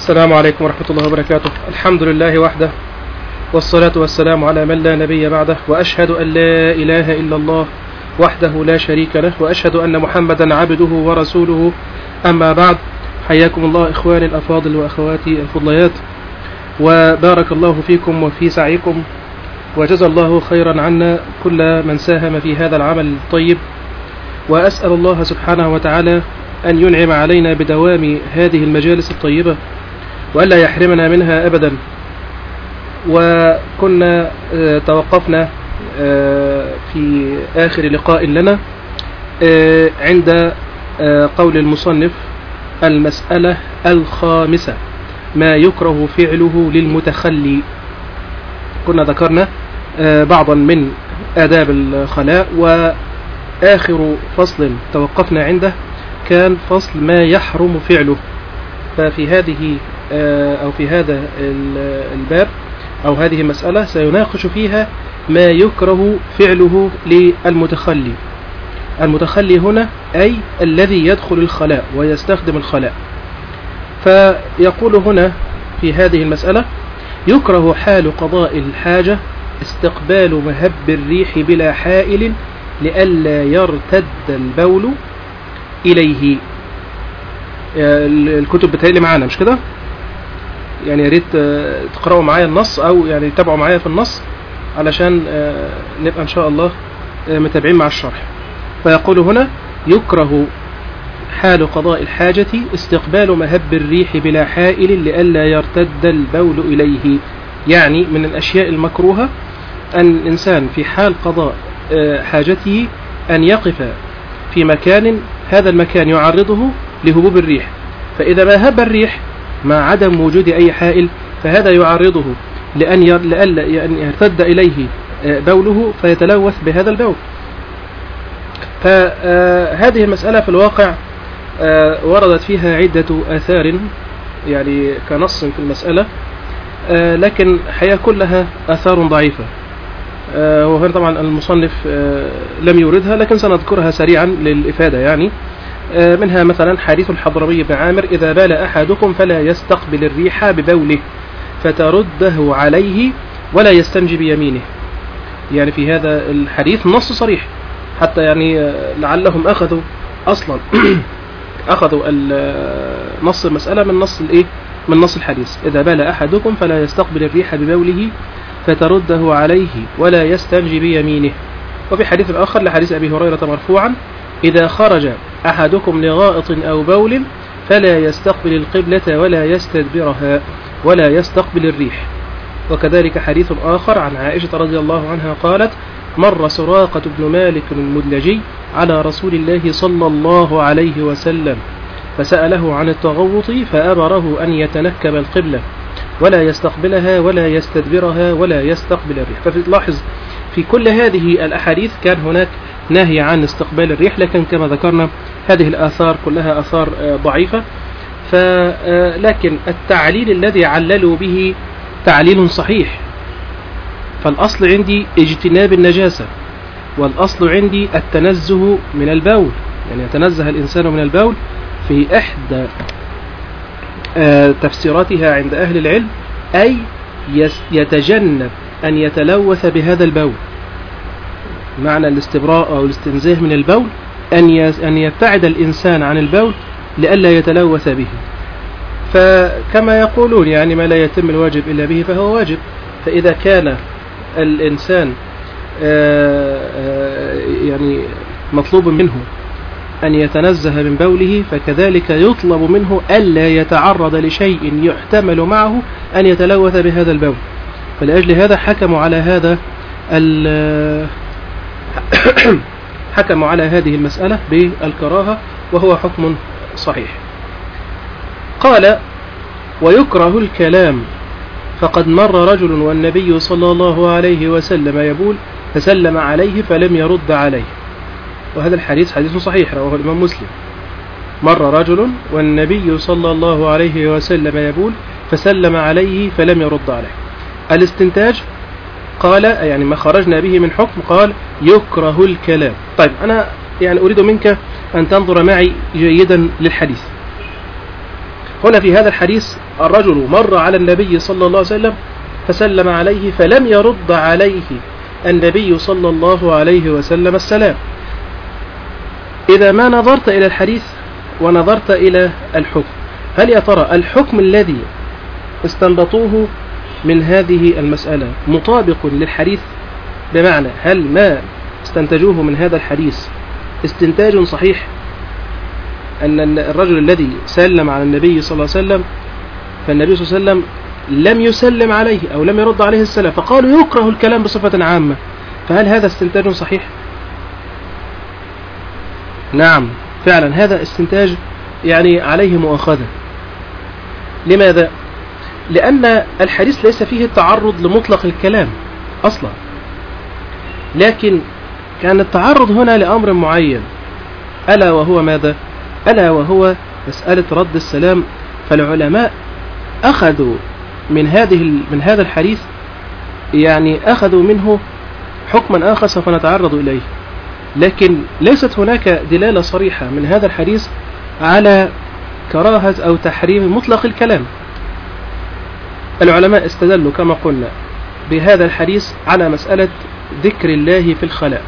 السلام عليكم ورحمة الله وبركاته الحمد لله وحده والصلاة والسلام على من لا نبي بعده وأشهد أن لا إله إلا الله وحده لا شريك له وأشهد أن محمدا عبده ورسوله أما بعد حياكم الله إخواني الأفاضل وأخواتي الفضليات وبارك الله فيكم وفي سعيكم وجزى الله خيرا عنا كل من ساهم في هذا العمل الطيب وأسأل الله سبحانه وتعالى أن ينعم علينا بدوام هذه المجالس الطيبة وألا يحرمنا منها أبدا وكنا آه، توقفنا آه، في آخر لقاء لنا آه، عند قول المصنف المسألة الخامسة ما يكره فعله للمتخلي كنا ذكرنا بعضا من آداب الخلاء وآخر فصل توقفنا عنده كان فصل ما يحرم فعله ففي هذه أو في هذا الباب أو هذه المسألة سيناقش فيها ما يكره فعله للمتخلي المتخلي هنا أي الذي يدخل الخلاء ويستخدم الخلاء فيقول هنا في هذه المسألة يكره حال قضاء الحاجة استقبال مهب الريح بلا حائل لئلا يرتد البول إليه الكتب بتهيألي معانا مش كده يعني يا ريت تقرأوا معايا النص أو يعني تتابعوا معايا في النص علشان نبقى إن شاء الله متابعين مع الشرح فيقول هنا يكره حال قضاء الحاجة استقبال مهب الريح بلا حائل لئلا يرتد البول إليه يعني من الأشياء المكروهة أن الإنسان في حال قضاء حاجته أن يقف في مكان هذا المكان يعرضه لهبوب الريح فإذا ما هب الريح مع عدم وجود أي حائل فهذا يعرضه لأن لألا يرتد إليه بوله فيتلوث بهذا البول فهذه المسألة في الواقع وردت فيها عدة آثار يعني كنص في المسألة لكن حقيقة كلها آثار ضعيفة وهنا طبعا المصنف لم يوردها لكن سنذكرها سريعا للإفادة يعني منها مثلا حديث الحضرمي بن عامر إذا بال أحدكم فلا يستقبل الريح ببوله فترده عليه ولا يستنجي بيمينه يعني في هذا الحديث نص صريح حتى يعني لعلهم أخذوا أصلا أخذوا نص المسألة من نص الإيه من نص الحديث إذا بال أحدكم فلا يستقبل الريح ببوله فترده عليه ولا يستنجي بيمينه وفي حديث آخر لحديث أبي هريرة مرفوعا إذا خرج أحدكم لغائط أو بول فلا يستقبل القبلة ولا يستدبرها ولا يستقبل الريح وكذلك حديث آخر عن عائشة رضي الله عنها قالت مر سراقة بن مالك المدلجي على رسول الله صلى الله عليه وسلم فسأله عن التغوط فأمره أن يتنكب القبلة ولا يستقبلها ولا يستدبرها ولا يستقبل الريح فلاحظ في كل هذه الأحاديث كان هناك نهي عن استقبال الريح لكن كما ذكرنا هذه الآثار كلها آثار ضعيفة لكن التعليل الذي عللوا به تعليل صحيح فالأصل عندي اجتناب النجاسة والأصل عندي التنزه من البول يعني يتنزه الإنسان من البول في إحدى تفسيراتها عند أهل العلم أي يتجنب أن يتلوث بهذا البول معنى الاستبراء أو الاستنزاه من البول أن أن يبتعد الإنسان عن البول لئلا يتلوث به فكما يقولون يعني ما لا يتم الواجب إلا به فهو واجب فإذا كان الإنسان يعني مطلوب منه أن يتنزه من بوله فكذلك يطلب منه ألا يتعرض لشيء يحتمل معه أن يتلوث بهذا البول فلأجل هذا حكموا على هذا حكموا على هذه المسألة بالكراهة وهو حكم صحيح قال ويكره الكلام فقد مر رجل والنبي صلى الله عليه وسلم يبول فسلم عليه فلم يرد عليه وهذا الحديث حديث صحيح رواه الإمام مسلم مر رجل والنبي صلى الله عليه وسلم يبول فسلم عليه فلم يرد عليه الاستنتاج قال يعني ما خرجنا به من حكم قال يكره الكلام طيب أنا يعني أريد منك أن تنظر معي جيدا للحديث هنا في هذا الحديث الرجل مر على النبي صلى الله عليه وسلم فسلم عليه فلم يرد عليه النبي صلى الله عليه وسلم السلام إذا ما نظرت إلى الحديث ونظرت إلى الحكم هل يا ترى الحكم الذي استنبطوه من هذه المسألة مطابق للحديث بمعنى هل ما استنتجوه من هذا الحديث استنتاج صحيح أن الرجل الذي سلم على النبي صلى الله عليه وسلم فالنبي صلى الله عليه وسلم لم يسلم عليه أو لم يرد عليه السلام فقالوا يكره الكلام بصفة عامة فهل هذا استنتاج صحيح نعم فعلا هذا استنتاج يعني عليه مؤاخذة لماذا لأن الحديث ليس فيه التعرض لمطلق الكلام أصلا لكن كان التعرض هنا لأمر معين ألا وهو ماذا ألا وهو مسألة رد السلام فالعلماء أخذوا من هذه من هذا الحديث يعني أخذوا منه حكما آخر سوف نتعرض إليه لكن ليست هناك دلالة صريحة من هذا الحديث على كراهة أو تحريم مطلق الكلام العلماء استدلوا كما قلنا بهذا الحديث على مسألة ذكر الله في الخلاء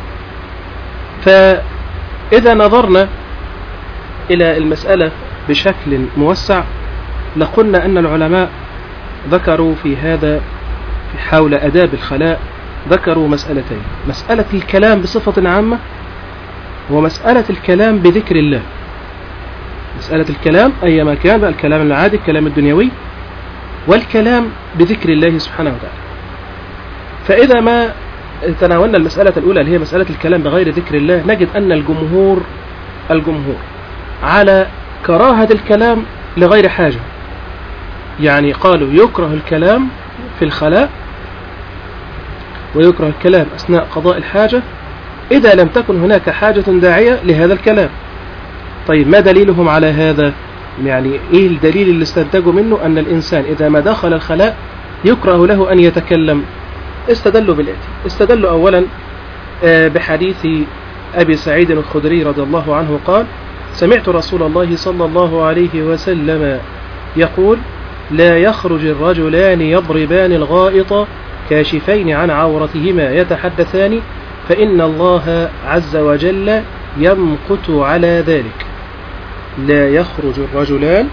فإذا نظرنا إلى المسألة بشكل موسع لقلنا أن العلماء ذكروا في هذا في حول أداب الخلاء ذكروا مسألتين مسألة الكلام بصفة عامة ومسألة الكلام بذكر الله مسألة الكلام أيما كان الكلام العادي الكلام الدنيوي والكلام بذكر الله سبحانه وتعالى فإذا ما تناولنا المسألة الأولى اللي هي مسألة الكلام بغير ذكر الله نجد أن الجمهور الجمهور على كراهة الكلام لغير حاجة يعني قالوا يكره الكلام في الخلاء ويكره الكلام أثناء قضاء الحاجة إذا لم تكن هناك حاجة داعية لهذا الكلام طيب ما دليلهم على هذا يعني إيه الدليل اللي استنتجوا منه أن الإنسان إذا ما دخل الخلاء يكره له أن يتكلم استدلوا بالآتي استدلوا أولا بحديث أبي سعيد الخدري رضي الله عنه قال سمعت رسول الله صلى الله عليه وسلم يقول لا يخرج الرجلان يضربان الغائط كاشفين عن عورتهما يتحدثان فإن الله عز وجل يمقت على ذلك لا يخرج الرجلان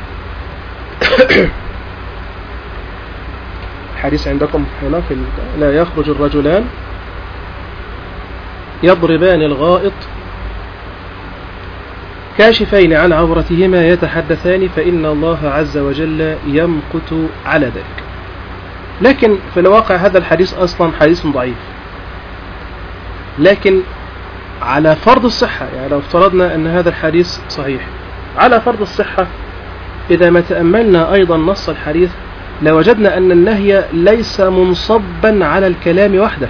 حديث عندكم هنا في لا يخرج الرجلان يضربان الغائط كاشفين عن عورتهما يتحدثان فإن الله عز وجل يمقت على ذلك لكن في الواقع هذا الحديث أصلا حديث ضعيف لكن على فرض الصحة يعني لو افترضنا أن هذا الحديث صحيح على فرض الصحة إذا ما تأملنا أيضا نص الحديث لوجدنا أن النهي ليس منصبا على الكلام وحده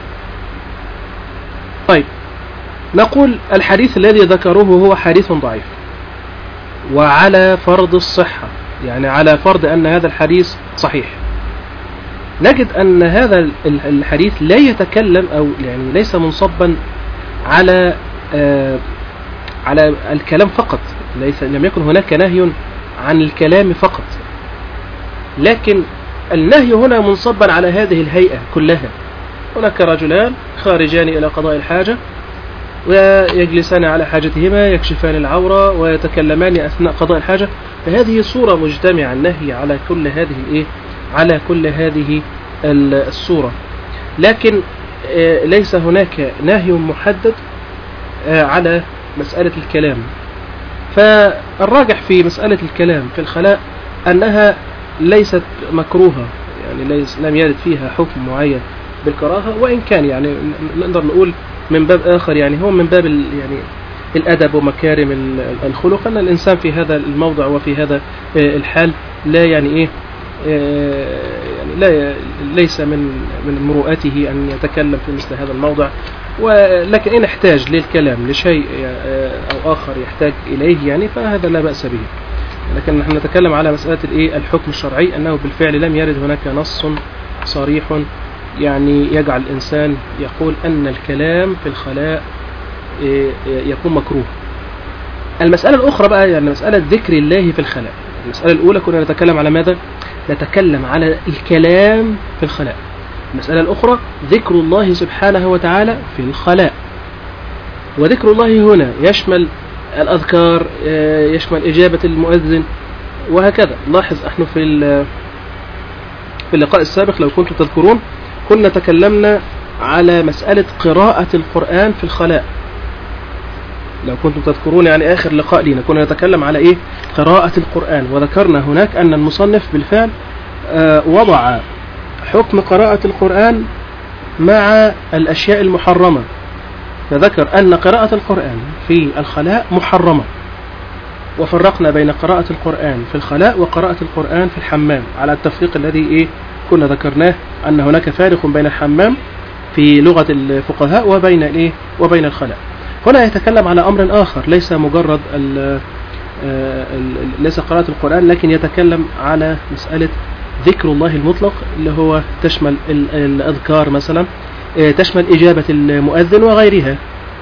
طيب نقول الحديث الذي ذكروه هو حديث ضعيف وعلى فرض الصحة يعني على فرض أن هذا الحديث صحيح نجد أن هذا الحديث لا يتكلم أو يعني ليس منصبا على آه على الكلام فقط ليس لم يكن هناك نهي عن الكلام فقط لكن النهي هنا منصبا على هذه الهيئة كلها هناك رجلان خارجان إلى قضاء الحاجة ويجلسان على حاجتهما يكشفان العورة ويتكلمان أثناء قضاء الحاجة فهذه صورة مجتمعة النهي على كل هذه الإيه على كل هذه الصورة لكن ليس هناك نهي محدد على مسألة الكلام فالراجح في مسألة الكلام في الخلاء أنها ليست مكروهة يعني ليس لم يرد فيها حكم معين بالكراهة وإن كان يعني نقدر نقول من باب آخر يعني هو من باب يعني الأدب ومكارم الخلق أن الإنسان في هذا الموضع وفي هذا الحال لا يعني إيه يعني لا ليس من من مروءته أن يتكلم في مثل هذا الموضع ولكن إن احتاج للكلام لشيء أو آخر يحتاج إليه يعني فهذا لا بأس به لكن نحن نتكلم على مسألة الإيه الحكم الشرعي أنه بالفعل لم يرد هناك نص صريح يعني يجعل الإنسان يقول أن الكلام في الخلاء يكون مكروه المسألة الأخرى بقى يعني مسألة ذكر الله في الخلاء المسألة الأولى كنا نتكلم على ماذا؟ نتكلم على الكلام في الخلاء المسألة الأخرى ذكر الله سبحانه وتعالى في الخلاء وذكر الله هنا يشمل الأذكار آه، يشمل إجابة المؤذن وهكذا لاحظ احنا في في اللقاء السابق لو كنتم تذكرون كنا تكلمنا على مسألة قراءة القرآن في الخلاء لو كنتم تذكرون يعني آخر لقاء لنا كنا نتكلم على إيه قراءة القرآن وذكرنا هناك أن المصنف بالفعل آه، وضع حكم قراءة القرآن مع الأشياء المحرمة فذكر أن قراءة القرآن في الخلاء محرمة وفرقنا بين قراءة القرآن في الخلاء وقراءة القرآن في الحمام على التفريق الذي إيه كنا ذكرناه أن هناك فارق بين الحمام في لغة الفقهاء وبين الإيه وبين الخلاء هنا يتكلم على أمر آخر ليس مجرد ال آه، ليس قراءة القرآن لكن يتكلم على مسألة ذكر الله المطلق اللي هو تشمل الأذكار مثلا آه، تشمل إجابة المؤذن وغيرها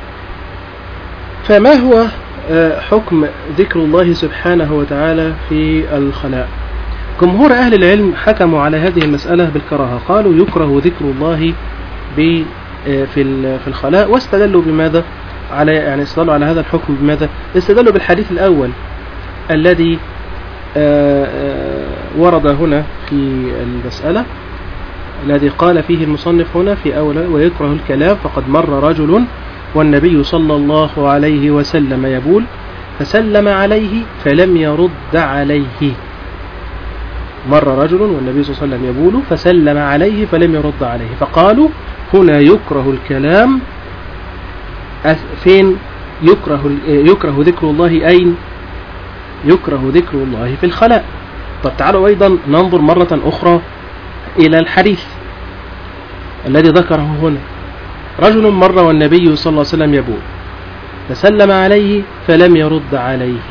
فما هو آه، حكم ذكر الله سبحانه وتعالى في الخلاء جمهور أهل العلم حكموا على هذه المسألة بالكراهة قالوا يكره ذكر الله في في الخلاء واستدلوا بماذا على يعني استدلوا على هذا الحكم بماذا استدلوا بالحديث الأول الذي آه، آه، ورد هنا في المسألة الذي قال فيه المصنف هنا في أول ويكره الكلام فقد مر رجل والنبي صلى الله عليه وسلم يبول فسلم عليه فلم يرد عليه مر رجل والنبي صلى الله عليه وسلم يبول فسلم عليه فلم يرد عليه فقالوا هنا يكره الكلام فين يكره يكره ذكر الله أين يكره ذكر الله في الخلاء طب تعالوا أيضا ننظر مرة أخرى إلى الحديث الذي ذكره هنا رجل مر والنبي صلى الله عليه وسلم يبول فسلم عليه فلم يرد عليه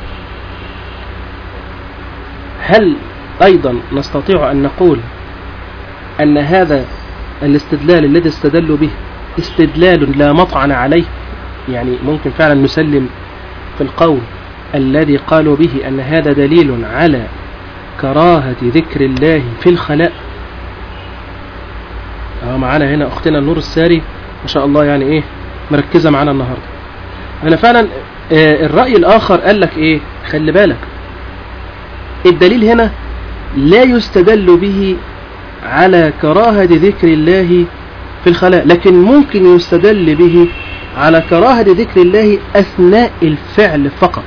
هل أيضا نستطيع أن نقول أن هذا الاستدلال الذي استدلوا به استدلال لا مطعن عليه يعني ممكن فعلا نسلم في القول الذي قالوا به أن هذا دليل على كراهة ذكر الله في الخلاء اه معانا هنا أختنا النور الساري ما شاء الله يعني إيه مركزة معانا النهاردة أنا فعلا آه الرأي الآخر قال لك إيه خلي بالك الدليل هنا لا يستدل به على كراهة ذكر الله في الخلاء لكن ممكن يستدل به على كراهة ذكر الله أثناء الفعل فقط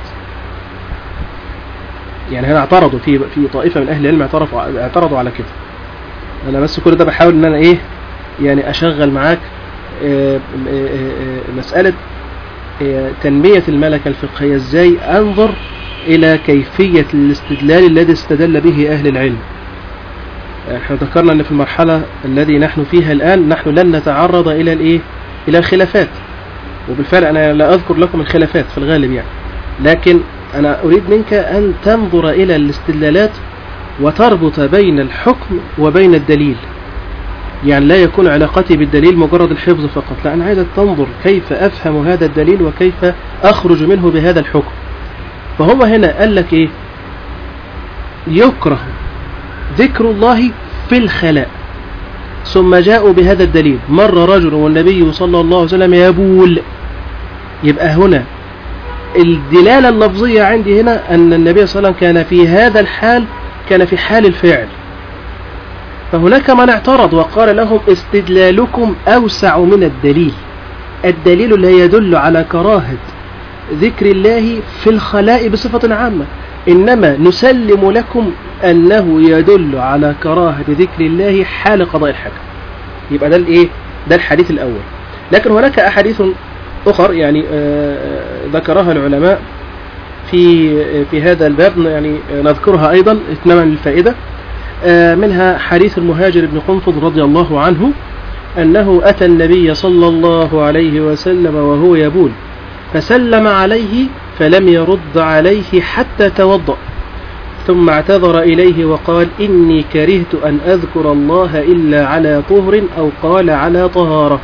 يعني هنا اعترضوا في في طائفة من أهل العلم اعترفوا اعترضوا على كده أنا بس كل ده بحاول إن أنا إيه يعني أشغل معاك آه، آه، آه، مسألة تنمية الملكة الفقهية إزاي أنظر إلى كيفية الاستدلال الذي استدل به أهل العلم احنا ذكرنا ان في المرحلة الذي نحن فيها الآن نحن لن نتعرض إلى الإيه إلى الخلافات وبالفعل أنا لا أذكر لكم الخلافات في الغالب يعني لكن أنا أريد منك أن تنظر إلى الاستدلالات وتربط بين الحكم وبين الدليل يعني لا يكون علاقتي بالدليل مجرد الحفظ فقط لا أنا عايزك تنظر كيف أفهم هذا الدليل وكيف أخرج منه بهذا الحكم فهو هنا قال لك إيه يكره ذكر الله في الخلاء ثم جاءوا بهذا الدليل مر رجل والنبي صلى الله عليه وسلم يبول يبقى هنا الدلالة اللفظية عندي هنا أن النبي صلى الله عليه وسلم كان في هذا الحال كان في حال الفعل فهناك من اعترض وقال لهم استدلالكم أوسع من الدليل الدليل لا يدل على كراهة ذكر الله في الخلاء بصفة عامة إنما نسلم لكم أنه يدل على كراهة ذكر الله حال قضاء الحاجة يبقى ده الإيه ده الحديث الأول لكن هناك أحاديث أخر يعني آه، آه، ذكرها العلماء في آه، في هذا الباب يعني نذكرها أيضا إتماما للفائدة منها حديث المهاجر بن قنفذ رضي الله عنه أنه أتى النبي صلى الله عليه وسلم وهو يبول فسلم عليه فلم يرد عليه حتى توضأ ثم اعتذر إليه وقال إني كرهت أن أذكر الله إلا على طهر أو قال على طهارة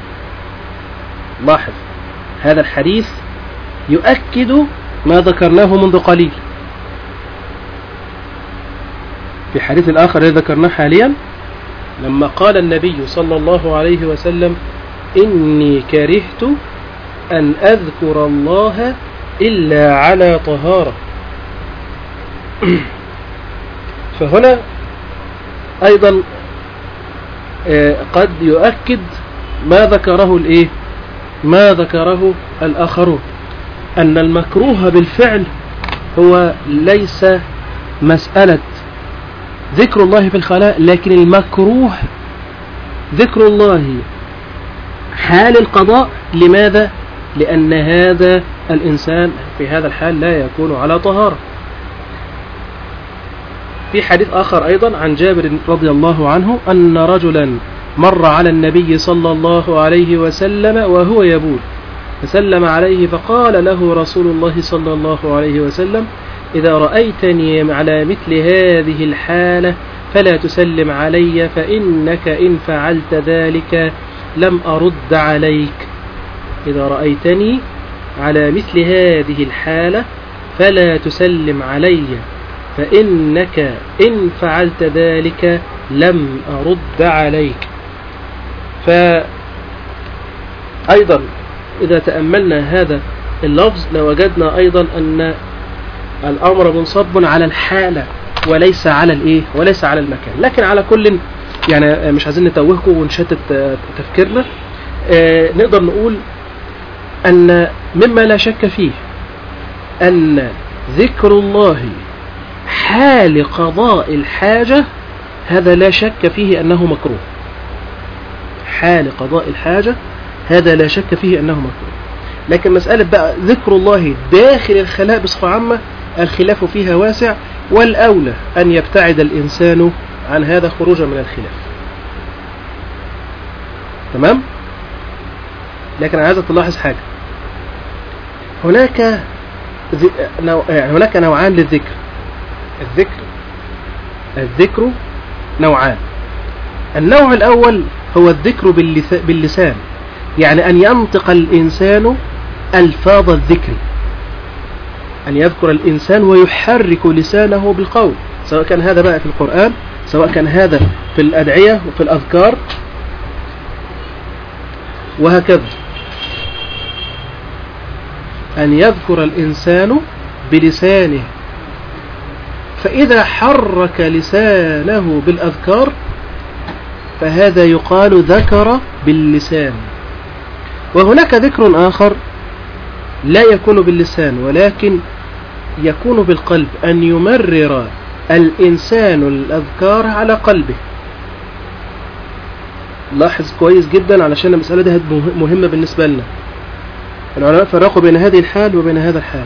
لاحظ هذا الحديث يؤكد ما ذكرناه منذ قليل في حديث الآخر الذي ذكرناه حاليا لما قال النبي صلى الله عليه وسلم إني كرهت أن أذكر الله إلا على طهارة فهنا أيضا آه، قد يؤكد ما ذكره الإيه ما ذكره الآخرون أن المكروه بالفعل هو ليس مسألة ذكر الله في الخلاء لكن المكروه ذكر الله حال القضاء لماذا؟ لأن هذا الإنسان في هذا الحال لا يكون على طهارة في حديث آخر أيضا عن جابر رضي الله عنه أن رجلا مر على النبي صلى الله عليه وسلم وهو يبول فسلم عليه فقال له رسول الله صلى الله عليه وسلم إذا رأيتني على مثل هذه الحالة فلا تسلم علي فإنك إن فعلت ذلك لم أرد عليك إذا رأيتني على مثل هذه الحالة فلا تسلم علي فإنك إن فعلت ذلك لم أرد عليك فأيضا إذا تأملنا هذا اللفظ لوجدنا أيضا أن الأمر منصب على الحالة وليس على الإيه وليس على المكان لكن على كل يعني مش عايزين نتوهكم ونشتت تفكيرنا آه نقدر نقول أن مما لا شك فيه أن ذكر الله حال قضاء الحاجة هذا لا شك فيه أنه مكروه حال قضاء الحاجة هذا لا شك فيه أنه مكروه لكن مسألة بقى ذكر الله داخل الخلاء بصفة عامة الخلاف فيها واسع والأولى أن يبتعد الإنسان عن هذا خروجا من الخلاف تمام لكن أنا عايزك تلاحظ حاجة هناك يعني هناك نوعان للذكر الذكر الذكر نوعان النوع الأول هو الذكر باللسان يعني أن ينطق الإنسان ألفاظ الذكر أن يذكر الإنسان ويحرك لسانه بالقول سواء كان هذا بقى في القرآن سواء كان هذا في الأدعية وفي الأذكار وهكذا أن يذكر الإنسان بلسانه فإذا حرك لسانه بالأذكار فهذا يقال ذكر باللسان وهناك ذكر آخر لا يكون باللسان ولكن يكون بالقلب أن يمرر الإنسان الأذكار على قلبه لاحظ كويس جدا علشان المسألة دي مهمة بالنسبة لنا العلماء فرقوا بين هذه الحال وبين هذا الحال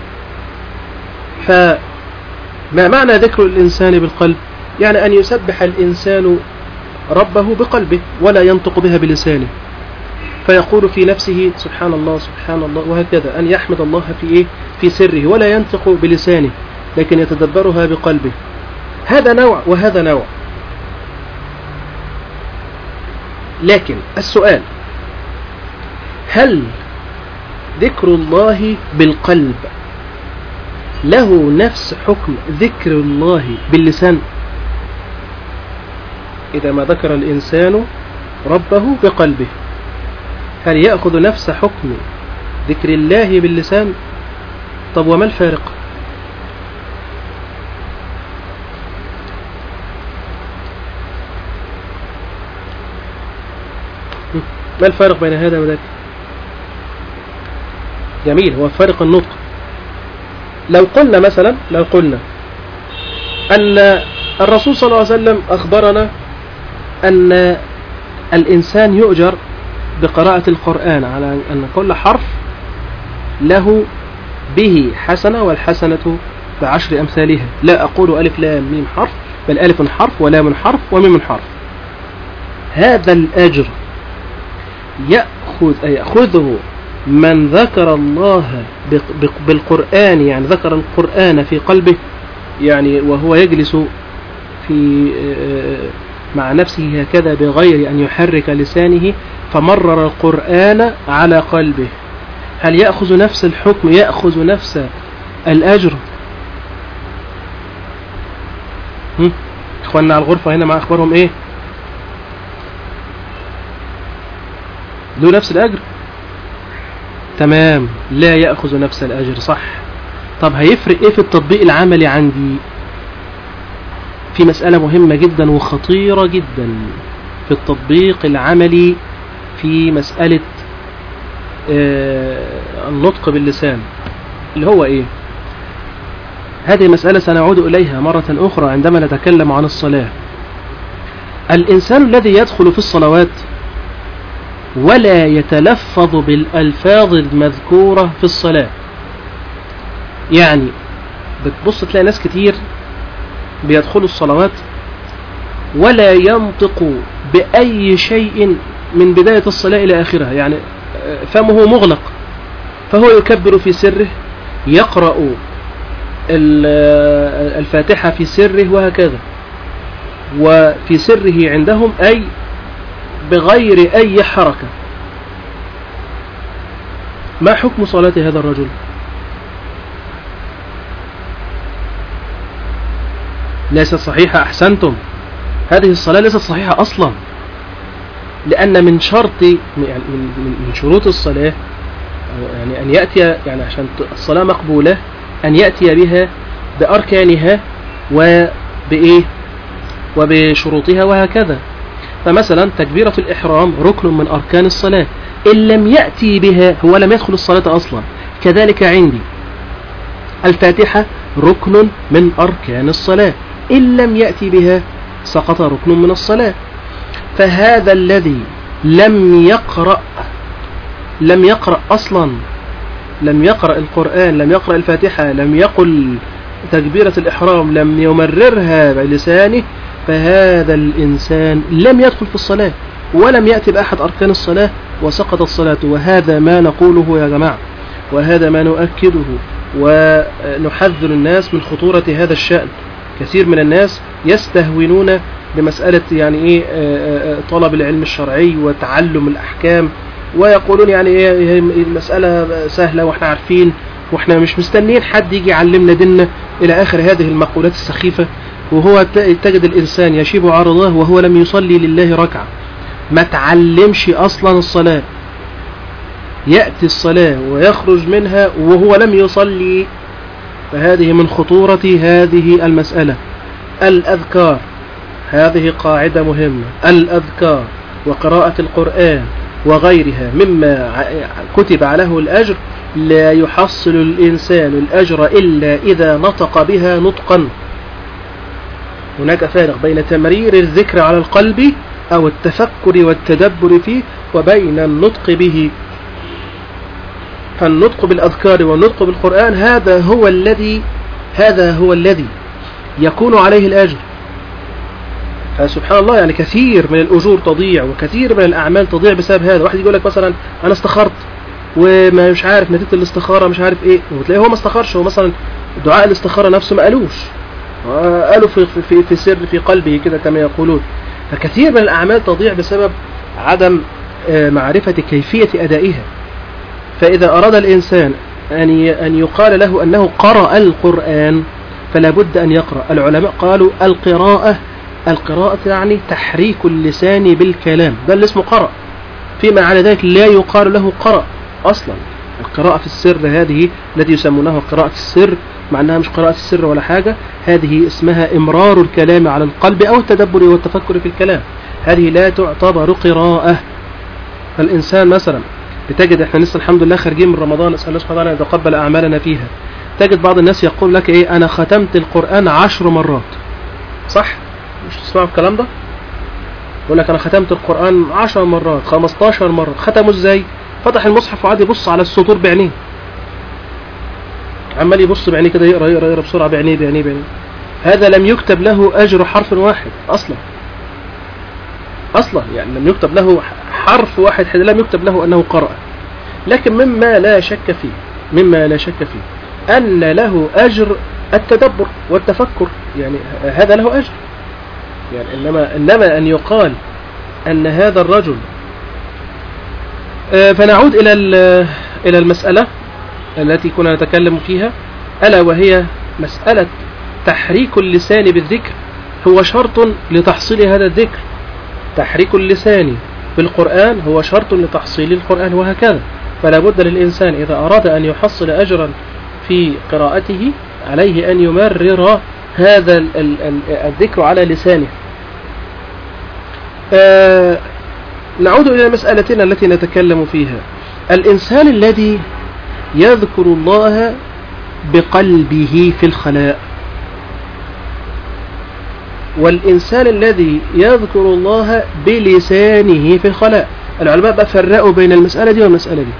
فما معنى ذكر الإنسان بالقلب يعني أن يسبح الإنسان ربه بقلبه ولا ينطق بها بلسانه فيقول في نفسه سبحان الله سبحان الله وهكذا أن يحمد الله في إيه في سره ولا ينطق بلسانه لكن يتدبرها بقلبه هذا نوع وهذا نوع لكن السؤال هل ذكر الله بالقلب له نفس حكم ذكر الله باللسان إذا ما ذكر الإنسان ربه بقلبه هل يأخذ نفس حكم ذكر الله باللسان طب وما الفارق ما الفارق بين هذا وذاك جميل هو فرق النطق لو قلنا مثلا لو قلنا أن الرسول صلى الله عليه وسلم أخبرنا أن الإنسان يؤجر بقراءة القرآن على أن كل حرف له به حسنة والحسنة بعشر أمثالها لا أقول ألف لام ميم حرف بل ألف حرف ولام حرف وميم حرف هذا الأجر يأخذ يأخذه من ذكر الله بالقرآن يعني ذكر القرآن في قلبه يعني وهو يجلس في مع نفسه هكذا بغير أن يحرك لسانه فمرر القرآن على قلبه هل يأخذ نفس الحكم يأخذ نفس الأجر إخواننا على الغرفة هنا مع أخبارهم إيه له نفس الأجر تمام لا يأخذ نفس الأجر صح طب هيفرق إيه في التطبيق العملي عندي في مسألة مهمة جدا وخطيرة جدا في التطبيق العملي في مسألة آه، النطق باللسان اللي هو إيه هذه مسألة سنعود إليها مرة أخرى عندما نتكلم عن الصلاة الإنسان الذي يدخل في الصلوات ولا يتلفظ بالألفاظ المذكورة في الصلاة يعني بتبص تلاقي ناس كتير بيدخلوا الصلوات ولا ينطق بأي شيء من بداية الصلاة إلى آخرها يعني فمه مغلق فهو يكبر في سره يقرأ الفاتحة في سره وهكذا وفي سره عندهم أي بغير أي حركة ما حكم صلاة هذا الرجل ليست صحيحة أحسنتم هذه الصلاة ليست صحيحة أصلا لأن من شرط يعني من شروط الصلاة يعني أن يأتي يعني عشان الصلاة مقبولة أن يأتي بها بأركانها وبإيه وبشروطها وهكذا فمثلا تكبيرة الإحرام ركن من أركان الصلاة إن لم يأتي بها هو لم يدخل الصلاة أصلا كذلك عندي الفاتحة ركن من أركان الصلاة إن لم يأتي بها سقط ركن من الصلاة فهذا الذي لم يقرأ لم يقرأ أصلا لم يقرأ القرآن لم يقرأ الفاتحة لم يقل تكبيرة الإحرام لم يمررها بلسانه فهذا الإنسان لم يدخل في الصلاة ولم يأتي بأحد أركان الصلاة وسقط الصلاة وهذا ما نقوله يا جماعة وهذا ما نؤكده ونحذر الناس من خطورة هذا الشأن كثير من الناس يستهونون بمسألة يعني إيه طلب العلم الشرعي وتعلم الأحكام ويقولون يعني إيه المسألة سهلة وإحنا عارفين وإحنا مش مستنين حد يجي يعلمنا ديننا إلى آخر هذه المقولات السخيفة وهو تجد الإنسان يشيب عرضه وهو لم يصلي لله ركعة ما تعلمش أصلا الصلاة يأتي الصلاة ويخرج منها وهو لم يصلي فهذه من خطورة هذه المسألة الأذكار هذه قاعدة مهمة الأذكار وقراءة القرآن وغيرها مما كتب عليه الأجر لا يحصل الإنسان الأجر إلا إذا نطق بها نطقا هناك فارق بين تمرير الذكر على القلب أو التفكر والتدبر فيه وبين النطق به فالنطق بالأذكار والنطق بالقرآن هذا هو الذي هذا هو الذي يكون عليه الأجر فسبحان الله يعني كثير من الأجور تضيع وكثير من الأعمال تضيع بسبب هذا واحد يقول لك مثلا أنا استخرت وما مش عارف نتيجة الاستخارة مش عارف ايه وتلاقيه هو ما استخرش هو مثلا دعاء الاستخارة نفسه ما قالوش قالوا في, في, في سر في قلبه كده كما يقولون فكثير من الأعمال تضيع بسبب عدم معرفة كيفية أدائها فإذا أراد الإنسان أن أن يقال له أنه قرأ القرآن فلا بد أن يقرأ العلماء قالوا القراءة القراءة يعني تحريك اللسان بالكلام ده اللي اسمه قرأ فيما على ذلك لا يقال له قرأ أصلا القراءة في السر هذه التي يسمونها قراءة السر مع أنها مش قراءة السر ولا حاجة هذه اسمها إمرار الكلام على القلب أو التدبر والتفكر في الكلام هذه لا تعتبر قراءة فالإنسان مثلا بتجد احنا لسه الحمد لله خارجين من رمضان نسأل الله سبحانه وتعالى أن يتقبل أعمالنا فيها تجد بعض الناس يقول لك ايه أنا ختمت القرآن عشر مرات صح؟ مش تسمعوا الكلام ده؟ يقول لك أنا ختمت القرآن عشر مرات 15 مرة ختموا ازاي؟ فتح المصحف وقعد يبص على السطور بعينيه عمال يبص بعينيه كده يقرا يقرا يقرا بسرعة بعينيه بعينيه بعينيه هذا لم يكتب له أجر حرف واحد أصلا أصلا يعني لم يكتب له حرف واحد لم يكتب له أنه قرأ لكن مما لا شك فيه مما لا شك فيه أن له أجر التدبر والتفكر يعني هذا له أجر يعني إنما, إنما أن يقال أن هذا الرجل فنعود إلى إلى المسألة التي كنا نتكلم فيها ألا وهي مسألة تحريك اللسان بالذكر هو شرط لتحصيل هذا الذكر تحريك اللسان بالقرآن هو شرط لتحصيل القرآن وهكذا فلا بد للإنسان إذا أراد أن يحصل أجرا في قراءته عليه أن يمرر هذا الذكر على لسانه آه نعود إلى مسألتنا التي نتكلم فيها الإنسان الذي يذكر الله بقلبه في الخلاء والإنسان الذي يذكر الله بلسانه في الخلاء العلماء بقى فرقوا بين المسألة دي والمسألة دي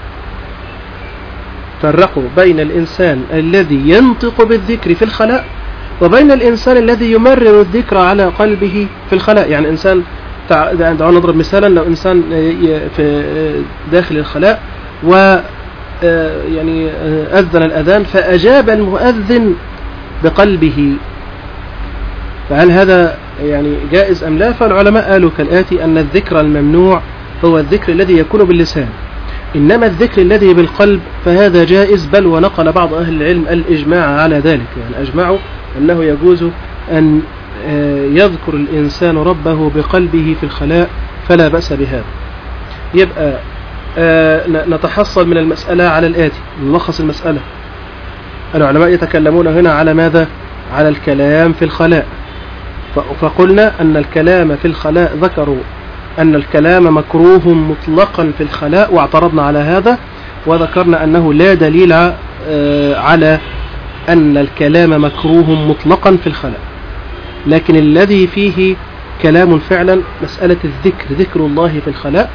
فرقوا بين الإنسان الذي ينطق بالذكر في الخلاء وبين الإنسان الذي يمرر الذكر على قلبه في الخلاء يعني إنسان دعونا نضرب مثالا لو إنسان في داخل الخلاء و يعني أذن الأذان فأجاب المؤذن بقلبه فهل هذا يعني جائز أم لا فالعلماء قالوا كالآتي أن الذكر الممنوع هو الذكر الذي يكون باللسان إنما الذكر الذي بالقلب فهذا جائز بل ونقل بعض أهل العلم الإجماع على ذلك يعني أجمعوا أنه يجوز أن يذكر الإنسان ربه بقلبه في الخلاء فلا بأس بهذا يبقى نتحصل من المسألة على الآتي نلخص المسألة العلماء يتكلمون هنا على ماذا على الكلام في الخلاء فقلنا أن الكلام في الخلاء ذكروا أن الكلام مكروه مطلقا في الخلاء واعترضنا على هذا وذكرنا أنه لا دليل على أن الكلام مكروه مطلقا في الخلاء لكن الذي فيه كلام فعلا مسألة الذكر ذكر الله في الخلاء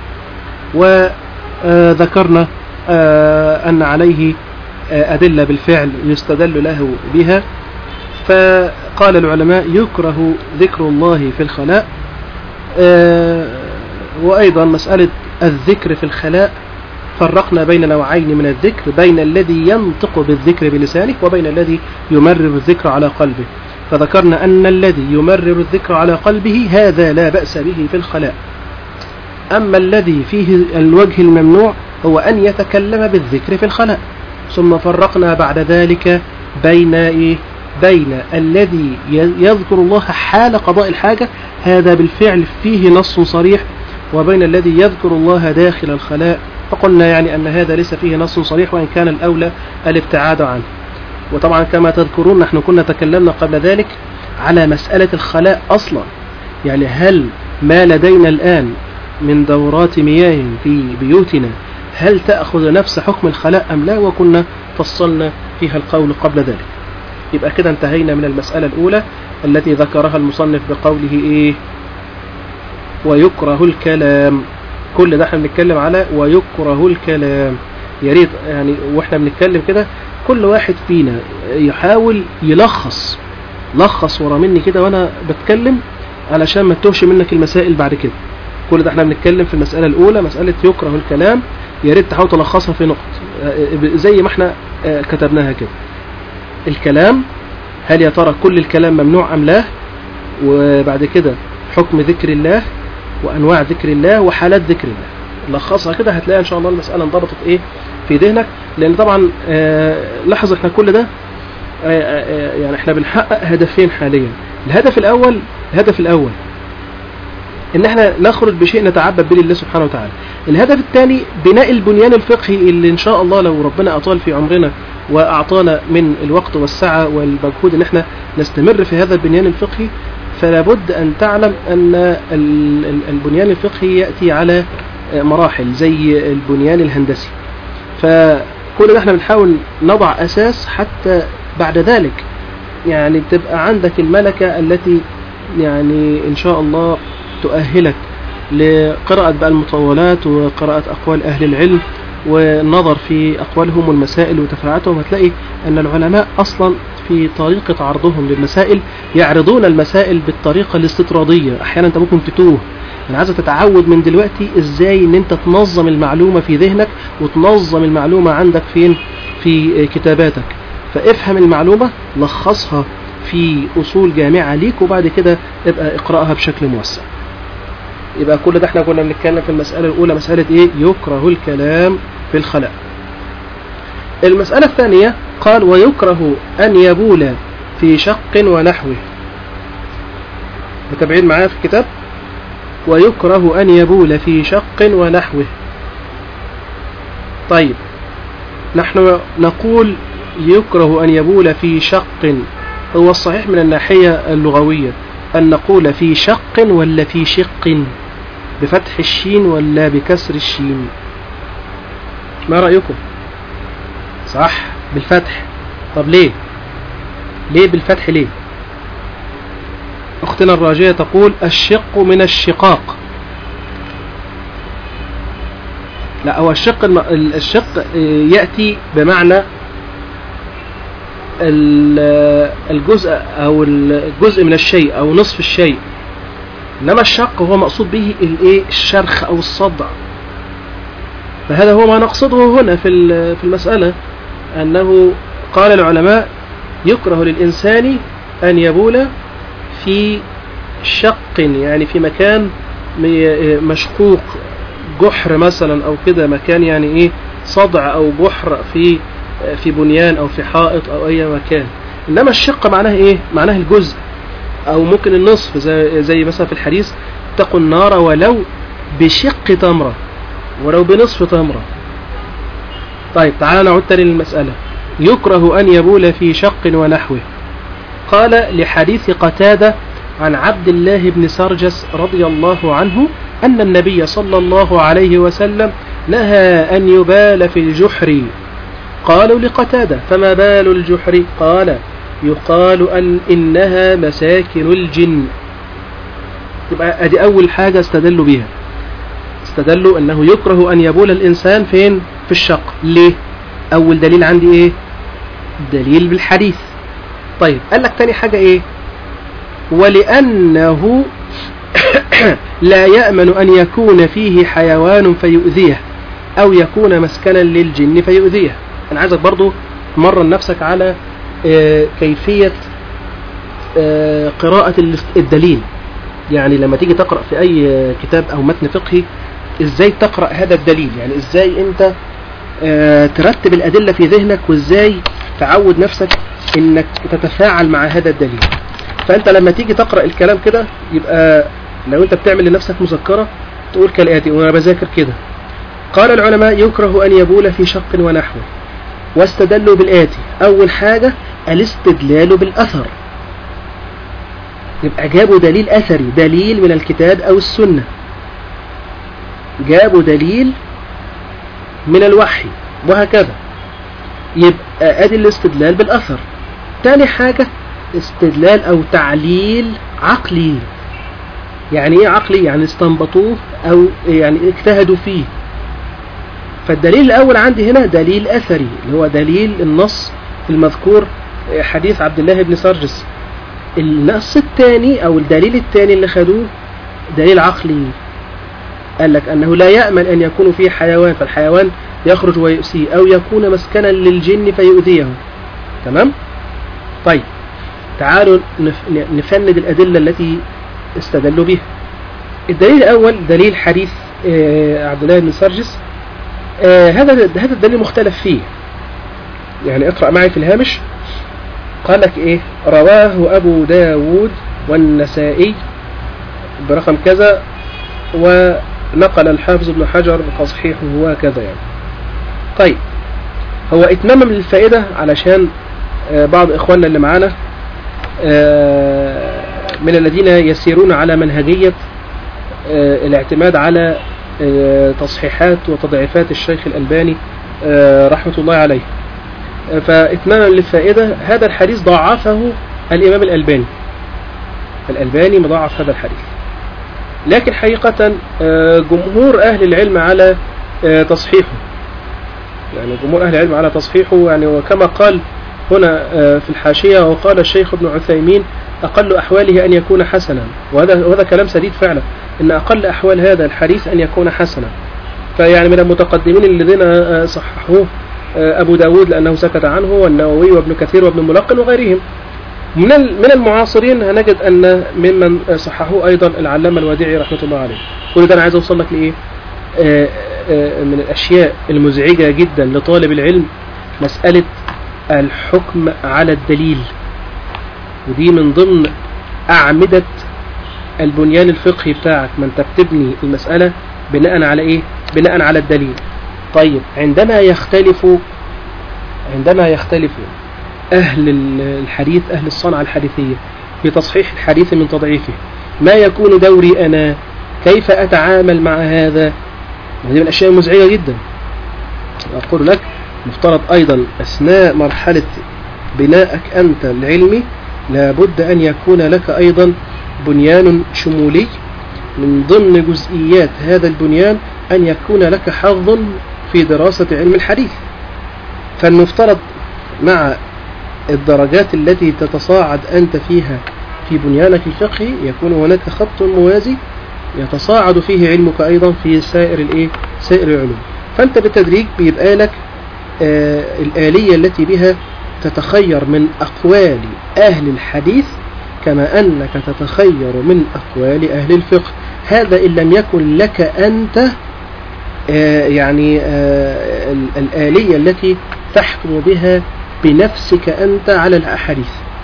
وذكرنا أن عليه أدلة بالفعل يستدل له بها فقال العلماء يكره ذكر الله في الخلاء وأيضا مسألة الذكر في الخلاء فرقنا بين نوعين من الذكر بين الذي ينطق بالذكر بلسانه وبين الذي يمرر الذكر على قلبه فذكرنا أن الذي يمرر الذكر على قلبه هذا لا بأس به في الخلاء أما الذي فيه الوجه الممنوع هو أن يتكلم بالذكر في الخلاء ثم فرقنا بعد ذلك بين إيه بين الذي يذكر الله حال قضاء الحاجة هذا بالفعل فيه نص صريح وبين الذي يذكر الله داخل الخلاء فقلنا يعني أن هذا ليس فيه نص صريح وإن كان الأولى الابتعاد عنه وطبعا كما تذكرون نحن كنا تكلمنا قبل ذلك على مسألة الخلاء أصلا يعني هل ما لدينا الآن من دورات مياه في بيوتنا هل تأخذ نفس حكم الخلاء أم لا وكنا فصلنا فيها القول قبل ذلك يبقى كده انتهينا من المسألة الأولى التي ذكرها المصنف بقوله إيه ويكره الكلام كل ده احنا بنتكلم على ويكره الكلام يا ريت يعني واحنا بنتكلم كده كل واحد فينا يحاول يلخص لخص ورا مني كده وانا بتكلم علشان ما تتوهش منك المسائل بعد كده كل ده احنا بنتكلم في المسألة الأولى مسألة يكره الكلام يا ريت تحاول تلخصها في نقط زي ما احنا كتبناها كده الكلام هل يا ترى كل الكلام ممنوع أم لا وبعد كده حكم ذكر الله وأنواع ذكر الله وحالات ذكر الله لخصها كده هتلاقي إن شاء الله المسألة انضبطت إيه في ذهنك لأن طبعا لاحظ احنا كل ده يعني احنا بنحقق هدفين حاليا الهدف الأول الهدف الأول ان احنا نخرج بشيء نتعبد به لله سبحانه وتعالى الهدف الثاني بناء البنيان الفقهي اللي ان شاء الله لو ربنا اطال في عمرنا واعطانا من الوقت والسعة والمجهود ان احنا نستمر في هذا البنيان الفقهي فلا بد ان تعلم ان البنيان الفقهي يأتي على مراحل زي البنيان الهندسي فكل ده احنا بنحاول نضع اساس حتى بعد ذلك يعني تبقى عندك الملكة التي يعني ان شاء الله تؤهلك لقراءة بقى المطولات وقراءة أقوال أهل العلم والنظر في أقوالهم والمسائل وتفرعاتهم هتلاقي أن العلماء أصلا في طريقة عرضهم للمسائل يعرضون المسائل بالطريقة الاستطرادية أحيانا أنت ممكن تتوه أنا عايز تتعود من دلوقتي إزاي أن أنت تنظم المعلومة في ذهنك وتنظم المعلومة عندك فين في كتاباتك فافهم المعلومة لخصها في أصول جامعة ليك وبعد كده ابقى اقرأها بشكل موسع يبقى كل ده احنا كنا بنتكلم في المسألة الأولى مسألة إيه يكره الكلام في الخلاء المسألة الثانية قال ويكره أن يبول في شق ونحوه متابعين معايا في الكتاب ويكره أن يبول في شق ونحوه طيب نحن نقول يكره أن يبول في شق هو الصحيح من الناحية اللغوية أن نقول في شق ولا في شق بفتح الشين ولا بكسر الشين ما رأيكم صح بالفتح طب ليه ليه بالفتح ليه أختنا الراجية تقول الشق من الشقاق لا هو الشق الم... الشق يأتي بمعنى الجزء أو الجزء من الشيء أو نصف الشيء إنما الشق هو مقصود به الايه الشرخ أو الصدع فهذا هو ما نقصده هنا في في المسألة أنه قال العلماء يكره للإنسان أن يبول في شق يعني في مكان مشقوق جحر مثلا أو كده مكان يعني إيه صدع أو جحر في في بنيان أو في حائط أو أي مكان إنما الشق معناه إيه معناه الجزء أو ممكن النصف زي, زي مثلا في الحديث اتقوا النار ولو بشق تمرة ولو بنصف تمرة طيب تعال نعود تاني للمسألة يكره أن يبول في شق ونحوه قال لحديث قتادة عن عبد الله بن سرجس رضي الله عنه أن النبي صلى الله عليه وسلم نهى أن يبال في الجحر قالوا لقتادة فما بال الجحر قال يقال أن إنها مساكن الجن يبقى أدي أول حاجة استدلوا بها استدلوا أنه يكره أن يبول الإنسان فين في الشق ليه أول دليل عندي إيه دليل بالحديث طيب قال لك تاني حاجة إيه ولأنه لا يأمن أن يكون فيه حيوان فيؤذيه أو يكون مسكنا للجن فيؤذيه أنا عايزك برضو مرن نفسك على كيفية قراءة الدليل يعني لما تيجي تقرأ في أي كتاب أو متن فقهي إزاي تقرأ هذا الدليل يعني إزاي أنت ترتب الأدلة في ذهنك وإزاي تعود نفسك إنك تتفاعل مع هذا الدليل فأنت لما تيجي تقرأ الكلام كده يبقى لو أنت بتعمل لنفسك مذكرة تقول كالآتي وأنا بذاكر كده قال العلماء يكره أن يبول في شق ونحوه واستدلوا بالآتي أول حاجة الاستدلال بالأثر يبقى جابوا دليل أثري دليل من الكتاب أو السنة جابوا دليل من الوحي وهكذا يبقى ادي الاستدلال بالاثر تاني حاجة استدلال او تعليل عقلي يعني ايه عقلي يعني استنبطوه او يعني اجتهدوا فيه فالدليل الاول عندي هنا دليل اثري اللي هو دليل النص المذكور حديث عبد الله بن سرجس النص الثاني او الدليل الثاني اللي خدوه دليل عقلي قال لك أنه لا يأمن أن يكون فيه حيوان فالحيوان يخرج ويؤسيه أو يكون مسكنا للجن فيؤذيه تمام طيب تعالوا نفند الأدلة التي استدلوا بها الدليل الأول دليل حديث عبد الله بن سرجس هذا هذا الدليل مختلف فيه يعني اقرأ معي في الهامش قال لك ايه رواه أبو داود والنسائي برقم كذا ونقل الحافظ ابن حجر تصحيحه وكذا يعني طيب هو اتماما للفائدة علشان بعض إخواننا اللي معانا من الذين يسيرون على منهجية الاعتماد على تصحيحات وتضعيفات الشيخ الألباني رحمة الله عليه فإتماما للفائدة هذا الحديث ضعفه الإمام الألباني الألباني مضاعف هذا الحديث لكن حقيقة جمهور أهل العلم على تصحيحه يعني جمهور أهل العلم على تصحيحه يعني وكما قال هنا في الحاشية وقال الشيخ ابن عثيمين أقل أحواله أن يكون حسنا وهذا, وهذا كلام سديد فعلا إن أقل أحوال هذا الحديث أن يكون حسنا فيعني من المتقدمين الذين صححوه أبو داود لأنه سكت عنه والنووي وابن كثير وابن ملقن وغيرهم من من المعاصرين هنجد أن ممن صححوه أيضا العلامة الوديعي رحمة الله عليه كل ده أنا عايز أوصل لك لإيه من الأشياء المزعجة جدا لطالب العلم مسألة الحكم على الدليل ودي من ضمن أعمدة البنيان الفقهي بتاعك ما انت بتبني المسألة بناء على ايه بناء على الدليل طيب عندما يختلف عندما يختلف أهل الحديث أهل الصنعة الحديثية في تصحيح الحديث من تضعيفه ما يكون دوري أنا كيف أتعامل مع هذا هذه من الأشياء المزعجة جدا أقول لك مفترض أيضا أثناء مرحلة بنائك أنت العلمي لابد أن يكون لك أيضا بنيان شمولي من ضمن جزئيات هذا البنيان أن يكون لك حظ في دراسة علم الحديث فالمفترض مع الدرجات التي تتصاعد أنت فيها في بنيانك الفقهي يكون هناك خط موازي يتصاعد فيه علمك أيضا في سائر الإيه؟ سائر العلوم فأنت بالتدريج بيبقى لك آه الآلية التي بها تتخير من أقوال أهل الحديث كما أنك تتخير من أقوال أهل الفقه هذا إن لم يكن لك أنت آه يعني آه الآلية التي تحكم بها بنفسك أنت على الأحاديث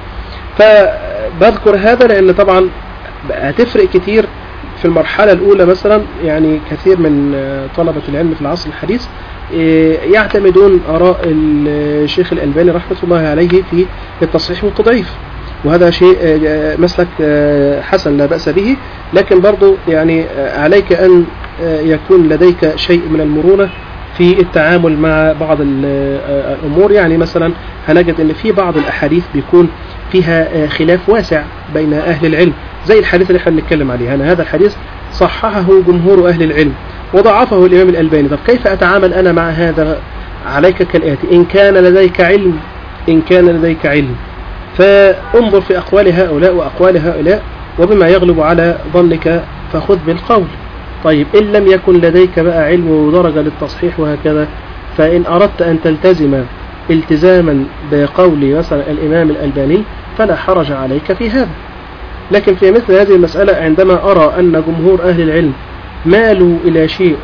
فبذكر هذا لأن طبعا هتفرق كتير في المرحلة الأولى مثلا يعني كثير من طلبة العلم في العصر الحديث يعتمدون آراء الشيخ الألباني رحمة الله عليه في التصحيح والتضعيف وهذا شيء مسلك حسن لا بأس به لكن برضو يعني عليك أن يكون لديك شيء من المرونة في التعامل مع بعض الأمور يعني مثلا هنجد أن في بعض الأحاديث بيكون فيها خلاف واسع بين أهل العلم زي الحديث اللي احنا بنتكلم عليه أنا هذا الحديث صححه جمهور أهل العلم وضعفه الإمام الألباني طب كيف أتعامل أنا مع هذا عليك كالآتي إن كان لديك علم إن كان لديك علم فانظر في أقوال هؤلاء وأقوال هؤلاء وبما يغلب على ظنك فخذ بالقول طيب إن لم يكن لديك بقى علم ودرجة للتصحيح وهكذا فإن أردت أن تلتزم التزاما بقول مثلا الإمام الألباني فلا حرج عليك في هذا لكن في مثل هذه المسألة عندما أرى أن جمهور أهل العلم مالوا إلى شيء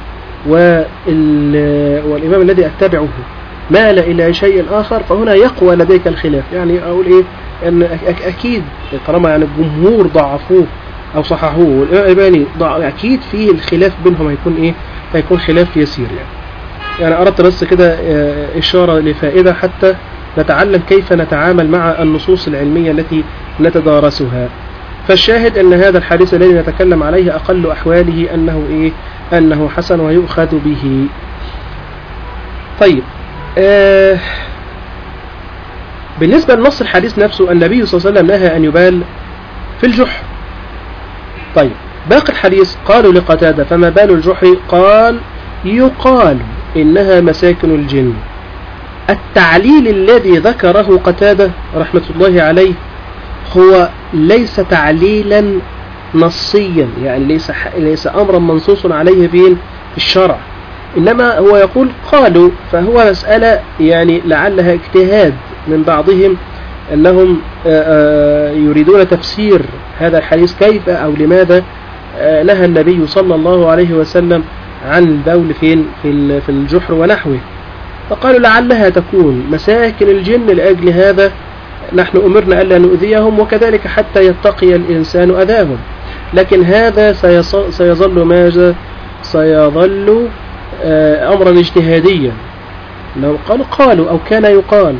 والإمام الذي أتبعه مال إلى شيء آخر فهنا يقوى لديك الخلاف يعني أقول إيه أن أكيد طالما يعني الجمهور ضعفوه أو صححوه والإمام الألباني أكيد في الخلاف بينهم هيكون إيه هيكون خلاف يسير يعني يعني أردت بس كده إشارة لفائدة حتى نتعلم كيف نتعامل مع النصوص العلمية التي نتدارسها فالشاهد أن هذا الحديث الذي نتكلم عليه أقل أحواله أنه إيه أنه حسن ويؤخذ به طيب آه بالنسبة لنص الحديث نفسه النبي صلى الله عليه وسلم نهى أن يبال في الجحر طيب باقي الحديث قالوا لقتادة فما بال الجحر قال يقال إنها مساكن الجن التعليل الذي ذكره قتادة رحمة الله عليه هو ليس تعليلا نصيا يعني ليس ليس امرا منصوص عليه في الشرع انما هو يقول قالوا فهو مسألة يعني لعلها اجتهاد من بعضهم انهم يريدون تفسير هذا الحديث كيف او لماذا نهى النبي صلى الله عليه وسلم عن البول فين في الجحر ونحوه فقالوا لعلها تكون مساكن الجن لأجل هذا نحن أمرنا ألا نؤذيهم وكذلك حتى يتقي الإنسان أذاهم لكن هذا سيظل ماذا سيظل أمرا اجتهاديا لو قالوا قالوا أو كان يقال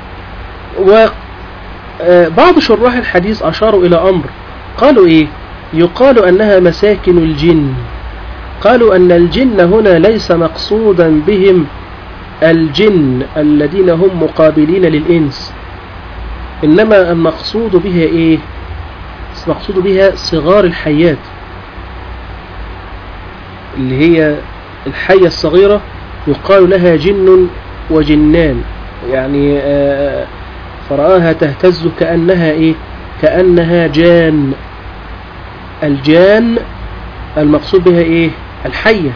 وبعض شراح الحديث أشاروا إلى أمر قالوا إيه يقال أنها مساكن الجن قالوا أن الجن هنا ليس مقصودا بهم الجن الذين هم مقابلين للإنس إنما المقصود بها إيه المقصود بها صغار الحيات اللي هي الحية الصغيرة يقال لها جن وجنان يعني آه فرآها تهتز كأنها إيه كأنها جان الجان المقصود بها إيه الحية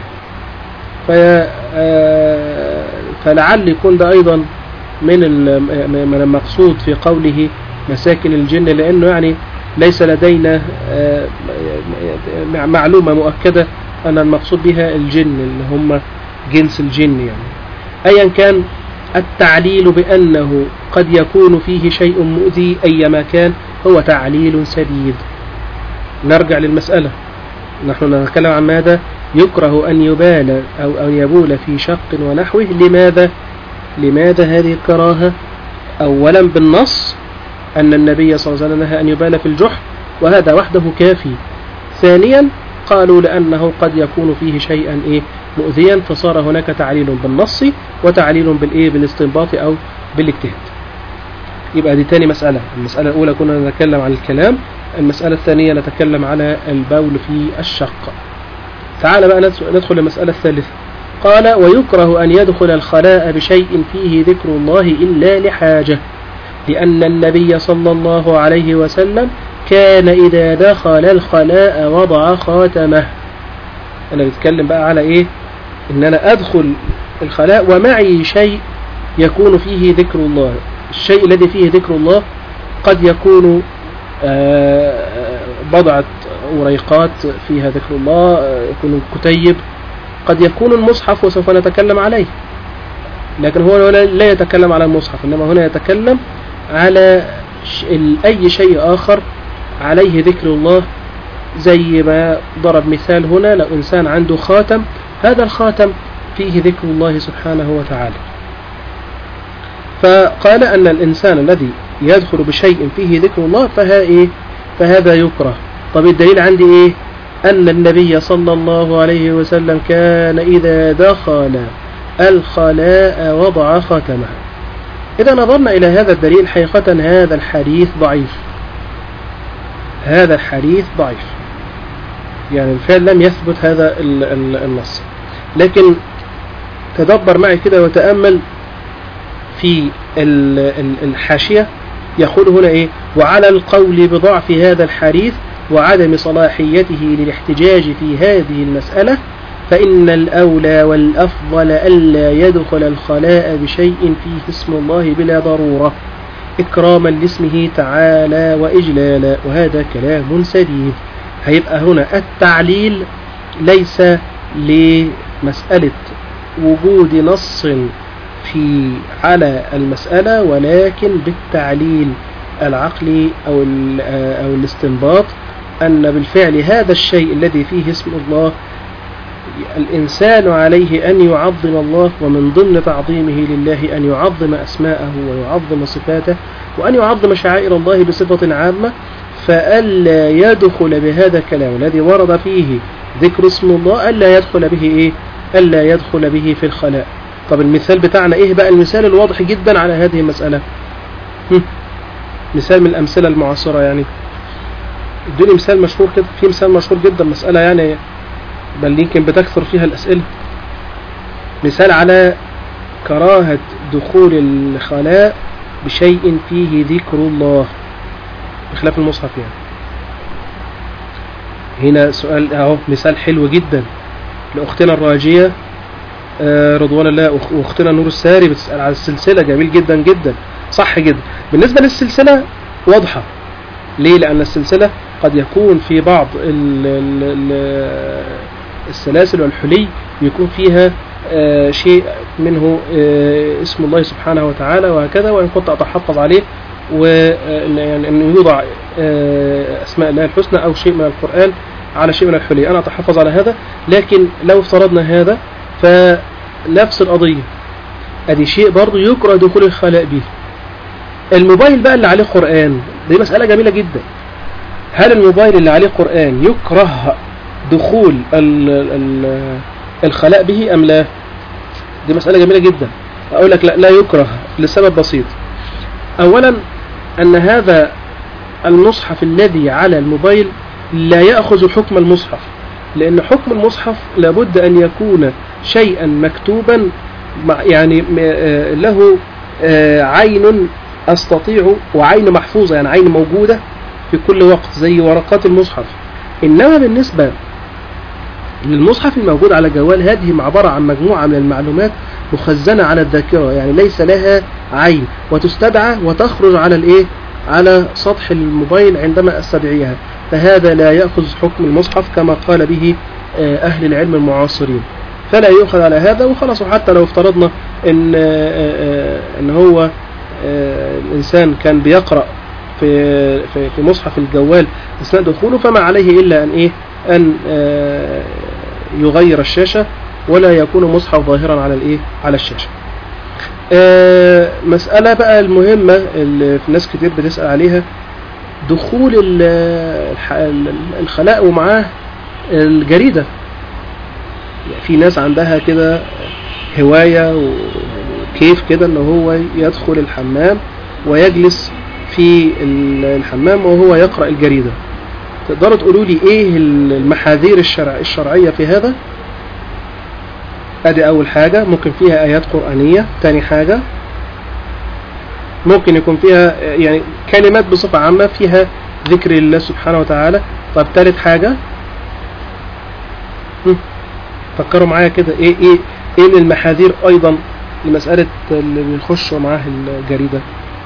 فلعل يكون ده أيضا من من المقصود في قوله مساكن الجن لأنه يعني ليس لدينا معلومة مؤكدة أن المقصود بها الجن اللي هم جنس الجن يعني أيا كان التعليل بأنه قد يكون فيه شيء مؤذي أيما كان هو تعليل سديد نرجع للمسألة نحن نتكلم عن ماذا يكره أن يبال أو أن يبول في شق ونحوه لماذا لماذا هذه الكراهة أولا بالنص أن النبي صلى الله عليه وسلم نهى أن يبال في الجحر وهذا وحده كافي ثانيا قالوا لأنه قد يكون فيه شيئا إيه مؤذيا فصار هناك تعليل بالنص وتعليل بالإيه بالاستنباط أو بالاجتهاد يبقى دي تاني مسألة المسألة الأولى كنا نتكلم عن الكلام المسألة الثانية نتكلم على البول في الشق تعال بقى ندخل للمسألة الثالثة قال ويكره أن يدخل الخلاء بشيء فيه ذكر الله إلا لحاجة لأن النبي صلى الله عليه وسلم كان إذا دخل الخلاء وضع خاتمه أنا بتكلم بقى على إيه إن أنا أدخل الخلاء ومعي شيء يكون فيه ذكر الله الشيء الذي فيه ذكر الله قد يكون بضعة وريقات فيها ذكر الله يكون كتيب قد يكون المصحف وسوف نتكلم عليه لكن هو لا يتكلم على المصحف إنما هنا يتكلم على أي شيء آخر عليه ذكر الله زي ما ضرب مثال هنا لو إنسان عنده خاتم هذا الخاتم فيه ذكر الله سبحانه وتعالى فقال أن الإنسان الذي يدخل بشيء فيه ذكر الله فها إيه فهذا يكره طب الدليل عندي إيه أن النبي صلى الله عليه وسلم كان إذا دخل الخلاء وضع ختمه إذا نظرنا إلى هذا الدليل حقيقة هذا الحديث ضعيف هذا الحديث ضعيف يعني الفعل لم يثبت هذا النص لكن تدبر معي كده وتأمل في الحاشية يقول هنا إيه وعلى القول بضعف هذا الحديث وعدم صلاحيته للاحتجاج في هذه المسألة فإن الأولى والأفضل ألا يدخل الخلاء بشيء فيه اسم الله بلا ضرورة إكراما لاسمه تعالى وإجلالا وهذا كلام سديد هيبقى هنا التعليل ليس لمسألة وجود نص في على المسألة ولكن بالتعليل العقلي أو, أو الاستنباط أن بالفعل هذا الشيء الذي فيه اسم الله الإنسان عليه أن يعظم الله ومن ضمن تعظيمه لله أن يعظم أسماءه ويعظم صفاته وأن يعظم شعائر الله بصفة عامة فألا يدخل بهذا الكلام الذي ورد فيه ذكر اسم الله ألا يدخل به إيه ألا يدخل به في الخلاء طب المثال بتاعنا إيه بقى المثال الواضح جدا على هذه المسألة مثال من الأمثلة المعاصرة يعني ادوني مثال مشهور كده في مثال مشهور جدا مسألة يعني بل يمكن بتكثر فيها الأسئلة مثال على كراهة دخول الخلاء بشيء فيه ذكر الله بخلاف المصحف يعني هنا سؤال اهو مثال حلو جدا لأختنا الراجية آه رضوان الله واختنا نور الساري بتسأل على السلسلة جميل جدا جدا صح جدا بالنسبة للسلسلة واضحة ليه لأن السلسلة قد يكون في بعض ال ال السلاسل والحلي يكون فيها آه شيء منه آه اسم الله سبحانه وتعالى وهكذا وإن كنت أتحفظ عليه ويعني أن يوضع آه أسماء الله الحسنى أو شيء من القرآن على شيء من الحلي أنا أتحفظ على هذا لكن لو افترضنا هذا فنفس القضية أدي شيء برضو يكره دخول الخلاء به الموبايل بقى اللي عليه قرآن دي مسألة جميلة جدا هل الموبايل اللي عليه قرآن يكره دخول ال ال الخلاء به أم لا دي مسألة جميلة جدا أقول لك لا, لا يكره لسبب بسيط أولا أن هذا المصحف الذي على الموبايل لا يأخذ حكم المصحف لأن حكم المصحف لابد أن يكون شيئا مكتوبا يعني له عين أستطيع وعين محفوظة يعني عين موجودة في كل وقت زي ورقات المصحف إنما بالنسبة للمصحف الموجود على جوال هذه عبارة عن مجموعة من المعلومات مخزنة على الذاكرة يعني ليس لها عين وتستدعى وتخرج على الايه على سطح الموبايل عندما استدعيها فهذا لا يأخذ حكم المصحف كما قال به أهل العلم المعاصرين فلا يؤخذ على هذا وخلاص حتى لو افترضنا ان ان هو الانسان كان بيقرأ في في في مصحف الجوال اثناء دخوله فما عليه الا ان ايه ان آه، يغير الشاشه ولا يكون مصحف ظاهرا على الايه على الشاشه آه، مسألة بقى المهمة اللي في ناس كتير بتسأل عليها دخول ال- الح- ال- الخلاء ومعاه الجريدة يعني في ناس عندها كده هواية وكيف كده ان هو يدخل الحمام ويجلس في ال- الحمام وهو يقرأ الجريدة تقدروا تقولوا لي ايه المحاذير الشرع الشرعية في هذا ادي اول حاجة ممكن فيها ايات قرآنية تاني حاجة ممكن يكون فيها يعني كلمات بصفة عامة فيها ذكر الله سبحانه وتعالى طب تالت حاجة هم، فكروا معايا كده ايه ايه ايه من المحاذير ايضا لمسألة اللي بيخش معاه الجريدة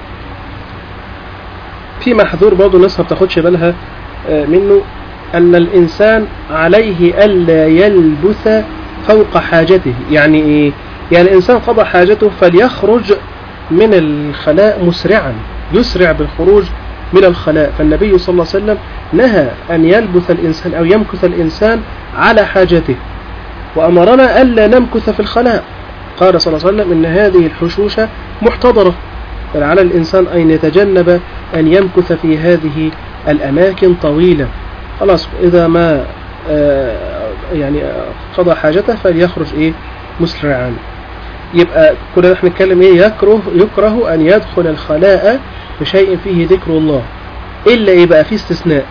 في محذور برضه الناس ما بتاخدش بالها آه، منه أن الإنسان عليه ألا يلبث فوق حاجته يعني إيه؟ يعني الإنسان قضى حاجته فليخرج من الخلاء مسرعا يسرع بالخروج من الخلاء فالنبي صلى الله عليه وسلم نهى أن يلبث الإنسان أو يمكث الإنسان على حاجته وأمرنا ألا نمكث في الخلاء قال صلى الله عليه وسلم إن هذه الحشوش محتضرة بل على الإنسان أن يتجنب أن يمكث في هذه الأماكن طويلة خلاص إذا ما آه، يعني آه، قضى حاجته فليخرج إيه مسرعا يبقى كنا نحن نتكلم إيه يكره يكره أن يدخل الخلاء بشيء فيه ذكر الله إلا إيه بقى في استثناء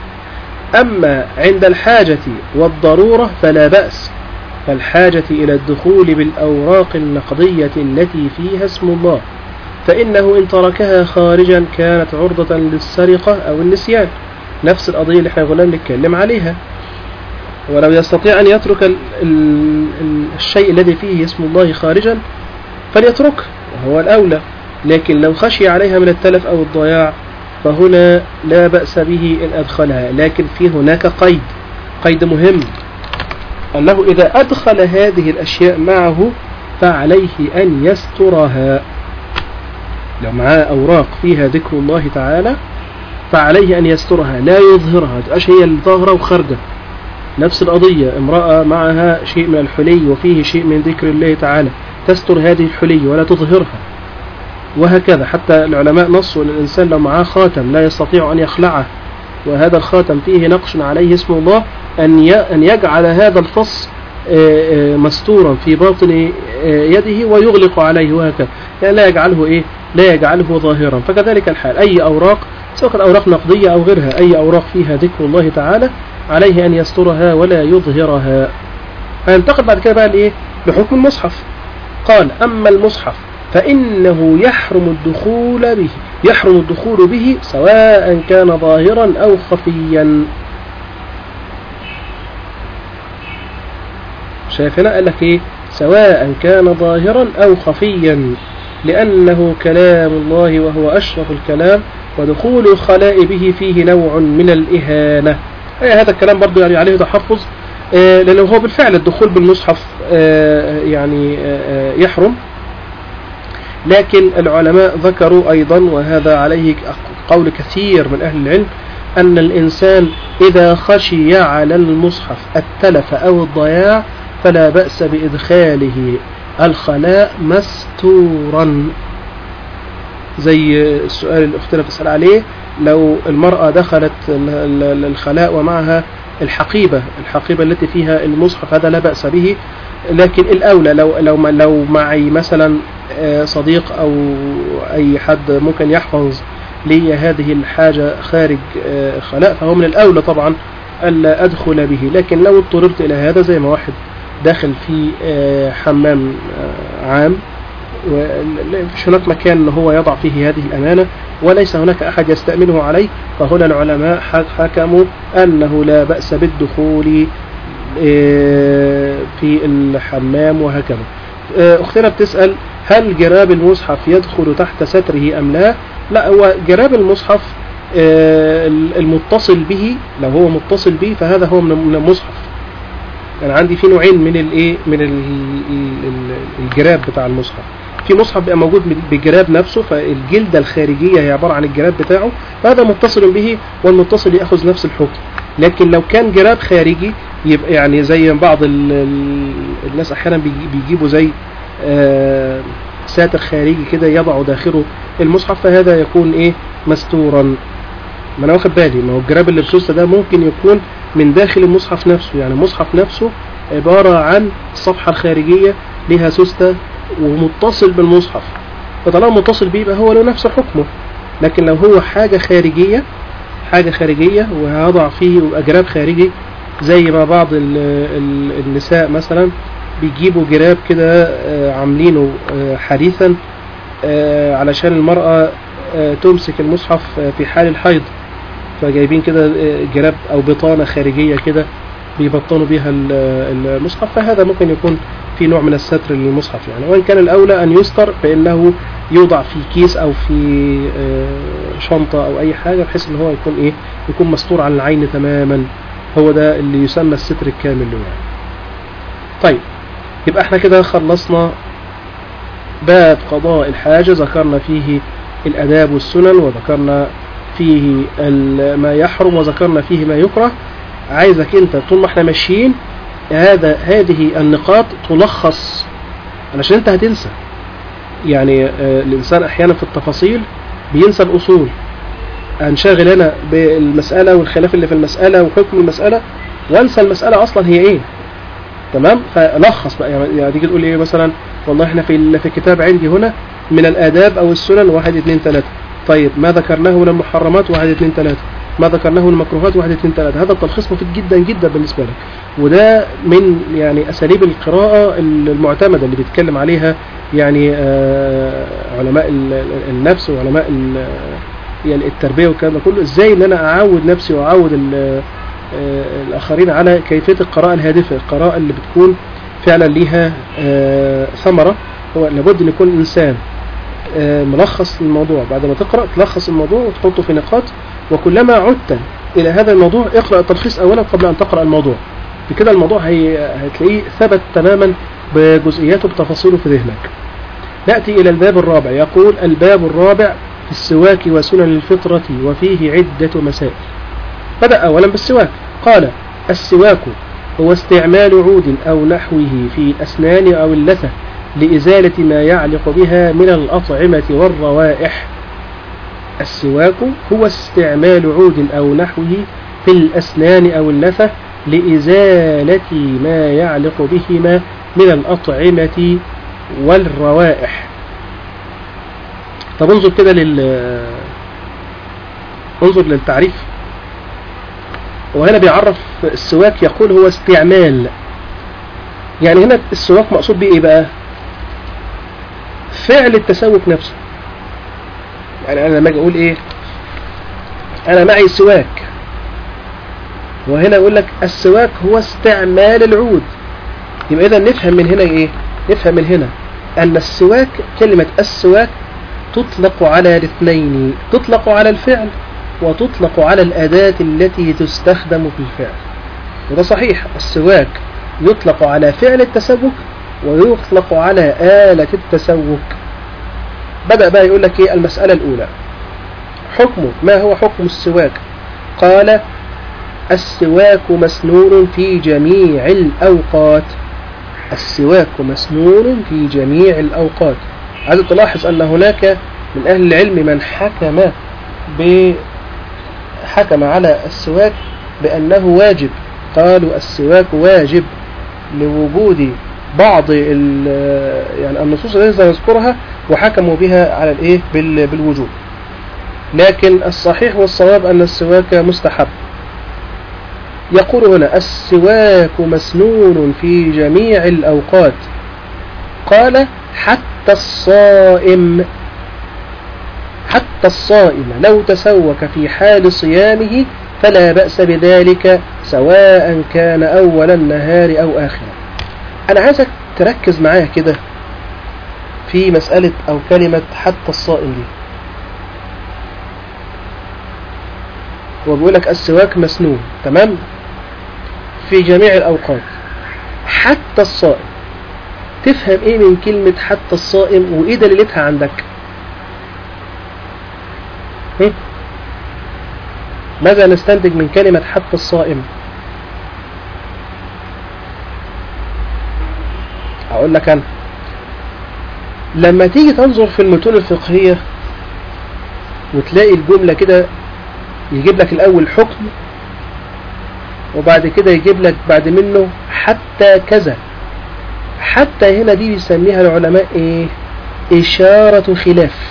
أما عند الحاجة والضرورة فلا بأس فالحاجة إلى الدخول بالأوراق النقدية التي فيها اسم الله فإنه إن تركها خارجا كانت عرضة للسرقة أو النسيان نفس القضية اللي احنا كنا بنتكلم عليها ولو يستطيع أن يترك ال ال ال الشيء الذي فيه اسم الله خارجا فليتركه وهو الأولى لكن لو خشي عليها من التلف أو الضياع فهنا لا بأس به إن أدخلها لكن في هناك قيد قيد مهم أنه إذا أدخل هذه الأشياء معه فعليه أن يسترها لو معاه أوراق فيها ذكر الله تعالى فعليه أن يسترها لا يظهرها تبقاش هي الظاهرة وخارجة نفس القضية امرأة معها شيء من الحلي وفيه شيء من ذكر الله تعالى تستر هذه الحلي ولا تظهرها وهكذا حتى العلماء نصوا أن الإنسان لو معاه خاتم لا يستطيع أن يخلعه وهذا الخاتم فيه نقش عليه اسم الله أن أن يجعل هذا الفص مستورا في باطن يده ويغلق عليه وهكذا يعني لا يجعله إيه لا يجعله ظاهرا فكذلك الحال أي أوراق سواء كانت أوراق نقدية أو غيرها أي أوراق فيها ذكر الله تعالى عليه أن يسترها ولا يظهرها هينتقل بعد كده بقى لإيه لحكم المصحف قال أما المصحف فإنه يحرم الدخول به يحرم الدخول به سواء كان ظاهرا أو خفيا شايف هنا قال لك إيه سواء كان ظاهرا أو خفيا لأنه كلام الله وهو أشرف الكلام ودخول الخلاء به فيه نوع من الإهانة أي هذا الكلام برضو يعني عليه تحفظ آه لأنه هو بالفعل الدخول بالمصحف آه يعني آه يحرم لكن العلماء ذكروا أيضا وهذا عليه قول كثير من أهل العلم أن الإنسان إذا خشي على المصحف التلف أو الضياع فلا بأس بإدخاله الخلاء مستورا زي السؤال اللي أختنا بتسأل عليه لو المرأة دخلت الخلاء ومعها الحقيبة الحقيبة التي فيها المصحف هذا لا بأس به لكن الأولى لو لو لو معي مثلا صديق أو أي حد ممكن يحفظ لي هذه الحاجة خارج الخلاء فهو من الأولى طبعا ألا أدخل به لكن لو اضطررت إلى هذا زي ما واحد داخل في حمام عام ومش هناك مكان هو يضع فيه هذه الأمانة وليس هناك أحد يستأمنه عليه فهنا العلماء حكموا أنه لا بأس بالدخول في الحمام وهكذا أختنا بتسأل هل جراب المصحف يدخل تحت ستره أم لا لا هو جراب المصحف المتصل به لو هو متصل به فهذا هو من المصحف أنا يعني عندي في نوعين من الايه من الجراب بتاع المصحف في مصحف بيبقى موجود بالجراب نفسه فالجلدة الخارجية هي عبارة عن الجراب بتاعه فهذا متصل به والمتصل يأخذ نفس الحكم لكن لو كان جراب خارجي يبقى يعني زي بعض ال ال الناس احيانا بيجيبوا زي آه ساتر خارجي كده يضع داخله المصحف فهذا يكون ايه مستورا ما انا واخد بالي ما هو الجراب اللي بسوسته ده ممكن يكون من داخل المصحف نفسه يعني المصحف نفسه عبارة عن الصفحة الخارجية لها سوستة ومتصل بالمصحف فطالما متصل بيه يبقى هو له نفس حكمه لكن لو هو حاجة خارجية حاجة خارجية وهضع فيه جراب خارجي زي ما بعض ال ال النساء مثلا بيجيبوا جراب كده عاملينه حديثا علشان المرأة تمسك المصحف في حال الحيض فجايبين كده جراب او بطانة خارجية كده بيبطنوا بيها المصحف فهذا ممكن يكون في نوع من الستر للمصحف يعني وإن كان الأولى أن يستر فإنه يوضع في كيس أو في شنطة أو أي حاجة بحيث أن هو يكون إيه يكون مستور عن العين تماما هو ده اللي يسمى الستر الكامل له يعني طيب يبقى احنا كده خلصنا باب قضاء الحاجة ذكرنا فيه الأداب والسنن وذكرنا فيه ما يحرم وذكرنا فيه ما يكره عايزك انت طول ما احنا ماشيين هذا هذه النقاط تلخص علشان انت هتنسى يعني آه الانسان احيانا في التفاصيل بينسى الاصول انشغل انا بالمسألة والخلاف اللي في المسألة وحكم المسألة وانسى المسألة اصلا هي ايه تمام فلخص بقى يعني تيجي تقول ايه مثلا والله احنا في في الكتاب عندي هنا من الاداب او السنن واحد اثنين ثلاثة طيب ما ذكرناه من المحرمات واحد اثنين ثلاثة ما ذكرناه من المكروهات واحد اثنين ثلاثة هذا التلخيص مفيد جدا جدا بالنسبة لك وده من يعني أساليب القراءة المعتمدة اللي بيتكلم عليها يعني آه علماء النفس وعلماء يعني التربية والكلام ده كله ازاي ان انا اعود نفسي واعود آه الاخرين على كيفية القراءة الهادفة القراءة اللي بتكون فعلا ليها آه ثمرة هو لابد ان يكون انسان ملخص للموضوع بعد ما تقرأ تلخص الموضوع وتحطه في نقاط وكلما عدت إلى هذا الموضوع اقرأ التلخيص أولا قبل أن تقرأ الموضوع بكده الموضوع هي... هتلاقيه ثبت تماما بجزئياته بتفاصيله في ذهنك نأتي إلى الباب الرابع يقول الباب الرابع في السواك وسنن الفطرة وفيه عدة مسائل بدأ أولا بالسواك قال السواك هو استعمال عود أو نحوه في الأسنان أو اللثة لإزالة ما يعلق بها من الأطعمة والروائح السواك هو استعمال عود أو نحوه في الأسنان أو اللثة لإزالة ما يعلق بهما من الأطعمة والروائح طب انظر كده لل انظر للتعريف وهنا بيعرف السواك يقول هو استعمال يعني هنا السواك مقصود بيه ايه بقى فعل التسوك نفسه يعني انا لما اجي اقول ايه انا معي سواك وهنا يقول لك السواك هو استعمال العود يبقى اذا نفهم من هنا ايه نفهم من هنا ان السواك كلمة السواك تطلق على الاثنين تطلق على الفعل وتطلق على الأداة التي تستخدم في الفعل وده صحيح السواك يطلق على فعل التسوك ويطلق على آلة التسوك بدأ بقى يقول لك ايه المسألة الأولى حكمه ما هو حكم السواك قال السواك مسنون في جميع الأوقات السواك مسنون في جميع الأوقات عايز تلاحظ أن هناك من أهل العلم من حكم ب حكم على السواك بأنه واجب قالوا السواك واجب لوجود بعض يعني النصوص التي سنذكرها وحكموا بها على الايه بالوجوب لكن الصحيح والصواب أن السواك مستحب يقول هنا السواك مسنون في جميع الأوقات قال حتى الصائم حتى الصائم لو تسوك في حال صيامه فلا بأس بذلك سواء كان أول النهار أو آخره أنا عايزك تركز معايا كده في مسألة أو كلمة حتى الصائم دي هو بيقول لك السواك مسنون تمام في جميع الأوقات حتى الصائم تفهم ايه من كلمة حتى الصائم وايه دليلتها عندك هم؟ ماذا نستنتج من كلمة حتى الصائم اقول لك انا لما تيجي تنظر في المتون الفقهية وتلاقي الجملة كده يجيب لك الاول حكم وبعد كده يجيب لك بعد منه حتى كذا حتى هنا دي بيسميها العلماء ايه اشارة خلاف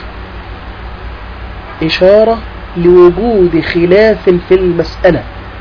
اشارة لوجود خلاف في المسألة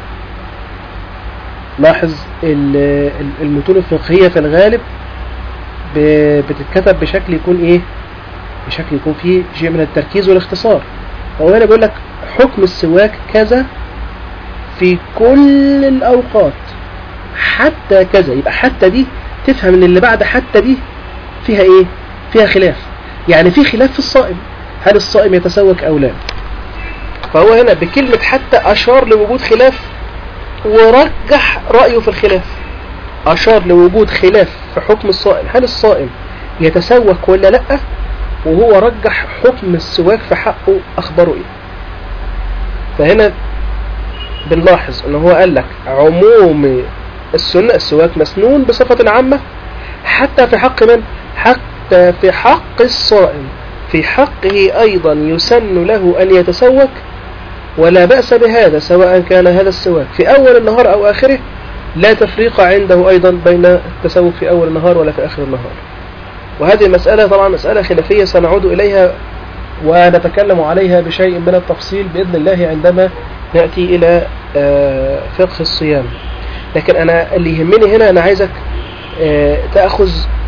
لاحظ المتون الفقهية في الغالب بتتكتب بشكل يكون ايه بشكل يكون فيه شيء من التركيز والاختصار هو هنا بيقول لك حكم السواك كذا في كل الأوقات حتى كذا يبقى حتى دي تفهم ان اللي بعد حتى دي فيها ايه فيها خلاف يعني في خلاف في الصائم هل الصائم يتسوك او لا فهو هنا بكلمة حتى أشار لوجود خلاف ورجح رأيه في الخلاف أشار لوجود خلاف في حكم الصائم هل الصائم يتسوك ولا لأ وهو رجح حكم السواك في حقه أخبره إيه فهنا بنلاحظ ان هو قال لك عموم السنة السواك مسنون بصفة عامة حتى في حق من حتى في حق الصائم في حقه أيضا يسن له أن يتسوك ولا بأس بهذا سواء كان هذا السواك في أول النهار أو آخره لا تفريق عنده أيضا بين التسوك في أول النهار ولا في آخر النهار وهذه المسألة طبعا مسألة خلافية سنعود إليها ونتكلم عليها بشيء من التفصيل بإذن الله عندما نأتي إلى فقه الصيام لكن أنا اللي يهمني هنا أنا عايزك تأخذ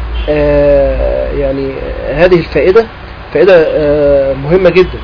يعني هذه الفائدة فائدة مهمة جدا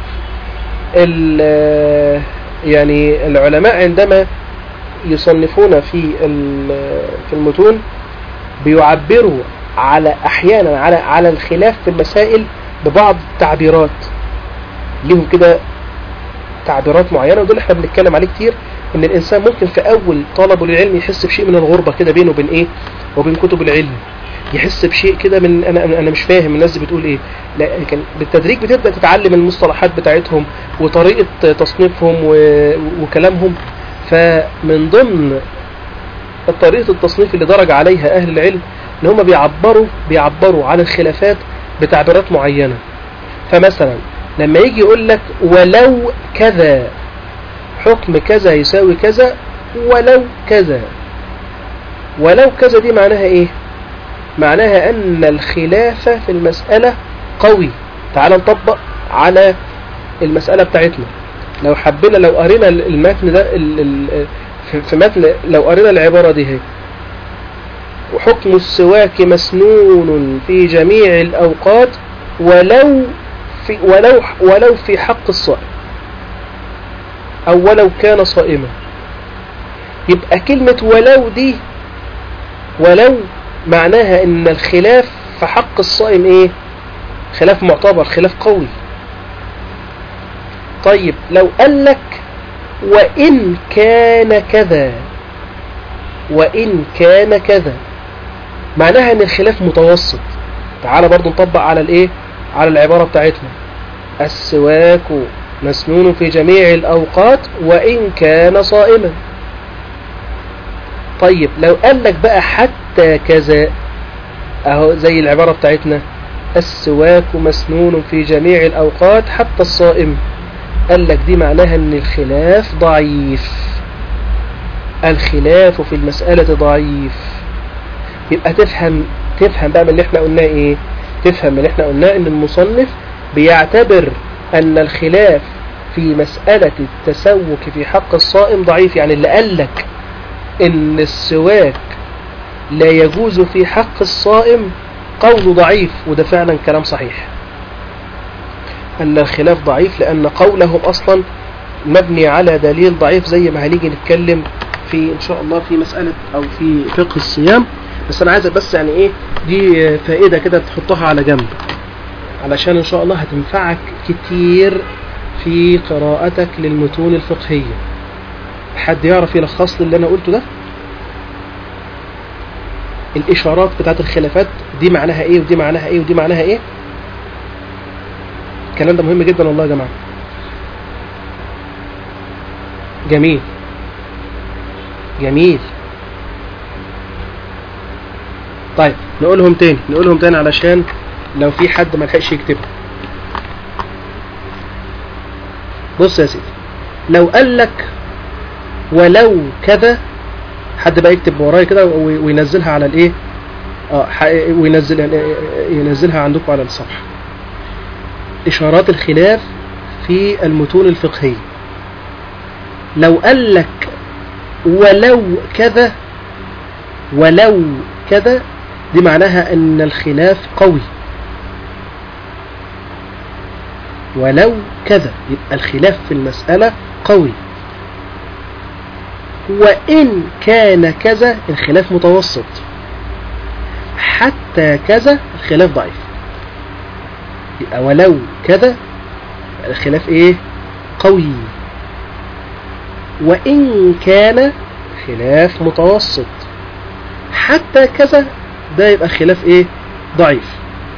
يعني العلماء عندما يصنفون في في المتون بيعبروا على احيانا على على الخلاف في المسائل ببعض التعبيرات ليهم كده تعبيرات معينة ودول احنا بنتكلم عليه كتير ان الانسان ممكن في اول طلبه للعلم يحس بشيء من الغربة كده بينه وبين ايه وبين كتب العلم يحس بشيء كده من انا انا مش فاهم الناس دي بتقول ايه لكن بالتدريج بتبدا تتعلم المصطلحات بتاعتهم وطريقه تصنيفهم وكلامهم فمن ضمن طريقه التصنيف اللي درج عليها اهل العلم ان هم بيعبروا بيعبروا عن الخلافات بتعبيرات معينه فمثلا لما يجي يقول لك ولو كذا حكم كذا يساوي كذا ولو كذا ولو كذا دي معناها ايه معناها أن الخلاف في المسألة قوي تعال نطبق على المسألة بتاعتنا لو حبينا لو قرينا المتن ده في متن لو قرينا العبارة دي هي وحكم السواك مسنون في جميع الأوقات ولو في ولو ولو في حق الصائم أو ولو كان صائما يبقى كلمة ولو دي ولو معناها ان الخلاف في حق الصائم ايه خلاف معتبر خلاف قوي طيب لو قال لك وان كان كذا وان كان كذا معناها ان الخلاف متوسط تعال برضو نطبق على الايه على العبارة بتاعتنا السواك مسنون في جميع الاوقات وان كان صائما طيب لو قال لك بقى حتى كذا اهو زي العبارة بتاعتنا السواك مسنون في جميع الأوقات حتى الصائم قال لك دي معناها ان الخلاف ضعيف الخلاف في المسألة ضعيف يبقى تفهم تفهم بقى من اللي احنا قلناه ايه تفهم من اللي احنا قلناه ان المصنف بيعتبر ان الخلاف في مسألة التسوك في حق الصائم ضعيف يعني اللي قال لك ان السواك لا يجوز في حق الصائم قول ضعيف وده فعلا كلام صحيح أن الخلاف ضعيف لأن قولهم أصلا مبني على دليل ضعيف زي ما هنيجي نتكلم في إن شاء الله في مسألة أو في فقه الصيام بس أنا عايزك بس يعني إيه دي فائدة كده تحطها على جنب علشان إن شاء الله هتنفعك كتير في قراءتك للمتون الاشارات بتاعت الخلافات دي معناها ايه ودي معناها ايه ودي معناها ايه الكلام ده مهم جدا والله يا جماعه جميل جميل طيب نقولهم تاني نقولهم تاني علشان لو في حد ما لحقش يكتبها بص يا سيدي لو قال لك ولو كذا حد بقى يكتب ورايا كده وي- وينزلها على الايه اه ح- وينزل ينزلها عندكم على الصفحه اشارات الخلاف في المتون الفقهيه لو قال لك ولو كذا ولو كذا دي معناها ان الخلاف قوي ولو كذا يبقى الخلاف في المسألة قوي وإن كان كذا الخلاف متوسط حتى كذا الخلاف ضعيف يبقى ولو كذا الخلاف ايه قوي وإن كان خلاف متوسط حتى كذا ده يبقى خلاف ايه ضعيف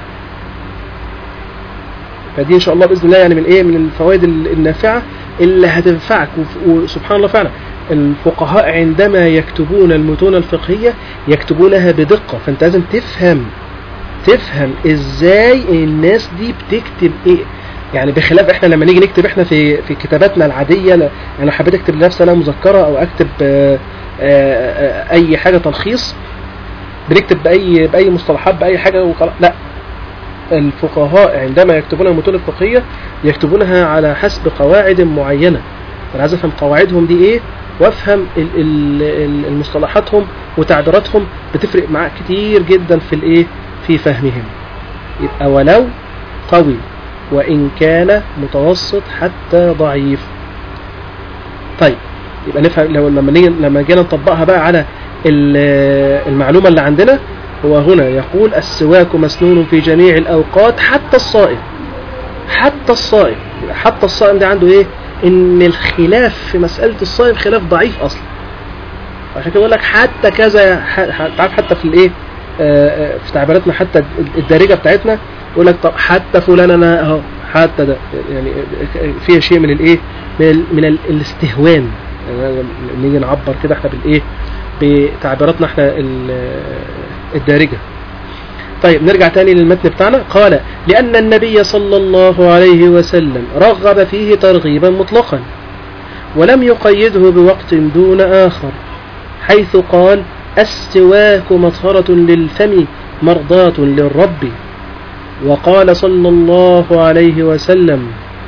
فدي ان شاء الله باذن الله يعني من ايه من الفوائد ال- النافعه اللي هتنفعك وف- وسبحان الله فعلا الفقهاء عندما يكتبون المتون الفقهيه يكتبونها بدقه فانت لازم تفهم تفهم ازاي الناس دي بتكتب ايه يعني بخلاف احنا لما نيجي نكتب احنا في في كتاباتنا العاديه ل- يعني لو حبيت اكتب لنفسي انا مذكره او اكتب آه، آه، آه، اي حاجه تلخيص بنكتب باي باي مصطلحات باي حاجه وخلاص لا الفقهاء عندما يكتبون المتون الفقهيه يكتبونها على حسب قواعد معينه فانا عايز افهم قواعدهم دي ايه وافهم ال- ال- ال- المصطلحاتهم وتعبيراتهم بتفرق معاك كتير جدا في الايه في فهمهم يبقى ولو قوي وان كان متوسط حتى ضعيف طيب يبقى نفهم لو لما نيجي لما جينا نطبقها بقى على ال- المعلومه اللي عندنا هو هنا يقول السواك مسنون في جميع الأوقات حتى الصائم حتى الصائم حتى الصائم ده عنده ايه ان الخلاف في مسألة الصائم خلاف ضعيف اصلا عشان كده يقول لك حتى كذا ح- ح- تعرف حتى في الايه آه، آه، في تعبيراتنا حتى الدارجة بتاعتنا يقول لك طب حتى فلان انا اهو حتى ده يعني فيها شيء من الايه من, ال- من ال- الاستهوان يعني نيجي نعبر كده احنا بالايه بتعبيراتنا احنا ال- الدارجة طيب نرجع تاني للمتن بتاعنا قال لأن النبي صلى الله عليه وسلم رغب فيه ترغيبا مطلقا ولم يقيده بوقت دون آخر حيث قال السواك مطهرة للفم مرضاة للرب وقال صلى الله عليه وسلم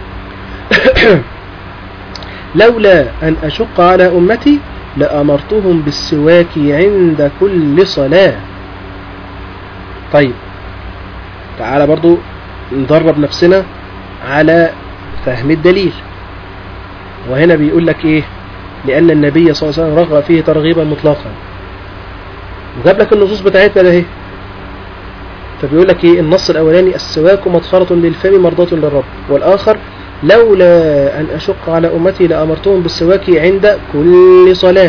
لولا أن أشق على أمتي لأمرتهم بالسواك عند كل صلاة طيب تعالى برضو ندرب نفسنا على فهم الدليل وهنا بيقول لك ايه لأن النبي صلى الله عليه وسلم رغب فيه ترغيبا مطلقا وجاب لك النصوص بتاعتنا ده اهي فبيقول لك ايه النص الاولاني السواك مطهرة للفم مرضاة للرب والاخر لولا ان اشق على امتي لامرتهم بالسواك عند كل صلاة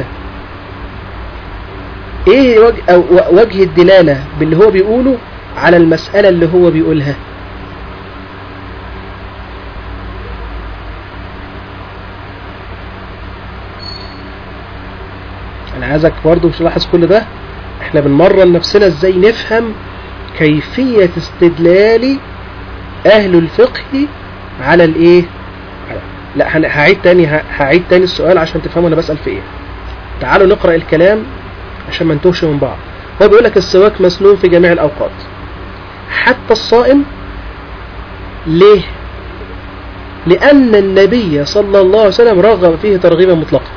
ايه وجه, أو وجه الدلالة باللي هو بيقوله على المسألة اللي هو بيقولها انا عايزك برضه مش لاحظ كل ده احنا بنمرن نفسنا ازاي نفهم كيفية استدلال اهل الفقه على الايه لا هن- هعيد تاني ه- هعيد تاني السؤال عشان تفهموا انا بسأل في ايه تعالوا نقرأ الكلام عشان ما نتوهش من بعض هو بيقول لك السواك مسنون في جميع الاوقات حتى الصائم ليه لأن النبي صلى الله عليه وسلم رغب فيه ترغيبا مطلقا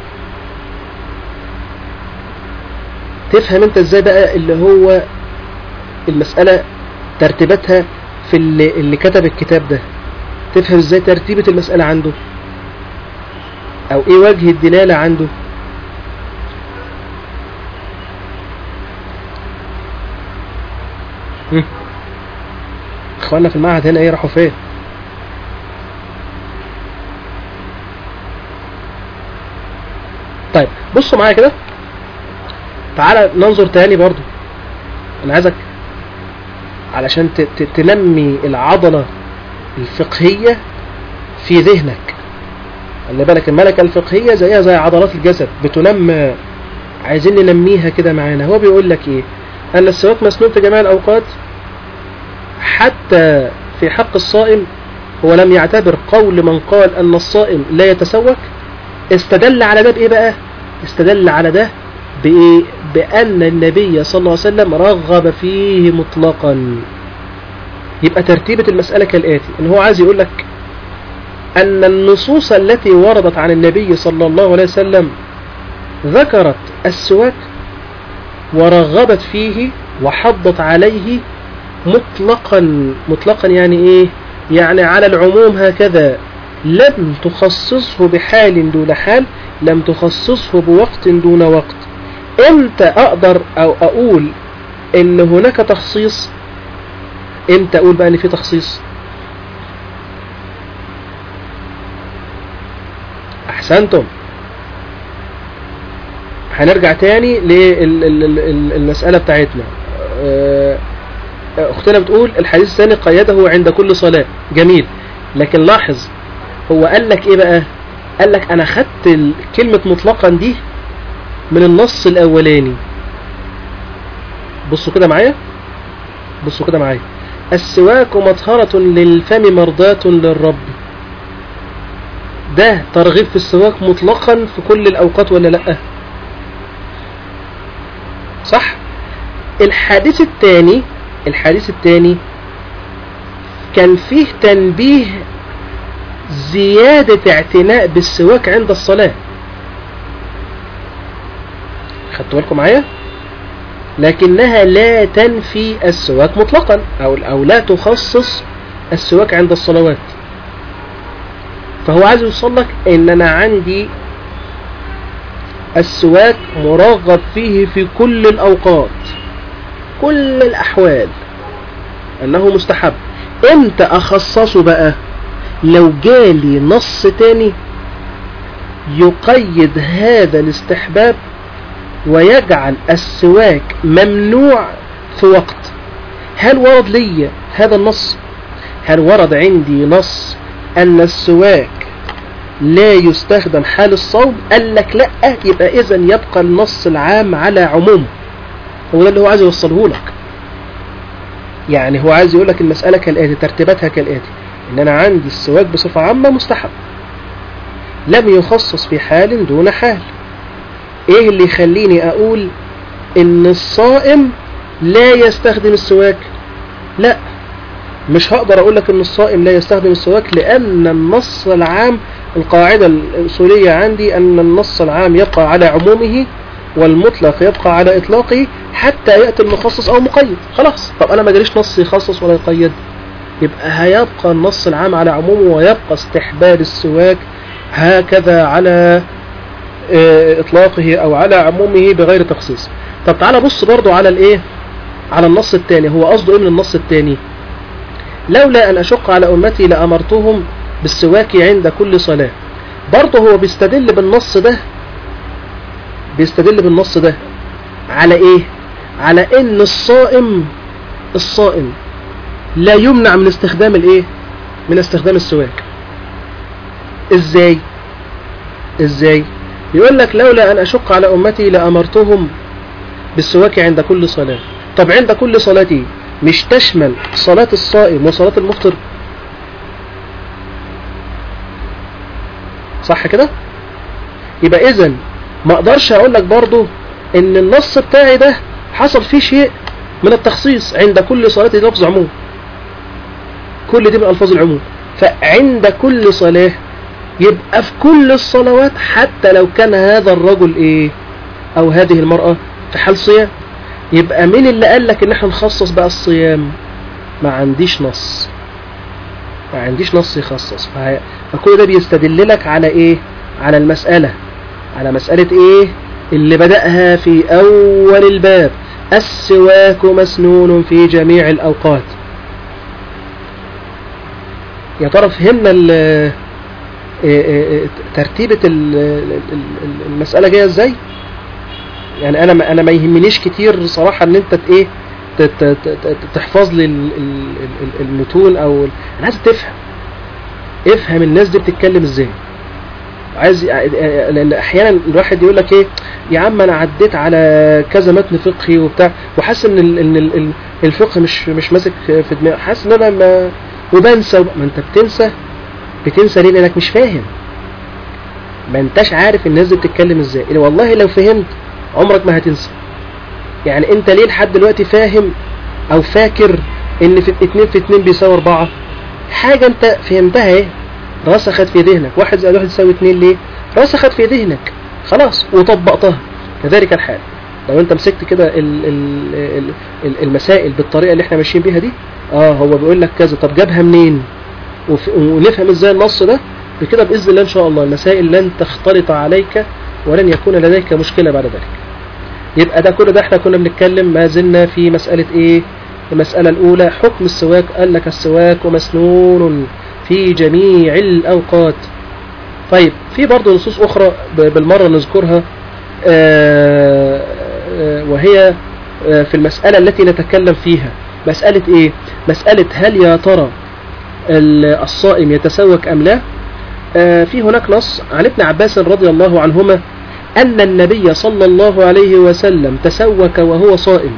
تفهم انت ازاي بقى اللي هو المسألة ترتيباتها في اللي, اللي كتب الكتاب ده تفهم ازاي ترتيبة المسألة عنده او ايه وجه الدلالة عنده هم. اخواننا في المعهد هنا ايه راحوا فين طيب بصوا معايا كده تعالى ننظر تاني برضو انا عايزك علشان ت- ت- تنمي العضلة الفقهية في ذهنك خلي بالك الملكة الفقهية زيها زي عضلات الجسد بتنمى عايزين ننميها كده معانا هو بيقول لك ايه ان السواك مسنون في جميع الاوقات حتى في حق الصائم هو لم يعتبر قول من قال ان الصائم لا يتسوك استدل على ده بايه بقى استدل على ده بايه بان النبي صلى الله عليه وسلم رغب فيه مطلقا يبقى ترتيبة المسألة كالآتي ان هو عايز يقول لك ان النصوص التي وردت عن النبي صلى الله عليه وسلم ذكرت السواك ورغبت فيه وحضت عليه مطلقا مطلقا يعني ايه يعني على العموم هكذا لم تخصصه بحال دون حال لم تخصصه بوقت دون وقت امتى اقدر او اقول ان هناك تخصيص امتى اقول بقى ان في تخصيص احسنتم هنرجع تاني للمسألة بتاعتنا آه، اختنا بتقول الحديث الثاني قيده عند كل صلاة جميل لكن لاحظ هو قال لك ايه بقى قال لك انا خدت ال- كلمة مطلقا دي من النص الاولاني بصوا كده معايا بصوا كده معايا السواك مطهرة للفم مرضاة للرب ده ترغيب في السواك مطلقا في كل الاوقات ولا لا صح الحديث الثاني الحديث الثاني كان فيه تنبيه زيادة اعتناء بالسواك عند الصلاة خدتوا بالكم معايا لكنها لا تنفي السواك مطلقا أو, أو لا تخصص السواك عند الصلوات فهو عايز يوصل لك ان انا عندي السواك مرغب فيه في كل الاوقات كل الاحوال انه مستحب امتى اخصصه بقى لو جالي نص تاني يقيد هذا الاستحباب ويجعل السواك ممنوع في وقت هل ورد لي هذا النص هل ورد عندي نص ان السواك لا يستخدم حال الصوم قال لك لا يبقى اذا يبقى النص العام على عمومه هو ده اللي هو عايز يوصله لك يعني هو عايز يقول لك المسألة كالآتي ترتيباتها كالآتي ان انا عندي السواك بصفة عامة مستحب لم يخصص في حال دون حال ايه اللي يخليني اقول ان الصائم لا يستخدم السواك لا مش هقدر اقول لك ان الصائم لا يستخدم السواك لان النص العام القاعدة الأصولية عندي أن النص العام يبقى على عمومه والمطلق يبقى على إطلاقه حتى يأتي المخصص أو مقيد خلاص طب أنا ما جاليش نص يخصص ولا يقيد يبقى هيبقى النص العام على عمومه ويبقى استحباب السواك هكذا على اه إطلاقه أو على عمومه بغير تخصيص طب تعالى بص برضو على الإيه على النص الثاني هو قصده إيه من النص الثاني لولا أن أشق على أمتي لأمرتهم بالسواك عند كل صلاة برضه هو بيستدل بالنص ده بيستدل بالنص ده على ايه على ان الصائم الصائم لا يمنع من استخدام الايه من استخدام السواك ازاي ازاي يقول لك لولا ان اشق على امتي لامرتهم بالسواك عند كل صلاة طب عند كل صلاة ايه مش تشمل صلاة الصائم وصلاة المفطر صح كده يبقى اذا ما اقدرش اقول لك برضو ان النص بتاعي ده حصل فيه شيء من التخصيص عند كل صلاة لفظ عموم كل دي من الفاظ العموم فعند كل صلاة يبقى في كل الصلوات حتى لو كان هذا الرجل ايه او هذه المرأة في حال صيام يبقى مين اللي قال لك ان احنا نخصص بقى الصيام ما عنديش نص ما عنديش نص يخصص فكل ده بيستدل لك على ايه على المسألة على مسألة ايه اللي بدأها في اول الباب السواك مسنون في جميع الاوقات يا ترى فهمنا ترتيبة المسألة جاية ازاي يعني انا ما انا ما يهمنيش كتير صراحة ان انت ايه ت- ت- ت- ت- تحفظ لي ال- ال- ال- المتون او ال- انا عايز تفهم افهم الناس دي بتتكلم ازاي عايز لان احيانا الواحد يقول لك ايه يا عم انا عديت على كذا متن فقهي وبتاع وحاسس ان ال- ان ال- ال- الفقه مش مش ماسك في دماغي حاسس ان انا ما وبنسى وب- ما انت بتنسى بتنسى ليه لانك مش فاهم ما انتش عارف الناس دي بتتكلم ازاي إيه والله لو فهمت عمرك ما هتنسى يعني انت ليه لحد دلوقتي فاهم او فاكر ان في اتنين في اتنين بيساوي اربعة حاجة انت فهمتها ايه رسخت في ذهنك واحد زائد واحد يساوي اتنين ليه رسخت في ذهنك خلاص وطبقتها كذلك الحال لو انت مسكت كده ال- ال- ال- ال- المسائل بالطريقة اللي احنا ماشيين بيها دي اه هو بيقول لك كذا طب جابها منين وف- ونفهم ازاي النص ده بكده بإذن الله إن شاء الله المسائل لن تختلط عليك ولن يكون لديك مشكلة بعد ذلك يبقى ده كل ده احنا كنا بنتكلم ما زلنا في مسألة ايه المسألة الأولى حكم السواك قال لك السواك مسنون في جميع الأوقات طيب في برضه نصوص أخرى ب- بالمرة نذكرها آه، آه، وهي آه، في المسألة التي نتكلم فيها مسألة ايه مسألة هل يا ترى ال- الصائم يتسوك أم لا آه، في هناك نص عن ابن عباس رضي الله عنهما أن النبي صلى الله عليه وسلم تسوك وهو صائم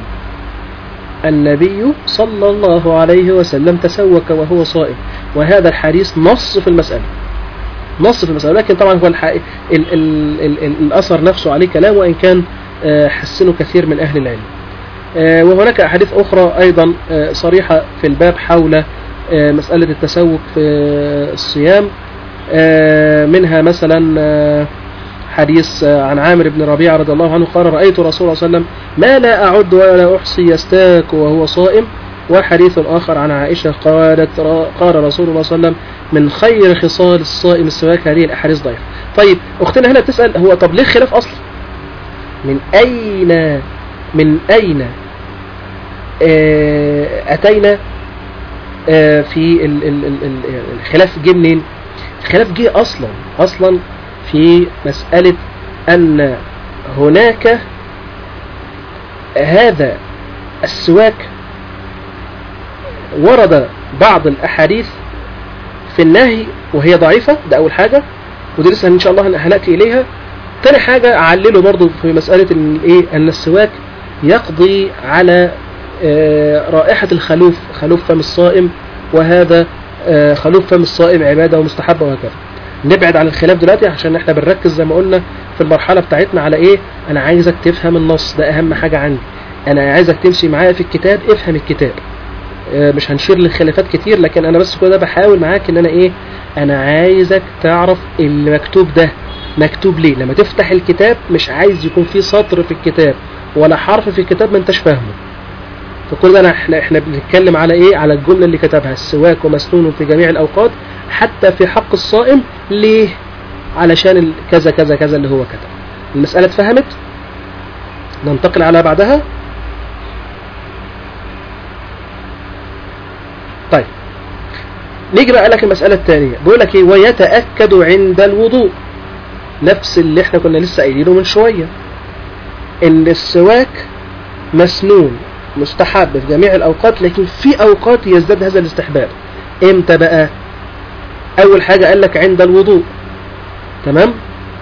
النبي صلى الله عليه وسلم تسوك وهو صائم وهذا الحديث نص في المسألة نص في المسألة لكن طبعا هو الحق... ال... ال... ال... ال... الأثر نفسه عليه كلام وإن كان آه، حسنه كثير من أهل العلم آه، وهناك أحاديث أخرى أيضا آه، صريحة في الباب حول آه، مسألة التسوك في الصيام آه، منها مثلا آه، حديث آه، عن عامر بن ربيعة رضي الله عنه قال رأيت رسول الله صلى الله عليه وسلم ما لا أعد ولا أحصي يستاك وهو صائم وحديث آخر عن عائشة قالت را- قال رسول الله صلى الله عليه وسلم من خير خصال الصائم السواك هذه الأحاديث ضعيفة طيب أختنا هنا بتسأل هو طب ليه خلاف أصلا من أين من أين آه، أتينا آه، في ال- ال- ال- ال- الخلاف جه منين الخلاف جه أصلا أصلا في مسألة أن هناك هذا السواك ورد بعض الأحاديث في النهي وهي ضعيفة ده أول حاجة ودي لسه إن شاء الله هنأتي إليها تاني حاجة أعلله برضو في مسألة إن إيه أن السواك يقضي على آه، رائحة الخلوف خلوف فم الصائم وهذا آه، خلوف فم الصائم عبادة ومستحبة وهكذا نبعد عن الخلاف دلوقتي عشان احنا بنركز زي ما قلنا في المرحلة بتاعتنا على ايه انا عايزك تفهم النص ده اهم حاجة عندي انا عايزك تمشي معايا في الكتاب افهم الكتاب آه، مش هنشير للخلافات كتير لكن انا بس كده بحاول معاك ان انا ايه انا عايزك تعرف المكتوب ده مكتوب ليه لما تفتح الكتاب مش عايز يكون في سطر في الكتاب ولا حرف في الكتاب ما انتش فاهمه فكل ده أنا احنا احنا بنتكلم على ايه على الجمله اللي كتبها السواك ومسنون في جميع الاوقات حتى في حق الصائم ليه علشان ال- كذا كذا كذا اللي هو كتب المساله اتفهمت ننتقل على بعدها طيب نيجي بقى لك المساله الثانيه بيقول لك ايه ويتاكد عند الوضوء نفس اللي احنا كنا لسه قايلينه من شويه ان السواك مسنون مستحب في جميع الأوقات لكن في أوقات يزداد هذا الاستحباب إمتى بقى أول حاجة قال لك عند الوضوء تمام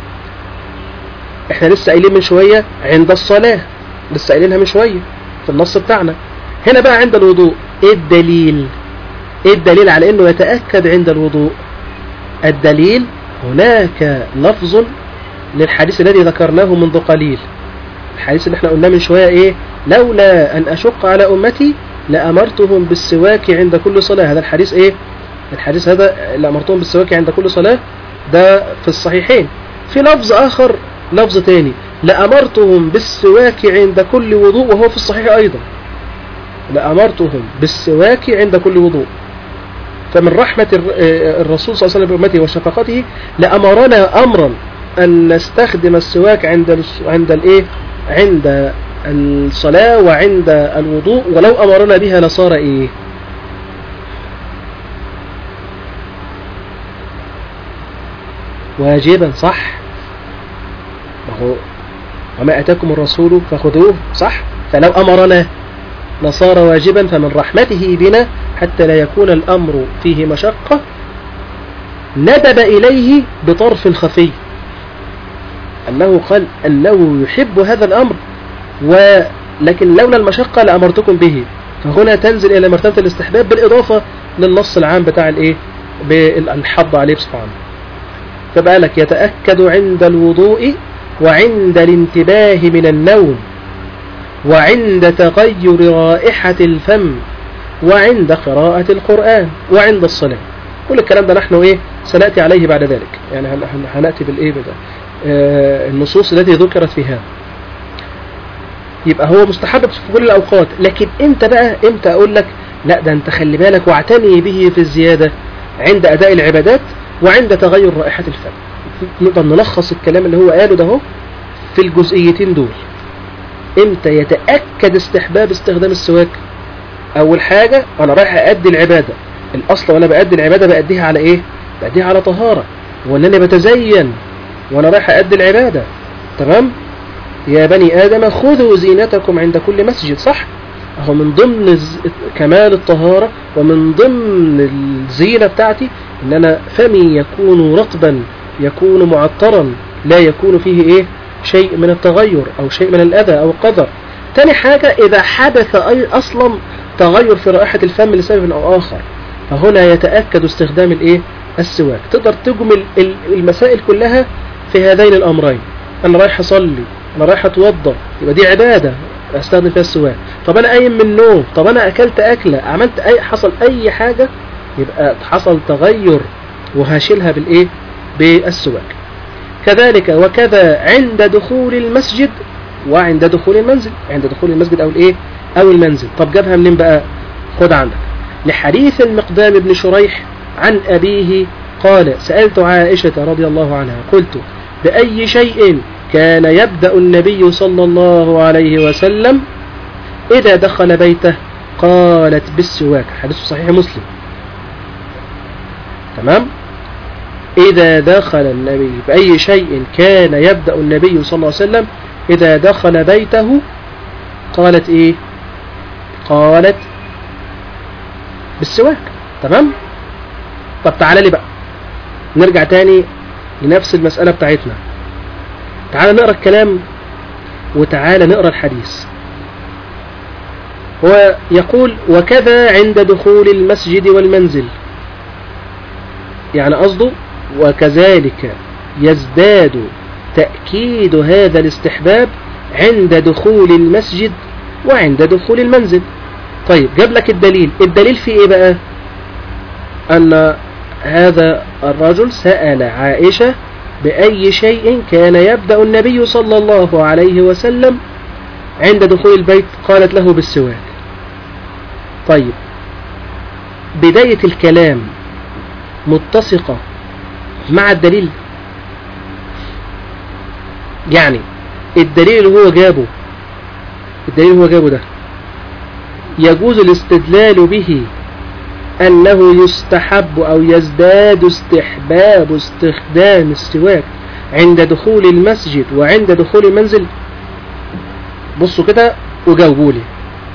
احنا لسه قايلين من شوية عند الصلاة لسه قايلينها من شوية في النص بتاعنا هنا بقى عند الوضوء ايه الدليل ايه الدليل على انه يتأكد عند الوضوء الدليل هناك لفظ للحديث الذي ذكرناه منذ قليل الحديث اللي احنا قلناه من شوية ايه لولا ان اشق على امتي لامرتهم بالسواك عند كل صلاة هذا الحديث ايه الحديث هذا لامرتهم بالسواك عند كل صلاة ده في الصحيحين في لفظ اخر لفظ تاني لامرتهم بالسواك عند كل وضوء وهو في الصحيح ايضا لامرتهم بالسواك عند كل وضوء فمن رحمة الر- آه، الرسول صلى الله عليه وسلم بأمته وشفقته لأمرنا أمرا أن نستخدم السواك عند الس- عند الإيه؟ عند الصلاة وعند الوضوء ولو أمرنا بها لصار إيه؟ واجبا صح ما هو وما أتاكم الرسول فخذوه صح فلو أمرنا لصار واجبا فمن رحمته بنا حتى لا يكون الأمر فيه مشقة ندب إليه بطرف خفي أنه قال أنه يحب هذا الأمر ولكن لولا المشقة لأمرتكم به فهنا تنزل إلى مرتبة الاستحباب بالإضافة للنص العام بتاع الإيه بالحض عليه سبحانه فبقى لك يتأكد عند الوضوء وعند الانتباه من النوم وعند تغير رائحة الفم وعند قراءة القرآن وعند الصلاة كل الكلام ده نحن ايه سنأتي عليه بعد ذلك يعني هنأتي بالايه بدا آه النصوص التي ذكرت فيها يبقى هو مستحب في كل الأوقات لكن امتى بقى امتى أقول لك لا ده انت خلي بالك واعتني به في الزيادة عند أداء العبادات وعند تغير رائحة الفم نقدر نلخص الكلام اللي هو قاله ده هو في الجزئيتين دول امتى يتأكد استحباب استخدام السواك اول حاجة انا رايح ادي العبادة الاصل وانا بادي العبادة باديها على ايه باديها على طهارة وانني بتزين وانا رايح ادي العبادة تمام يا بني ادم خذوا زينتكم عند كل مسجد صح اهو من ضمن كمال الطهارة ومن ضمن الزينة بتاعتي ان انا فمي يكون رطبا يكون معطرا لا يكون فيه ايه شيء من التغير او شيء من الاذى او القدر تاني حاجة اذا حدث اي اصلا تغير في رائحة الفم لسبب او اخر فهنا يتأكد استخدام الايه السواك تقدر تجمل المسائل كلها في هذين الامرين انا رايح اصلي انا رايح اتوضى يبقى دي عبادة استخدم فيها السواك طب انا قايم من النوم طب انا اكلت اكلة عملت اي حصل اي حاجة يبقى حصل تغير وهاشلها بالايه بالسواك كذلك وكذا عند دخول المسجد وعند دخول المنزل عند دخول المسجد او الايه او المنزل طب جابها منين بقى خد عندك لحديث المقدام بن شريح عن أبيه قال سألت عائشة رضي الله عنها قلت بأي شيء كان يبدأ النبي صلى الله عليه وسلم إذا دخل بيته قالت بالسواك حديث صحيح مسلم تمام إذا دخل النبي بأي شيء كان يبدأ النبي صلى الله عليه وسلم إذا دخل بيته قالت إيه قالت بالسواك تمام طب تعالى لي بقى نرجع تاني لنفس المسألة بتاعتنا تعالى نقرأ الكلام وتعالى نقرأ الحديث هو يقول وكذا عند دخول المسجد والمنزل يعني قصده وكذلك يزداد تأكيد هذا الاستحباب عند دخول المسجد وعند دخول المنزل طيب جاب لك الدليل الدليل في ايه بقى ان هذا الرجل سأل عائشة بأي شيء كان يبدأ النبي صلى الله عليه وسلم عند دخول البيت قالت له بالسواك طيب بداية الكلام متسقة مع الدليل يعني الدليل اللي هو جابه الدليل اللي هو جابه ده يجوز الاستدلال به أنه يستحب أو يزداد استحباب استخدام السواك عند دخول المسجد وعند دخول المنزل بصوا كده وجاوبوا لي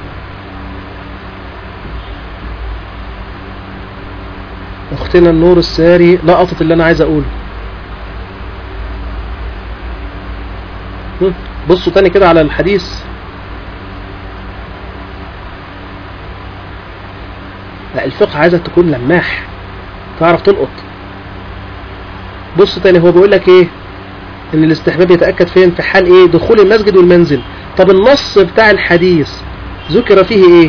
اختنا النور الساري لقطت اللي انا عايز اقوله بصوا تاني كده على الحديث لا الفقه عايزك تكون لماح تعرف تلقط بص تاني هو بيقول لك ايه ان الاستحباب يتأكد فين في حال ايه دخول المسجد والمنزل طب النص بتاع الحديث ذكر فيه ايه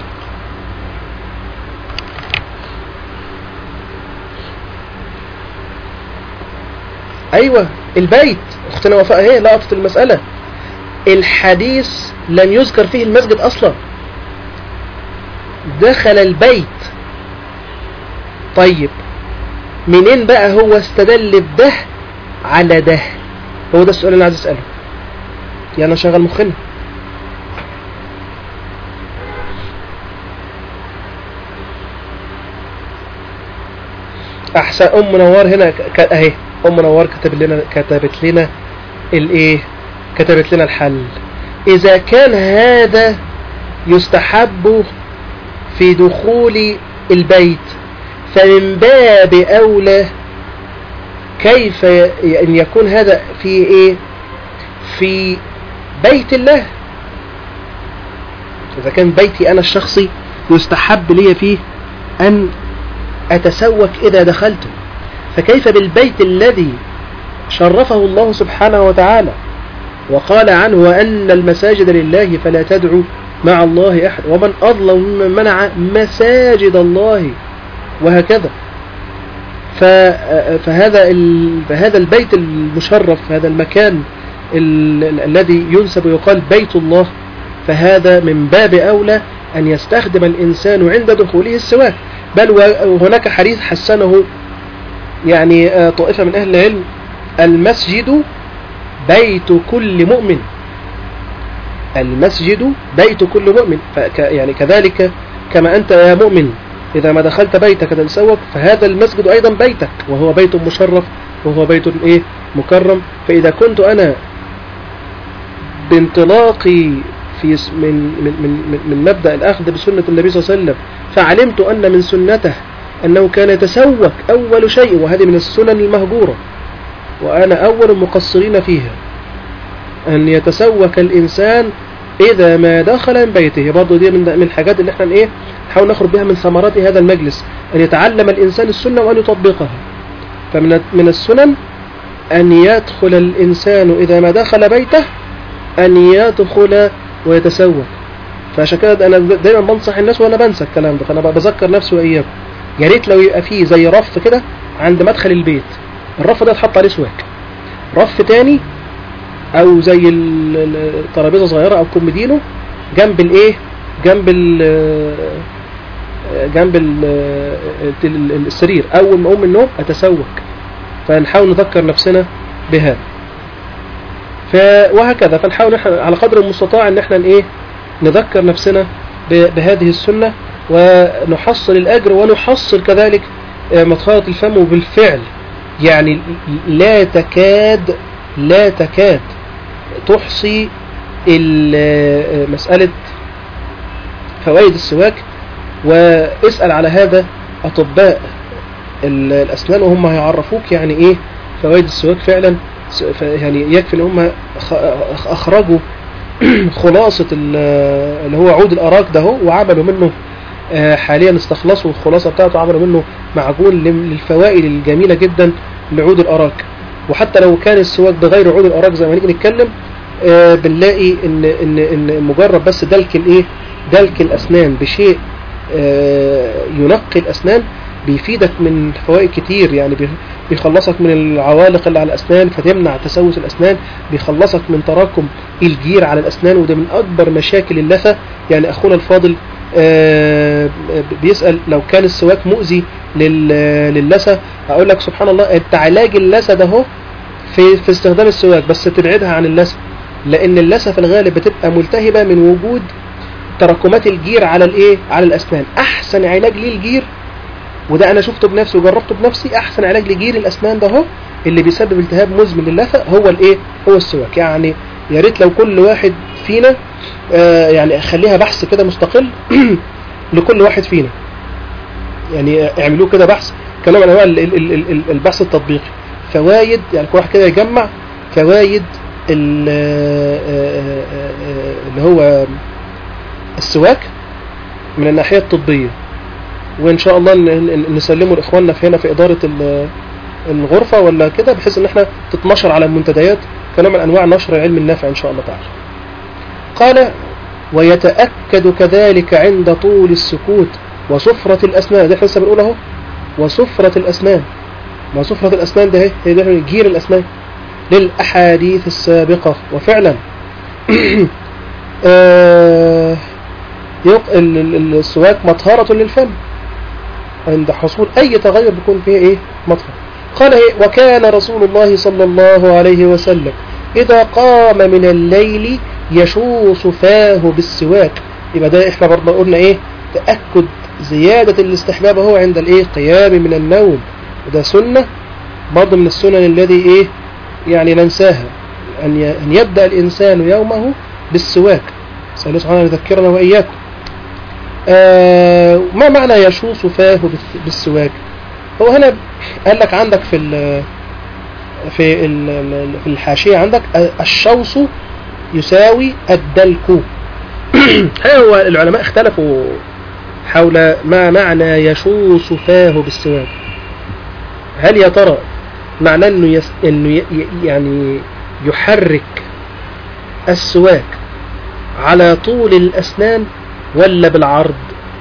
ايوه البيت اختنا وفاء اهي لقطت المسألة الحديث لم يذكر فيه المسجد اصلا دخل البيت طيب منين بقى هو استدل بده على ده هو ده السؤال اللي عايز اساله يعني شغل مخنا احسن ام منور هنا ك... اهي ام منور كتب لنا كتبت لنا الايه كتبت لنا الحل اذا كان هذا يستحب في دخول البيت فمن باب أولى كيف أن يكون هذا في إيه في بيت الله إذا كان بيتي أنا الشخصي يستحب لي فيه أن أتسوك إذا دخلته فكيف بالبيت الذي شرفه الله سبحانه وتعالى وقال عنه وأن المساجد لله فلا تدعوا مع الله أحد ومن أظلم ممن منع مساجد الله وهكذا فهذا فهذا البيت المشرف هذا المكان الذي ينسب ويقال بيت الله فهذا من باب أولى أن يستخدم الإنسان عند دخوله السواك بل وهناك حديث حسنه يعني طائفة من أهل العلم المسجد بيت كل مؤمن المسجد بيت كل مؤمن يعني كذلك كما أنت يا مؤمن إذا ما دخلت بيتك تتسوق فهذا المسجد أيضا بيتك وهو بيت مشرف وهو بيت إيه مكرم فإذا كنت أنا بانطلاقي في من من من من مبدأ الأخذ بسنة النبي صلى الله عليه وسلم فعلمت أن من سنته أنه كان يتسوق أول شيء وهذه من السنن المهجورة وأنا أول المقصرين فيها أن يتسوك الإنسان إذا ما دخل من بيته برضه دي من الحاجات اللي احنا إيه نحاول نخرج بها من ثمرات هذا المجلس أن يتعلم الإنسان السنة وأن يطبقها فمن من السنن أن يدخل الإنسان إذا ما دخل بيته أن يدخل ويتسوق فعشان كده أنا دايما بنصح الناس وأنا بنسى الكلام ده فأنا بذكر نفسي وإياكم يا ريت لو يبقى فيه زي رف كده عند مدخل البيت الرف ده اتحط عليه سواك رف تاني او زي الترابيزه صغيره او كوميدينو جنب الايه جنب ال جنب ال السرير اول ما اقوم من النوم اتسوق فنحاول نذكر نفسنا بهذا ف وهكذا فنحاول على قدر المستطاع ان احنا ايه نذكر نفسنا بهذه السنه ونحصل الاجر ونحصل كذلك مطهره الفم وبالفعل يعني لا تكاد لا تكاد تحصي مسألة فوائد السواك واسأل على هذا أطباء الأسنان وهم هيعرفوك يعني إيه فوائد السواك فعلا يعني يكفي ان هم أخرجوا خلاصة اللي هو عود الأراك ده هو وعملوا منه حاليا استخلصوا الخلاصة بتاعته وعملوا منه معجون للفوائد الجميلة جدا لعود الأراك وحتى لو كان السواك بغير عود الأراك زي ما نيجي نتكلم آه بنلاقي ان ان ان مجرد بس دلك الايه دلك الاسنان بشيء آه ينقي الاسنان بيفيدك من فوائد كتير يعني بيخلصك من العوالق اللي على الاسنان فتمنع تسوس الاسنان بيخلصك من تراكم الجير على الاسنان وده من اكبر مشاكل اللثه يعني اخونا الفاضل آه بيسأل لو كان السواك مؤذي للثة اقول لك سبحان الله انت علاج اللثة ده هو في, في استخدام السواك بس تبعدها عن اللثة لان اللثة في الغالب بتبقى ملتهبة من وجود تراكمات الجير على الايه على الاسنان احسن علاج للجير وده انا شفته بنفسي وجربته بنفسي احسن علاج لجير الاسنان ده هو اللي بيسبب التهاب مزمن للثة هو الايه هو السواك يعني يا ريت لو كل واحد فينا آه يعني خليها بحث كده مستقل لكل واحد فينا يعني اعملوه كده بحث كنوع من انواع البحث التطبيقي فوائد يعني كل واحد كده يجمع فوائد اللي هو السواك من الناحية الطبية وإن شاء الله نسلمه لإخواننا في هنا في إدارة الغرفة ولا كده بحيث إن احنا تتنشر على المنتديات كنوع من أنواع نشر العلم النافع إن شاء الله تعالى قال ويتأكد كذلك عند طول السكوت وصفرة الأسنان ده احنا لسه بنقول اهو وصفرة الأسنان ما صفرة الأسنان ده هي ده جير الأسنان للأحاديث السابقة وفعلا آه السواك مطهرة للفم عند حصول أي تغير بيكون فيه إيه مطهر قال إيه وكان رسول الله صلى الله عليه وسلم إذا قام من الليل يشوص فاه بالسواك يبقى ده إحنا برضه قلنا إيه تأكد زيادة الاستحباب هو عند الإيه قيام من النوم وده سنة برضه من السنن الذي إيه يعني ننساها أن أن يبدأ الإنسان يومه بالسواك نسأل الله سبحانه أن يذكرنا وإياكم آه ما معنى يشوص فاه بالس- بالسواك هو هنا قال لك عندك في ال في ال في الحاشية عندك الشوص يساوي الدلك هو العلماء اختلفوا حول ما معنى يشوص فاه بالسواك هل يا ترى معناه انه يس... انه ي... ي- يعني يحرك السواك على طول الاسنان ولا بالعرض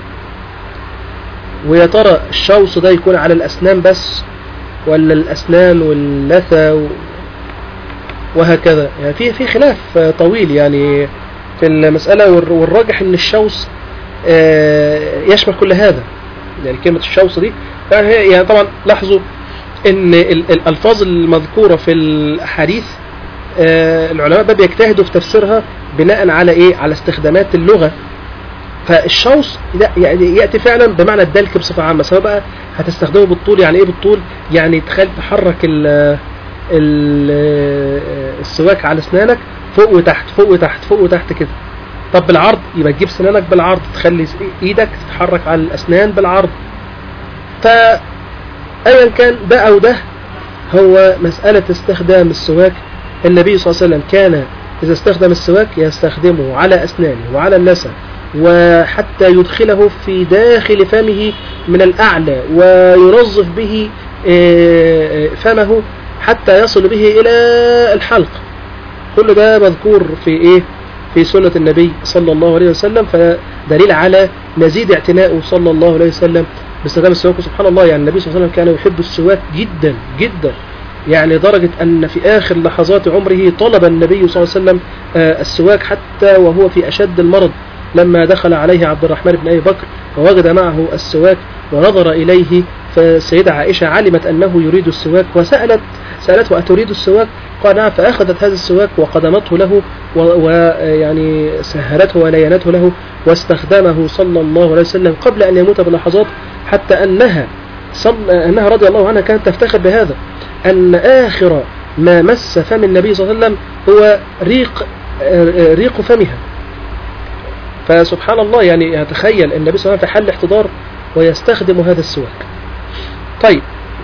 ويا ترى الشوص ده يكون على الاسنان بس ولا الاسنان واللثة و... وهكذا يعني في في خلاف طويل يعني في المسألة والر- والراجح ان الشوص آه، يشمل كل هذا يعني كلمة الشوص دي يعني هي- يعني طبعا لاحظوا ان ال- الالفاظ المذكورة في الاحاديث آه، العلماء بقى بيجتهدوا في تفسيرها بناء على ايه على استخدامات اللغة فالشوص لا يعني ياتي فعلا بمعنى الدلك بصفه عامه سواء بقى هتستخدمه بالطول يعني ايه بالطول يعني تخلي تحرك ال ال السواك على اسنانك فوق وتحت فوق وتحت فوق وتحت كده طب بالعرض يبقى تجيب سنانك بالعرض تخلي ايدك تتحرك على الاسنان بالعرض فايا كان ده او ده هو مسألة استخدام السواك النبي صلى الله عليه وسلم كان إذا استخدم السواك يستخدمه على أسنانه وعلى اللثة وحتى يدخله في داخل فمه من الأعلى وينظف به آه، فمه حتى يصل به إلى الحلق كل ده مذكور في إيه في سنة النبي صلى الله عليه وسلم فدليل على مزيد اعتنائه صلى الله عليه وسلم باستخدام السواك سبحان الله يعني النبي صلى الله عليه وسلم كان يحب السواك جدا جدا يعني درجة أن في آخر لحظات عمره طلب النبي صلى الله عليه وسلم آه، السواك حتى وهو في أشد المرض لما دخل عليه عبد الرحمن بن أبي بكر ووجد معه السواك ونظر إليه فالسيدة عائشة علمت أنه يريد السواك وسألت سألته أتريد السواك قال نعم فأخذت هذا السواك وقدمته له ويعني سهرته ولينته له واستخدمه صلى الله عليه وسلم قبل أن يموت بلحظات حتى أنها صل... أنها رضي الله عنها كانت تفتخر بهذا أن آخر ما مس فم النبي صلى الله عليه وسلم هو ريق آه، ريق فمها فسبحان الله يعني تخيل النبي صلى الله عليه وسلم في حال احتضار ويستخدم هذا السواك طيب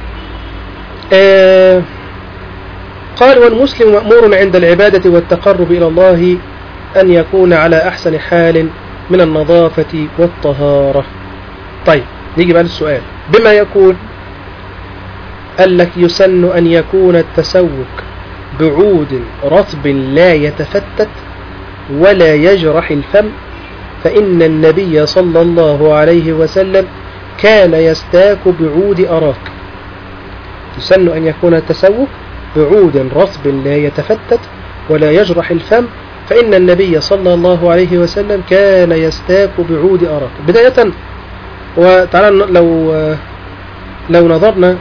آه قال والمسلم مأمور عند العبادة والتقرب إلى الله أن يكون على أحسن حال من النظافة والطهارة طيب نيجي بقى للسؤال بما يكون قال لك يسن أن يكون التسوك بعود رطب لا يتفتت ولا يجرح الفم فإن النبي صلى الله عليه وسلم كان يستاك بعود أراك يسن أن يكون التسوك بعود رطب لا يتفتت ولا يجرح الفم فإن النبي صلى الله عليه وسلم كان يستاك بعود أراك بداية وتعالى لو لو نظرنا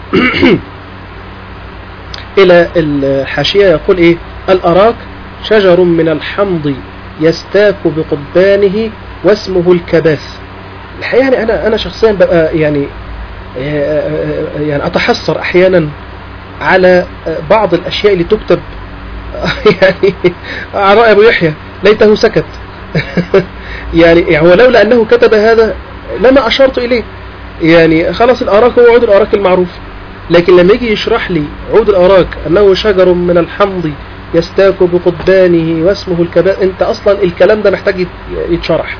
إلى الحاشية يقول إيه الأراك شجر من الحمض يستاك بقضبانه واسمه الكباث الحقيقة يعني أنا أنا شخصيا ببقى يعني يعني أتحسر أحيانا على بعض الأشياء اللي تكتب يعني على رأي أبو يحيى ليته سكت يعني هو لولا أنه كتب هذا لما أشرت إليه يعني خلاص الأراك هو عود الأراك المعروف لكن لما يجي يشرح لي عود الأراك أنه شجر من الحمض يستاك بقضبانه واسمه الكباء انت اصلا الكلام ده محتاج يتشرح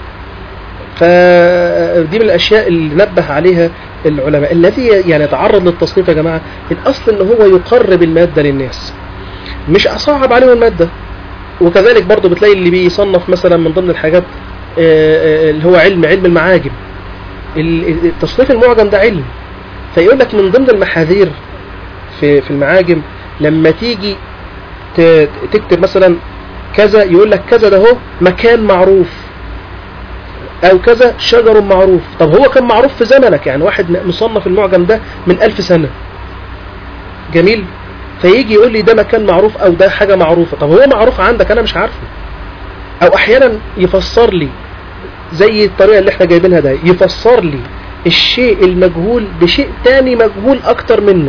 فدي من الاشياء اللي نبه عليها العلماء الذي يعني يتعرض للتصنيف يا جماعة الاصل ان هو يقرب المادة للناس مش اصعب عليهم المادة وكذلك برضو بتلاقي اللي بيصنف مثلا من ضمن الحاجات اللي هو علم علم المعاجم التصنيف المعجم ده علم فيقول لك من ضمن المحاذير في في المعاجم لما تيجي تكتب مثلا كذا يقول لك كذا ده هو مكان معروف او كذا شجر معروف طب هو كان معروف في زمنك يعني واحد مصنف المعجم ده من ألف سنة جميل فيجي يقول لي ده مكان معروف او ده حاجة معروفة طب هو معروف عندك انا مش عارفه او احيانا يفسر لي زي الطريقة اللي احنا جايبينها ده يفسر لي الشيء المجهول بشيء تاني مجهول اكتر منه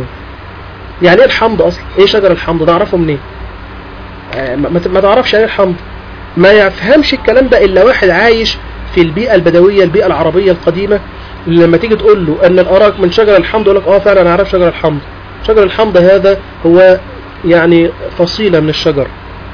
يعني ايه الحمض اصلا ايه شجر الحمض ده اعرفه منين إيه؟ ما تعرفش ايه الحمض ما يفهمش الكلام ده الا واحد عايش في البيئة البدوية البيئة العربية القديمة اللي لما تيجي تقول له ان الاراك من شجر الحمض يقول لك اه فعلا انا عارف شجر الحمض شجر الحمض هذا هو يعني فصيلة من الشجر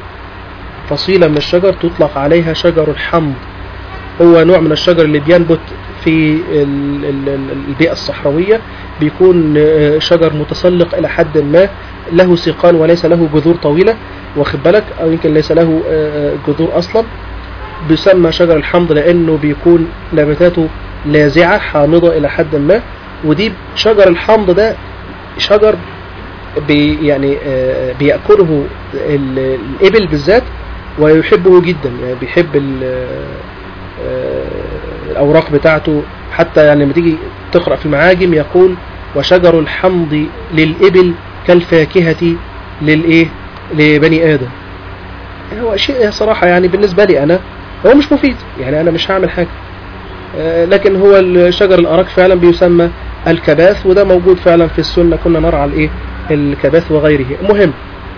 فصيلة من الشجر تطلق عليها شجر الحمض هو نوع من الشجر اللي بينبت في ال- ال- ال- البيئة الصحراوية بيكون آه، شجر متسلق إلى حد ما له سيقان وليس له جذور طويلة واخد بالك أو يمكن ليس له آه، جذور أصلا بيسمى شجر الحمض لأنه بيكون نباتاته لاذعة حامضة إلى حد ما ودي شجر الحمض ده شجر بي يعني آه، بيأكله ال- الإبل بالذات ويحبه جدا يعني بيحب ال- آه، الأوراق بتاعته حتى يعني لما تيجي تقرأ في المعاجم يقول وشجر الحمض للإبل كالفاكهة للإيه لبني آدم هو شيء صراحة يعني بالنسبة لي أنا هو مش مفيد يعني أنا مش هعمل حاجة آه، لكن هو الشجر الأراك فعلا بيسمى الكباث وده موجود فعلا في السنة كنا نرعى الإيه الكباث وغيره المهم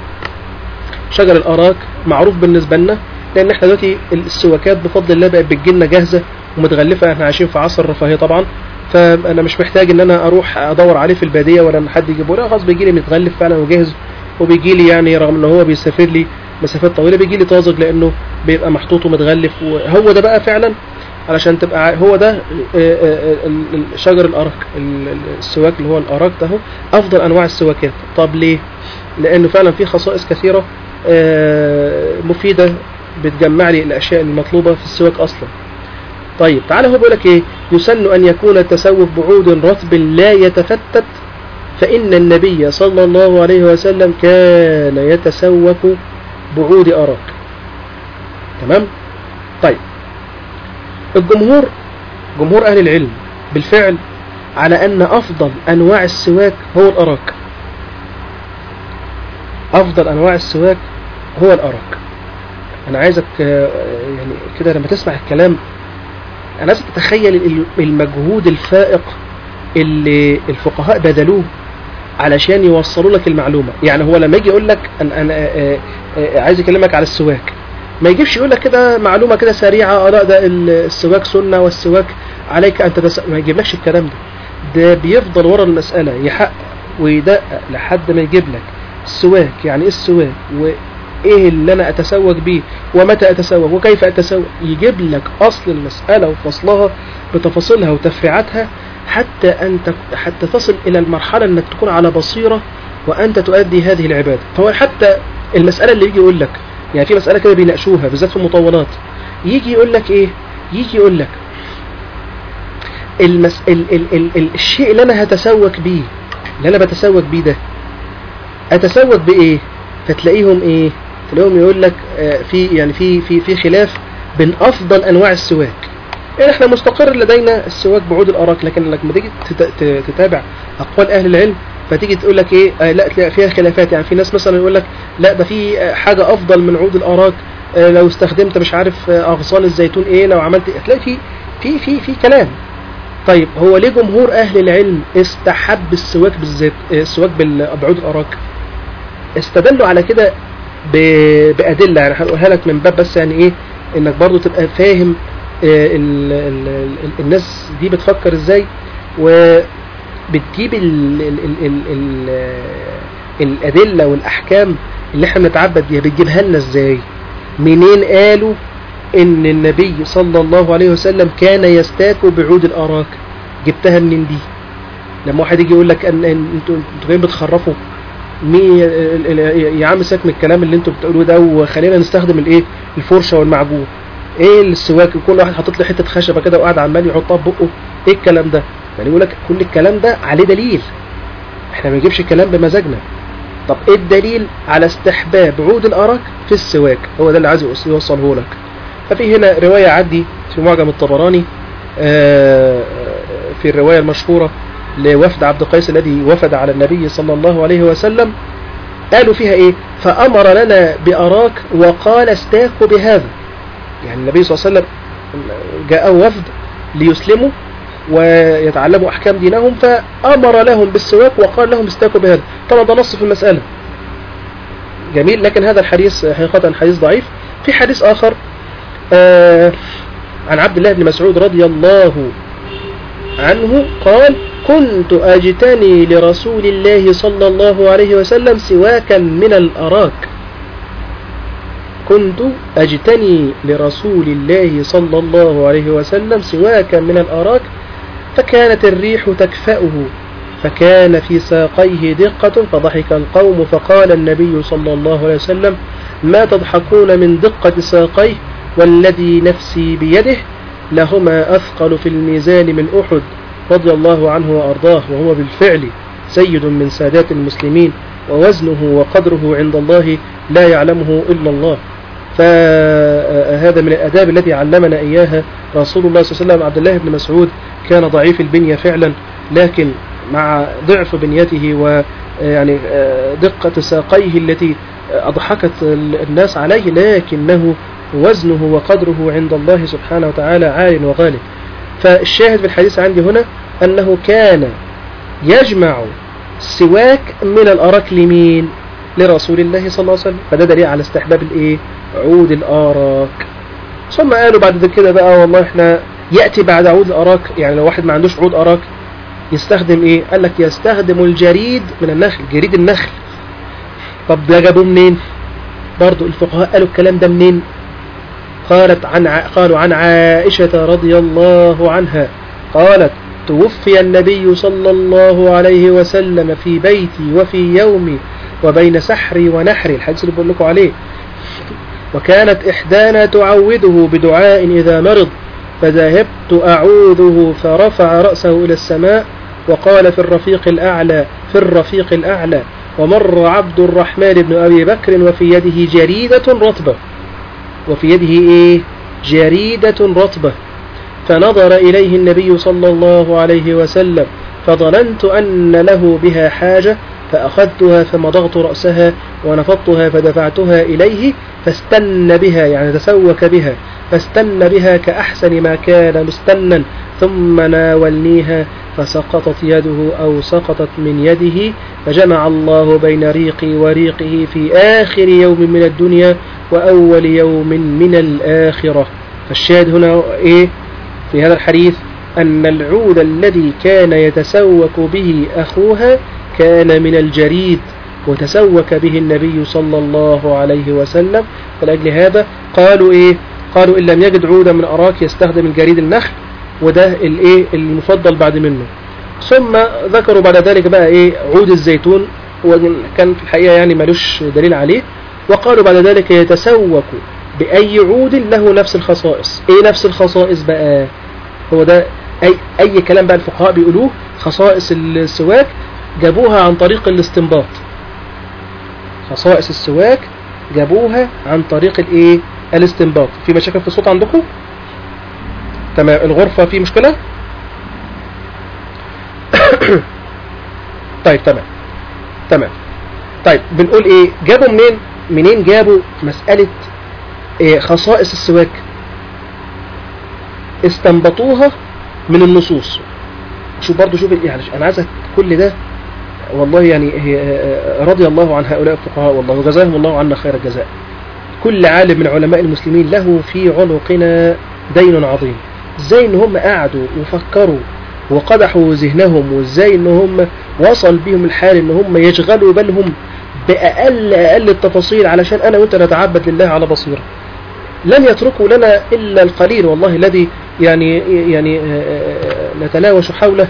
شجر الأراك معروف بالنسبة لنا لأن احنا دلوقتي السواكات بفضل الله بقت بتجيلنا جاهزة ومتغلفة احنا عايشين في عصر الرفاهية طبعا فأنا مش محتاج إن أنا أروح أدور عليه في البادية ولا إن حد يجيبه لا خلاص بيجي لي متغلف فعلا وجاهز وبيجي لي يعني رغم إن هو بيسافر لي مسافات طويلة بيجي لي طازج لأنه بيبقى محطوط ومتغلف وهو ده بقى فعلا علشان تبقى عا- هو ده آه، آه، ال- ال- شجر الأراك ال- ال- السواك اللي هو الأراك ده هو أفضل أنواع السواكات طب ليه؟ لأنه فعلا في خصائص كثيرة آه، مفيدة بتجمع لي الأشياء المطلوبة في السواك أصلا طيب تعالى هو بيقول لك إيه يسن أن يكون التسوق بعود رطب لا يتفتت فإن النبي صلى الله عليه وسلم كان يتسوق بعود أراك تمام طيب الجمهور جمهور أهل العلم بالفعل على أن أفضل أنواع السواك هو الأراك أفضل أنواع السواك هو الأراك أنا عايزك آه، يعني كده لما تسمع الكلام أنا عايزك تتخيل ال- المجهود الفائق اللي الفقهاء بذلوه علشان يوصلوا لك المعلومة يعني هو لما يجي يقول لك أنا, أنا آه، آه، عايز أكلمك على السواك ما يجيبش يقول لك كده معلومة كده سريعة اه لا ده ال- السواك سنة والسواك عليك أن تتس... ما يجيبلكش الكلام ده ده بيفضل ورا المسألة يحقق ويدقق لحد ما يجيب لك السواك يعني ايه السواك وايه اللي انا اتسوق بيه ومتى اتسوق وكيف اتسوق يجيب لك اصل المسألة وفصلها بتفاصيلها وتفريعاتها حتى أن تك- حتى تصل إلى المرحلة أنك تكون على بصيرة وأنت تؤدي هذه العبادة فهو حتى المسألة اللي يجي يقول لك يعني في مسألة كده بيناقشوها بالذات في المطولات يجي يقول لك إيه يجي يقول لك المس... ال... ال... ال... ال... الشيء اللي أنا هتسوق بيه اللي أنا بتسوق بيه ده أتسوق بإيه فتلاقيهم إيه تلاقيهم يقول لك آه، في يعني في في في خلاف بين أفضل أنواع السواك يعني احنا مستقر لدينا السواك بعود الأراك لكن لما تيجي تت- ت- تتابع أقوال أهل العلم فتيجي تقول لك ايه آه لا تلاقي فيها خلافات يعني في ناس مثلا يقول لك لا ده في آه، حاجة أفضل من عود الأراك آه لو استخدمت مش عارف آه، أغصان الزيتون ايه لو عملت إيه هتلاقي في في في في كلام طيب هو ليه جمهور أهل العلم استحب السواك بالذات آه، السواك بال- بعود الأراك استدلوا على كده ب- بأدلة يعني هقولها لك من باب بس يعني ايه انك برضو تبقى فاهم آه، ال ال ال الناس دي بتفكر ازاي وبتجيب ال ال ال ال ال الأدلة والأحكام اللي احنا بنتعبد بيها بتجيبها لنا ازاي منين قالوا ان النبي صلى الله عليه وسلم كان يستاك بعود الأراك جبتها منين دي لما واحد يجي يقول لك ان ان انتوا انتوا جايين بتخرفوا مين ال- ال- يا عم سيبك من الكلام اللي انتوا بتقولوه ده وخلينا نستخدم الايه الفرشه والمعجون ايه السواك كل واحد حاطط له حته خشبه كده وقاعد عمال يحطها في بقه ايه الكلام ده يعني يقول لك كل الكلام ده عليه دليل احنا ما نجيبش الكلام بمزاجنا طب ايه الدليل على استحباب عود الأراك في السواك هو ده اللي عايز يوص- يوصله لك ففي هنا رواية عدي في معجم الطبراني آه، في الرواية المشهورة لوفد عبد قيس الذي وفد على النبي صلى الله عليه وسلم قالوا فيها ايه فأمر لنا بأراك وقال استاكوا بهذا يعني النبي صلى الله عليه وسلم جاء وفد ليسلموا ويتعلموا أحكام دينهم فأمر لهم بالسواك وقال لهم استاكوا بهذا طبعا ده نص في المسألة جميل لكن هذا الحديث حقيقة حديث ضعيف في حديث آخر آه عن عبد الله بن مسعود رضي الله عنه قال كنت أجتني لرسول الله صلى الله عليه وسلم سواكا من الأراك كنت أجتني لرسول الله صلى الله عليه وسلم سواكا من الأراك فكانت الريح تكفأه فكان في ساقيه دقة فضحك القوم فقال النبي صلى الله عليه وسلم ما تضحكون من دقة ساقيه والذي نفسي بيده لهما أثقل في الميزان من أحد رضي الله عنه وأرضاه وهو بالفعل سيد من سادات المسلمين ووزنه وقدره عند الله لا يعلمه إلا الله فهذا من الأداب التي علمنا إياها رسول الله صلى الله عليه وسلم عبد الله بن مسعود كان ضعيف البنية فعلا لكن مع ضعف بنيته ويعني دقة ساقيه التي أضحكت الناس عليه لكنه وزنه وقدره عند الله سبحانه وتعالى عال وغالب فالشاهد في الحديث عندي هنا أنه كان يجمع السواك من الأراك لمين لرسول الله صلى الله عليه وسلم فده دليل على استحباب الايه عود الأراك ثم قالوا بعد كده بقى والله احنا يأتي بعد عود الأراك يعني لو واحد ما عندوش عود أراك يستخدم ايه قال لك يستخدم الجريد من النخل جريد النخل طب ده جابوه منين برضو الفقهاء قالوا الكلام ده منين قالت عن ع... قالوا عن عائشة رضي الله عنها قالت توفي النبي صلى الله عليه وسلم في بيتي وفي يومي وبين سحري ونحري الحديث اللي بقول لكم عليه وكانت إحدانا تعوده بدعاء إذا مرض فذهبت أعوذه فرفع رأسه إلى السماء وقال في الرفيق الأعلى في الرفيق الأعلى ومر عبد الرحمن بن أبي بكر وفي يده جريدة رطبة وفي يده إيه جريدة رطبة فنظر إليه النبي صلى الله عليه وسلم فظننت أن له بها حاجة فأخذتها فمضغت رأسها ونفضتها فدفعتها إليه فاستن بها يعني تسوك بها فاستن بها كأحسن ما كان مستنا ثم ناولنيها فسقطت يده أو سقطت من يده فجمع الله بين ريقي وريقه في آخر يوم من الدنيا وأول يوم من الآخرة فالشاهد هنا إيه في هذا الحديث أن العود الذي كان يتسوك به أخوها كان من الجريد وتسوك به النبي صلى الله عليه وسلم فلأجل هذا قالوا إيه قالوا إن لم يجد عودا من أراك يستخدم الجريد النخل وده الايه المفضل بعد منه ثم ذكروا بعد ذلك بقى ايه عود الزيتون وكان في الحقيقة يعني ملوش دليل عليه وقالوا بعد ذلك يتسوك بأي عود له نفس الخصائص ايه نفس الخصائص بقى هو ده اي, أي كلام بقى الفقهاء بيقولوه خصائص السواك جابوها عن طريق الاستنباط خصائص السواك جابوها عن طريق الايه الاستنباط في مشاكل في الصوت عندكم تمام الغرفة في مشكلة طيب تمام تمام طيب بنقول ايه جابوا منين منين جابوا مسألة إيه خصائص السواك استنبطوها من النصوص شوف برضو شوف يعني انا عايزك كل ده والله يعني رضي الله عن هؤلاء الفقهاء والله وجزاهم الله عنا خير الجزاء كل عالم من علماء المسلمين له في عنقنا دين عظيم ازاي ان هم قعدوا وفكروا وقدحوا ذهنهم وازاي ان هم وصل بهم الحال ان هم يشغلوا بالهم باقل اقل التفاصيل علشان انا وانت نتعبد لله على بصيره لم يتركوا لنا الا القليل والله الذي يعني يعني نتناوش حوله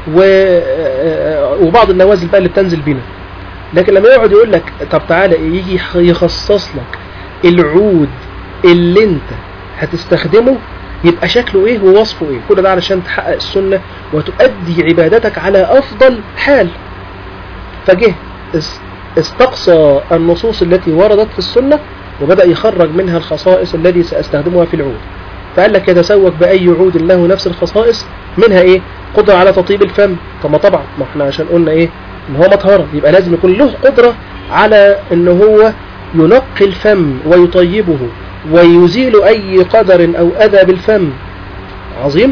وبعض النوازل بقى اللي بتنزل بنا لكن لما يقعد يقول لك طب تعالى يجي يخصص لك العود اللي انت هتستخدمه يبقى شكله ايه ووصفه ايه كل ده علشان تحقق السنة وتؤدي عبادتك على افضل حال فجه استقصى النصوص التي وردت في السنة وبدأ يخرج منها الخصائص الذي سأستخدمها في العود فقال لك يتسوق بأي عود له نفس الخصائص منها ايه قدرة على تطيب الفم طب ما طبعا ما احنا عشان قلنا ايه ان هو مطهرة يبقى لازم يكون له قدرة على ان هو ينقي الفم ويطيبه ويزيل أي قدر أو أذى بالفم عظيم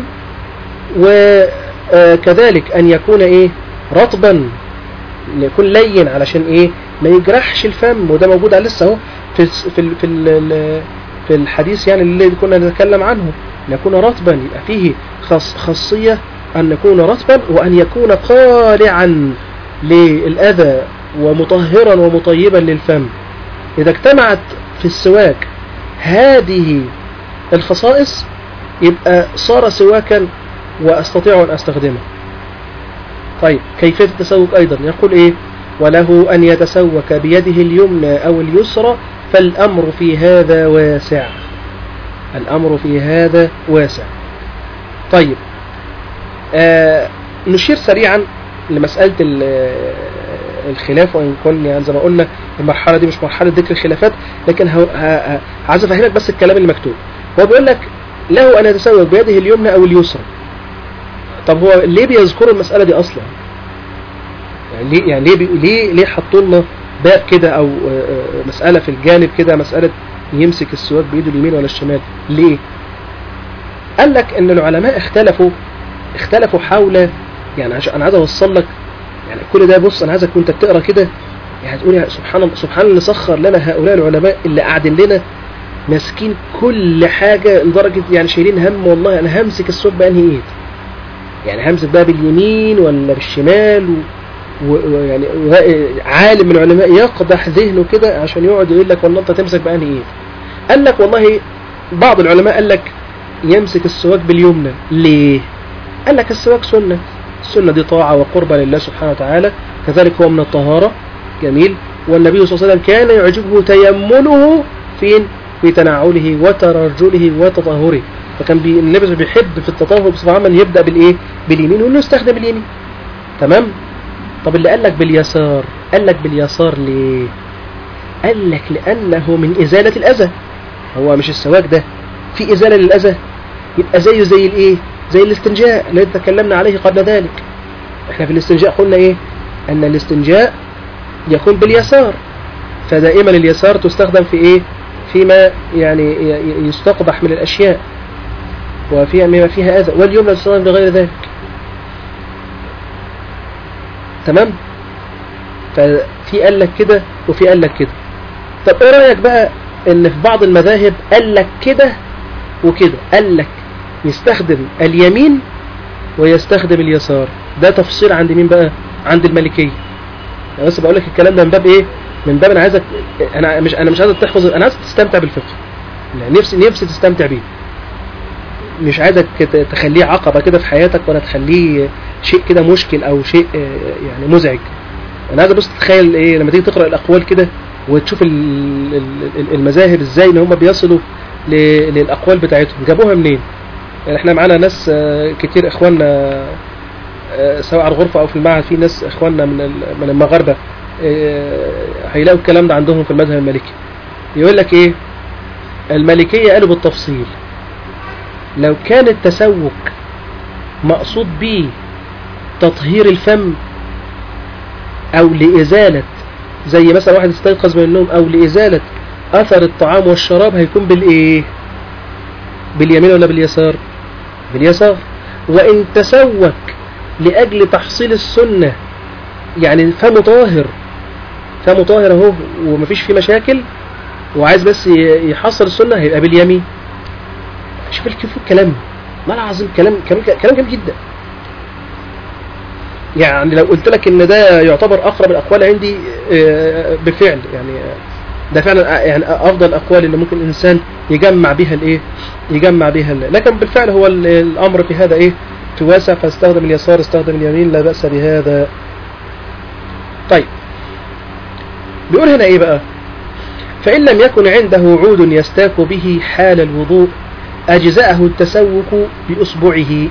وكذلك أن يكون إيه رطبا يكون لين علشان إيه ما يجرحش الفم وده موجود على لسه اهو في في في في الحديث يعني اللي كنا نتكلم عنه أن يكون رطبا يبقى فيه خاص خاصية أن يكون رطبا وأن يكون قالعا للأذى ومطهرا ومطيبا للفم إذا اجتمعت في السواك هذه الخصائص يبقى صار سواكا وأستطيع أن أستخدمه طيب كيفية التسوك أيضا يقول إيه وله أن يتسوك بيده اليمنى أو اليسرى فالأمر في هذا واسع الأمر في هذا واسع طيب آه نشير سريعا لمسألة الخلاف وإن كنا يعني زي ما قلنا المرحلة دي مش مرحلة ذكر الخلافات لكن عايز أفهمك بس الكلام اللي مكتوب هو بيقول لك له أن يتسوق بيده اليمنى أو اليسرى طب هو ليه بيذكروا المسألة دي أصلا يعني ليه يعني ليه ليه ليه حطوا لنا باب كده أو مسألة في الجانب كده مسألة يمسك السواك بإيده اليمين ولا الشمال ليه قال لك ان العلماء اختلفوا اختلفوا حول يعني عشان انا عايز اوصل لك يعني كل ده بص انا عايزك وانت بتقرا كده يعني تقول يا سبحان الله سبحان الله سخر لنا هؤلاء العلماء اللي قاعدين لنا ماسكين كل حاجة لدرجة يعني شايلين هم والله انا همسك السواك بانهي ايد يعني همسك بقى باليمين ولا بالشمال ويعني عالم من العلماء يقدح ذهنه كده عشان يقعد يقول لك والله انت تمسك بانهي ايد قال لك والله بعض العلماء قال لك يمسك السواك باليمنى ليه قال لك السواك سنة السنة دي طاعة وقربة لله سبحانه وتعالى كذلك هو من الطهارة جميل والنبي صلى الله عليه وسلم كان يعجبه تيمنه فين في تنعله وترجله وتطهره فكان بي النبي بيحب في التطهر بصفة عامة يبدأ بالايه باليمين وانه يستخدم اليمين تمام طب اللي قال لك باليسار قال لك باليسار ليه قال لك لأنه من إزالة الأذى هو مش السواك ده في إزالة للأذى يبقى زيه زي الإيه زي الاستنجاء الذي تكلمنا عليه قبل ذلك احنا في الاستنجاء قلنا إيه أن الاستنجاء يكون باليسار فدائما اليسار تستخدم في إيه فيما يعني يستقبح من الأشياء وفيها مما فيها أذى واليمنى تستخدم لغير ذلك تمام ففي قال لك كده وفي قال لك كده طب ايه رأيك بقى ان في بعض المذاهب قال لك كده وكده قال لك يستخدم اليمين ويستخدم اليسار ده تفصيل عند مين بقى عند المالكية انا بس بقول لك الكلام ده من باب ايه من باب انا عايزك انا مش انا مش عايزك تحفظ انا عايزك تستمتع بالفقه يعني نفسي نفسي تستمتع بيه مش عايزك تخليه عقبة كده في حياتك ولا تخليه شيء كده مشكل او شيء يعني مزعج انا عايز بس تتخيل ايه لما تيجي تقرأ الاقوال كده وتشوف المذاهب ازاي ان هم بيصلوا للاقوال بتاعتهم جابوها منين يعني احنا معانا ناس كتير اخواننا سواء على الغرفة او في المعهد في ناس اخواننا من من المغاربة هيلاقوا الكلام ده عندهم في المذهب المالكي يقول لك ايه المالكية قالوا بالتفصيل لو كان التسوق مقصود به تطهير الفم او لازالة زي مثلا واحد استيقظ من النوم او لازالة اثر الطعام والشراب هيكون بالايه باليمين ولا باليسار باليسار وان تسوك لاجل تحصيل السنة يعني فمه طاهر فمه طاهر اهو ومفيش فيه مشاكل وعايز بس يحصل السنة هيبقى باليمين شوف كيف الكلام ما العظيم كلام كلام كلام جميل جدا يعني لو قلت لك ان ده يعتبر اقرب الاقوال عندي بالفعل يعني ده فعلا يعني افضل الاقوال اللي ممكن الانسان يجمع بها الايه يجمع بها لكن بالفعل هو الامر في هذا ايه في واسع فاستخدم اليسار استخدم اليمين لا باس بهذا طيب بيقول هنا ايه بقى فان لم يكن عنده عود يستاك به حال الوضوء أجزأه التسوق بأصبعه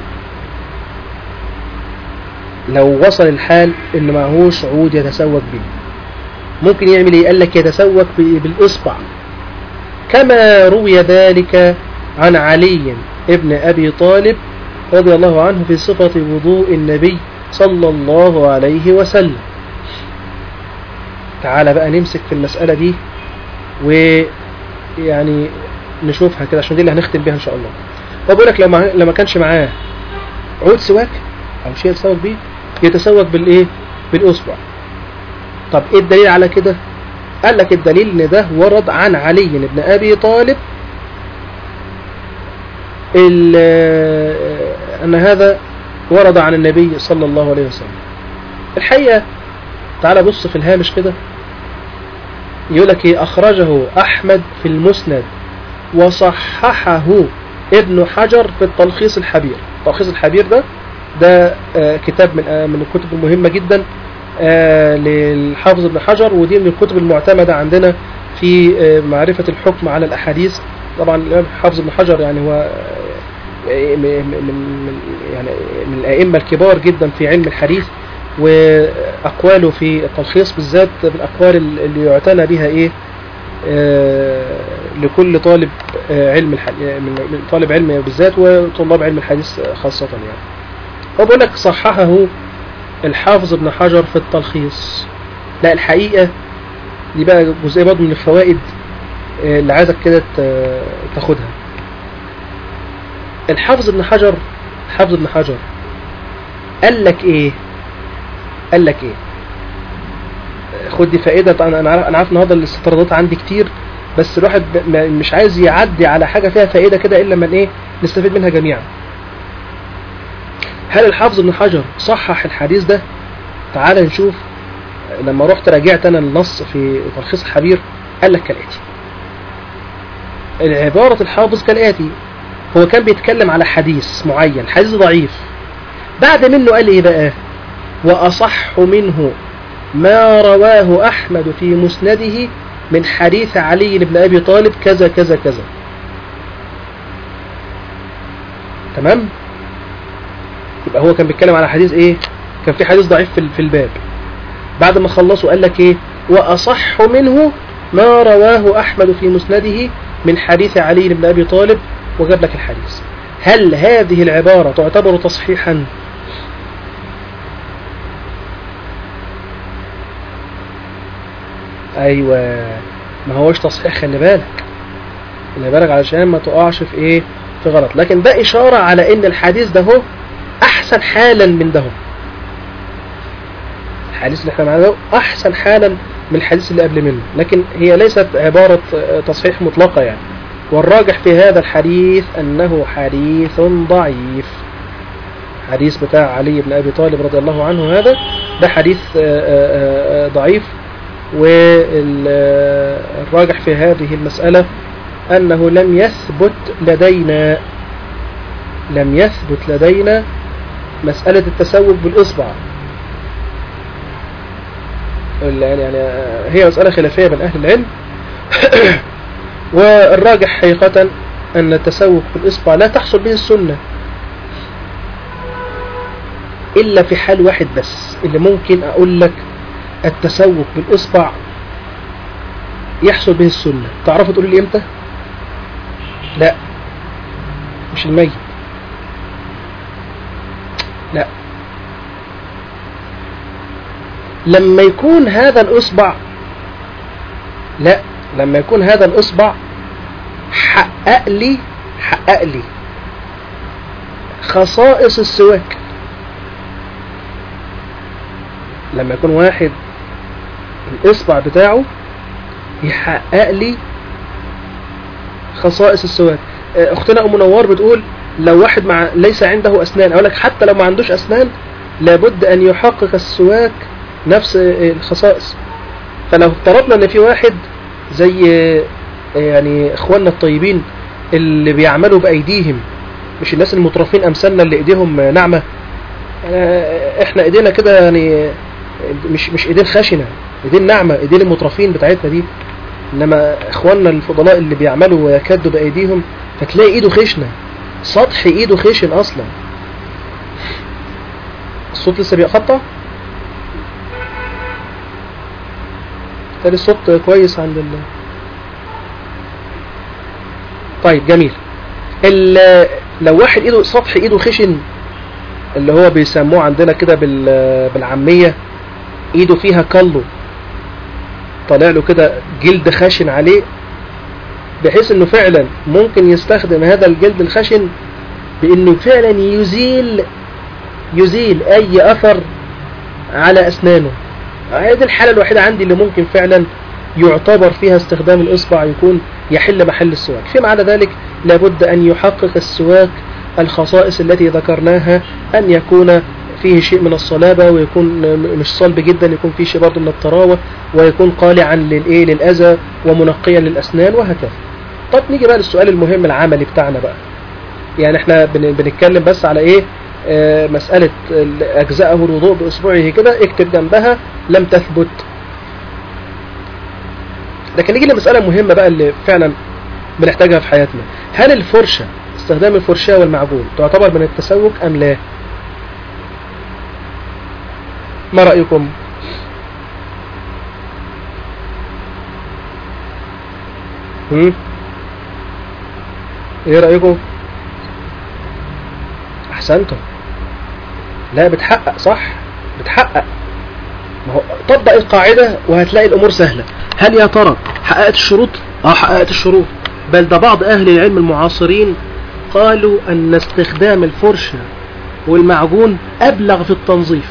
لو وصل الحال إن معهوش عود يتسوق به ممكن يعمل ايه قال لك يتسوق بالإصبع كما روي ذلك عن علي ابن أبي طالب رضي الله عنه في صفة وضوء النبي صلى الله عليه وسلم تعال بقى نمسك في المسألة دي ويعني نشوفها كده عشان دي اللي هنختم بيها ان شاء الله هو بيقول لك لو ما لما كانش معاه عود سواك او شيء يتسوق بيه يتسوق بالايه بالاصبع طب ايه الدليل على كده قال لك الدليل ان ده ورد عن علي بن ابي طالب ال- أن هذا ورد عن النبي صلى الله عليه وسلم الحقيقة تعال بص في الهامش كده يقول لك إيه أخرجه أحمد في المسند وصححه ابن حجر في التلخيص الحبير التلخيص الحبير ده ده آه، كتاب من آه، من الكتب المهمة جدا آه، للحافظ ابن حجر ودي من الكتب المعتمدة عندنا في آه، معرفة الحكم على الأحاديث طبعا الإمام حافظ ابن حجر يعني هو آه، من من- من يعني من الأئمة الكبار جدا في علم الحديث وأقواله في التلخيص بالذات من الأقوال اللي يعتنى بها إيه آه، لكل طالب آه، علم الحديث من من طالب علم بالذات وطلاب علم الحديث خاصة يعني هو بيقول لك صححه الحافظ ابن حجر في التلخيص لا الحقيقة دي بقى جزئية برضه من الفوائد آه، اللي عايزك كده ت- تاخدها الحافظ ابن حجر الحافظ ابن حجر قال لك ايه قال لك ايه خد دي فائدة طبعا انا عارف انا عارف النهارده الاستطرادات عندي كتير بس الواحد ب- ما- مش عايز يعدي على حاجة فيها فائدة كده الا لما ايه نستفيد منها جميعا هل الحافظ ابن حجر صحح الحديث ده تعال نشوف لما رحت راجعت انا النص في تلخيص الحبير قال لك كالاتي العبارة الحافظ كالاتي هو كان بيتكلم على حديث معين حديث ضعيف بعد منه قال ايه بقى واصح منه ما رواه احمد في مسنده من حديث علي بن ابي طالب كذا كذا كذا تمام يبقى هو كان بيتكلم على حديث ايه كان في حديث ضعيف في في الباب بعد ما خلصوا قال لك ايه واصح منه ما رواه احمد في مسنده من حديث علي بن ابي طالب وجاب لك الحديث هل هذه العبارة تعتبر تصحيحا ايوه ما هوش تصحيح خلي بالك خلي بالك علشان ما تقعش في ايه في غلط لكن ده اشارة على ان الحديث ده هو احسن حالا من ده هو. الحديث اللي احنا معاه ده احسن حالا من الحديث اللي قبل منه لكن هي ليست عبارة آه، تصحيح مطلقة يعني والراجح في هذا الحديث انه حديث ضعيف حديث بتاع علي بن ابي طالب رضي الله عنه هذا ده حديث آه، آه، آه، ضعيف والراجح في هذه المسألة أنه لم يثبت لدينا لم يثبت لدينا مسألة التسوق بالإصبع يعني يعني هي مسألة خلافية بين أهل العلم والراجح حقيقة أن التسوق بالإصبع لا تحصل به السنة إلا في حال واحد بس اللي ممكن أقول لك التسوق بالإصبع يحصل به السنة تعرفوا تقولوا لي إمتى لا مش الميت لا لما يكون هذا الإصبع لا لما يكون هذا الإصبع حقق لي حقق لي خصائص السواك لما يكون واحد الإصبع بتاعه يحقق لي خصائص السواك آه، أختنا أم نوار بتقول لو واحد مع ليس عنده أسنان أقول لك حتى لو ما عندوش أسنان لابد أن يحقق السواك نفس آه، الخصائص فلو افترضنا أن في واحد زي آه، يعني إخواننا الطيبين اللي بيعملوا بأيديهم مش الناس المترفين أمثالنا اللي إيديهم آه، ناعمة آه، إحنا إيدينا كده يعني مش مش ايدين خشنه ايدين ناعمه ايدين المترفين بتاعتنا دي انما اخواننا الفضلاء اللي بيعملوا ويكادوا بايديهم فتلاقي ايده خشنه سطح ايده خشن اصلا الصوت لسه بيقطع تاني الصوت كويس عند ال طيب جميل ال- لو واحد ايده سطح ايده خشن اللي هو بيسموه عندنا كده بال- بالعامية ايده فيها كلو طالع له كده جلد خشن عليه بحيث انه فعلا ممكن يستخدم هذا الجلد الخشن بانه فعلا يزيل يزيل اي اثر على اسنانه هذه الحالة الوحيدة عندي اللي ممكن فعلا يعتبر فيها استخدام الاصبع يكون يحل محل السواك فيما عدا ذلك لابد أن يحقق السواك الخصائص التي ذكرناها أن يكون فيه شيء من الصلابة ويكون مش صلب جدا يكون فيه شيء برضه من الطراوة ويكون قالعا للإيه للأذى ومنقيا للأسنان وهكذا طب نيجي بقى للسؤال المهم العملي بتاعنا بقى يعني احنا بن- بنتكلم بس على ايه آه مسألة ال- أجزاءه الوضوء بإصبعه كده اكتب جنبها لم تثبت لكن نيجي لمسألة مهمة بقى اللي فعلا بنحتاجها في حياتنا هل الفرشة استخدام الفرشاة والمعجون تعتبر من التسوق أم لا ما رأيكم هم؟ ايه رأيكم احسنتم لا بتحقق صح بتحقق ما هو طبق القاعدة وهتلاقي الامور سهلة هل يا ترى حققت الشروط اه حققت الشروط بل ده بعض اهل العلم المعاصرين قالوا ان استخدام الفرشة والمعجون ابلغ في التنظيف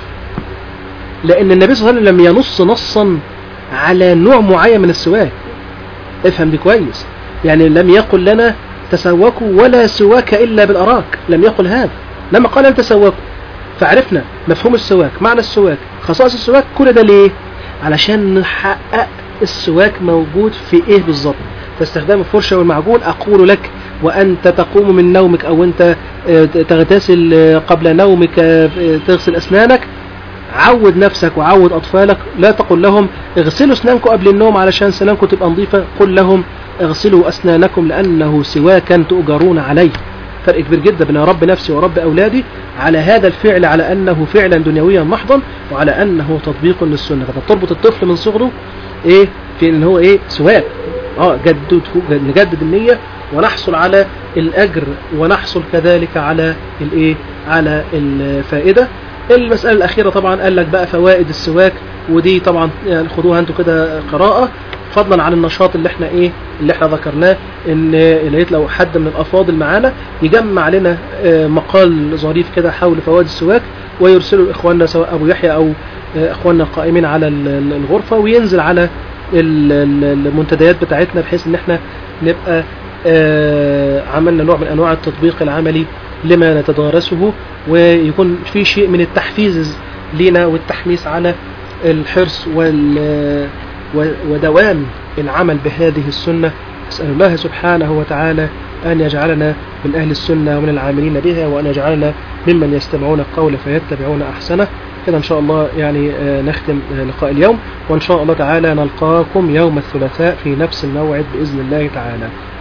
لان النبي صلى الله عليه وسلم لم ينص نصا على نوع معين من السواك افهم دي كويس يعني لم يقل لنا تسوكوا ولا سواك إلا بالأراك لم يقل هذا لما قال لن تسوكوا فعرفنا مفهوم السواك معنى السواك خصائص السواك كل ده ليه علشان نحقق السواك موجود في ايه بالظبط فاستخدام الفرشة والمعجون أقول لك وأنت تقوم من نومك أو أنت آه، تغتسل آه، قبل نومك آه، تغسل أسنانك عود نفسك وعود أطفالك لا تقل لهم اغسلوا أسنانكم قبل النوم علشان سنانكم تبقى نظيفة قل لهم اغسلوا أسنانكم لأنه سواكا تؤجرون عليه فرق كبير جدا بين رب نفسي ورب أولادي على هذا الفعل على أنه فعلا دنيويا محضا وعلى أنه تطبيق للسنة فتربط الطفل من صغره إيه في إن هو إيه سواك اه جدد نجدد النية ونحصل على الأجر ونحصل كذلك على الإيه على الفائدة المسألة الأخيرة طبعا قال لك بقى فوائد السواك ودي طبعا يعني خدوها انتوا كده قراءة فضلا عن النشاط اللي احنا ايه اللي احنا ذكرناه ان لقيت لو حد من الافاضل معانا يجمع لنا آه، مقال ظريف كده حول فوائد السواك ويرسله لاخواننا سواء ابو يحيى او آه، اخواننا القائمين على ال- ال- الغرفة وينزل على ال- ال- المنتديات بتاعتنا بحيث ان احنا نبقى آه، عملنا نوع من انواع التطبيق العملي لما نتدارسه ويكون في شيء من التحفيز لنا والتحميس على الحرص وال و- ودوام العمل بهذه السنة أسأل الله سبحانه وتعالى أن يجعلنا من أهل السنة ومن العاملين بها وأن يجعلنا ممن يستمعون القول فيتبعون أحسنه كده إن شاء الله يعني آه، نختم آه، لقاء اليوم وإن شاء الله تعالى نلقاكم يوم الثلاثاء في نفس الموعد بإذن الله تعالى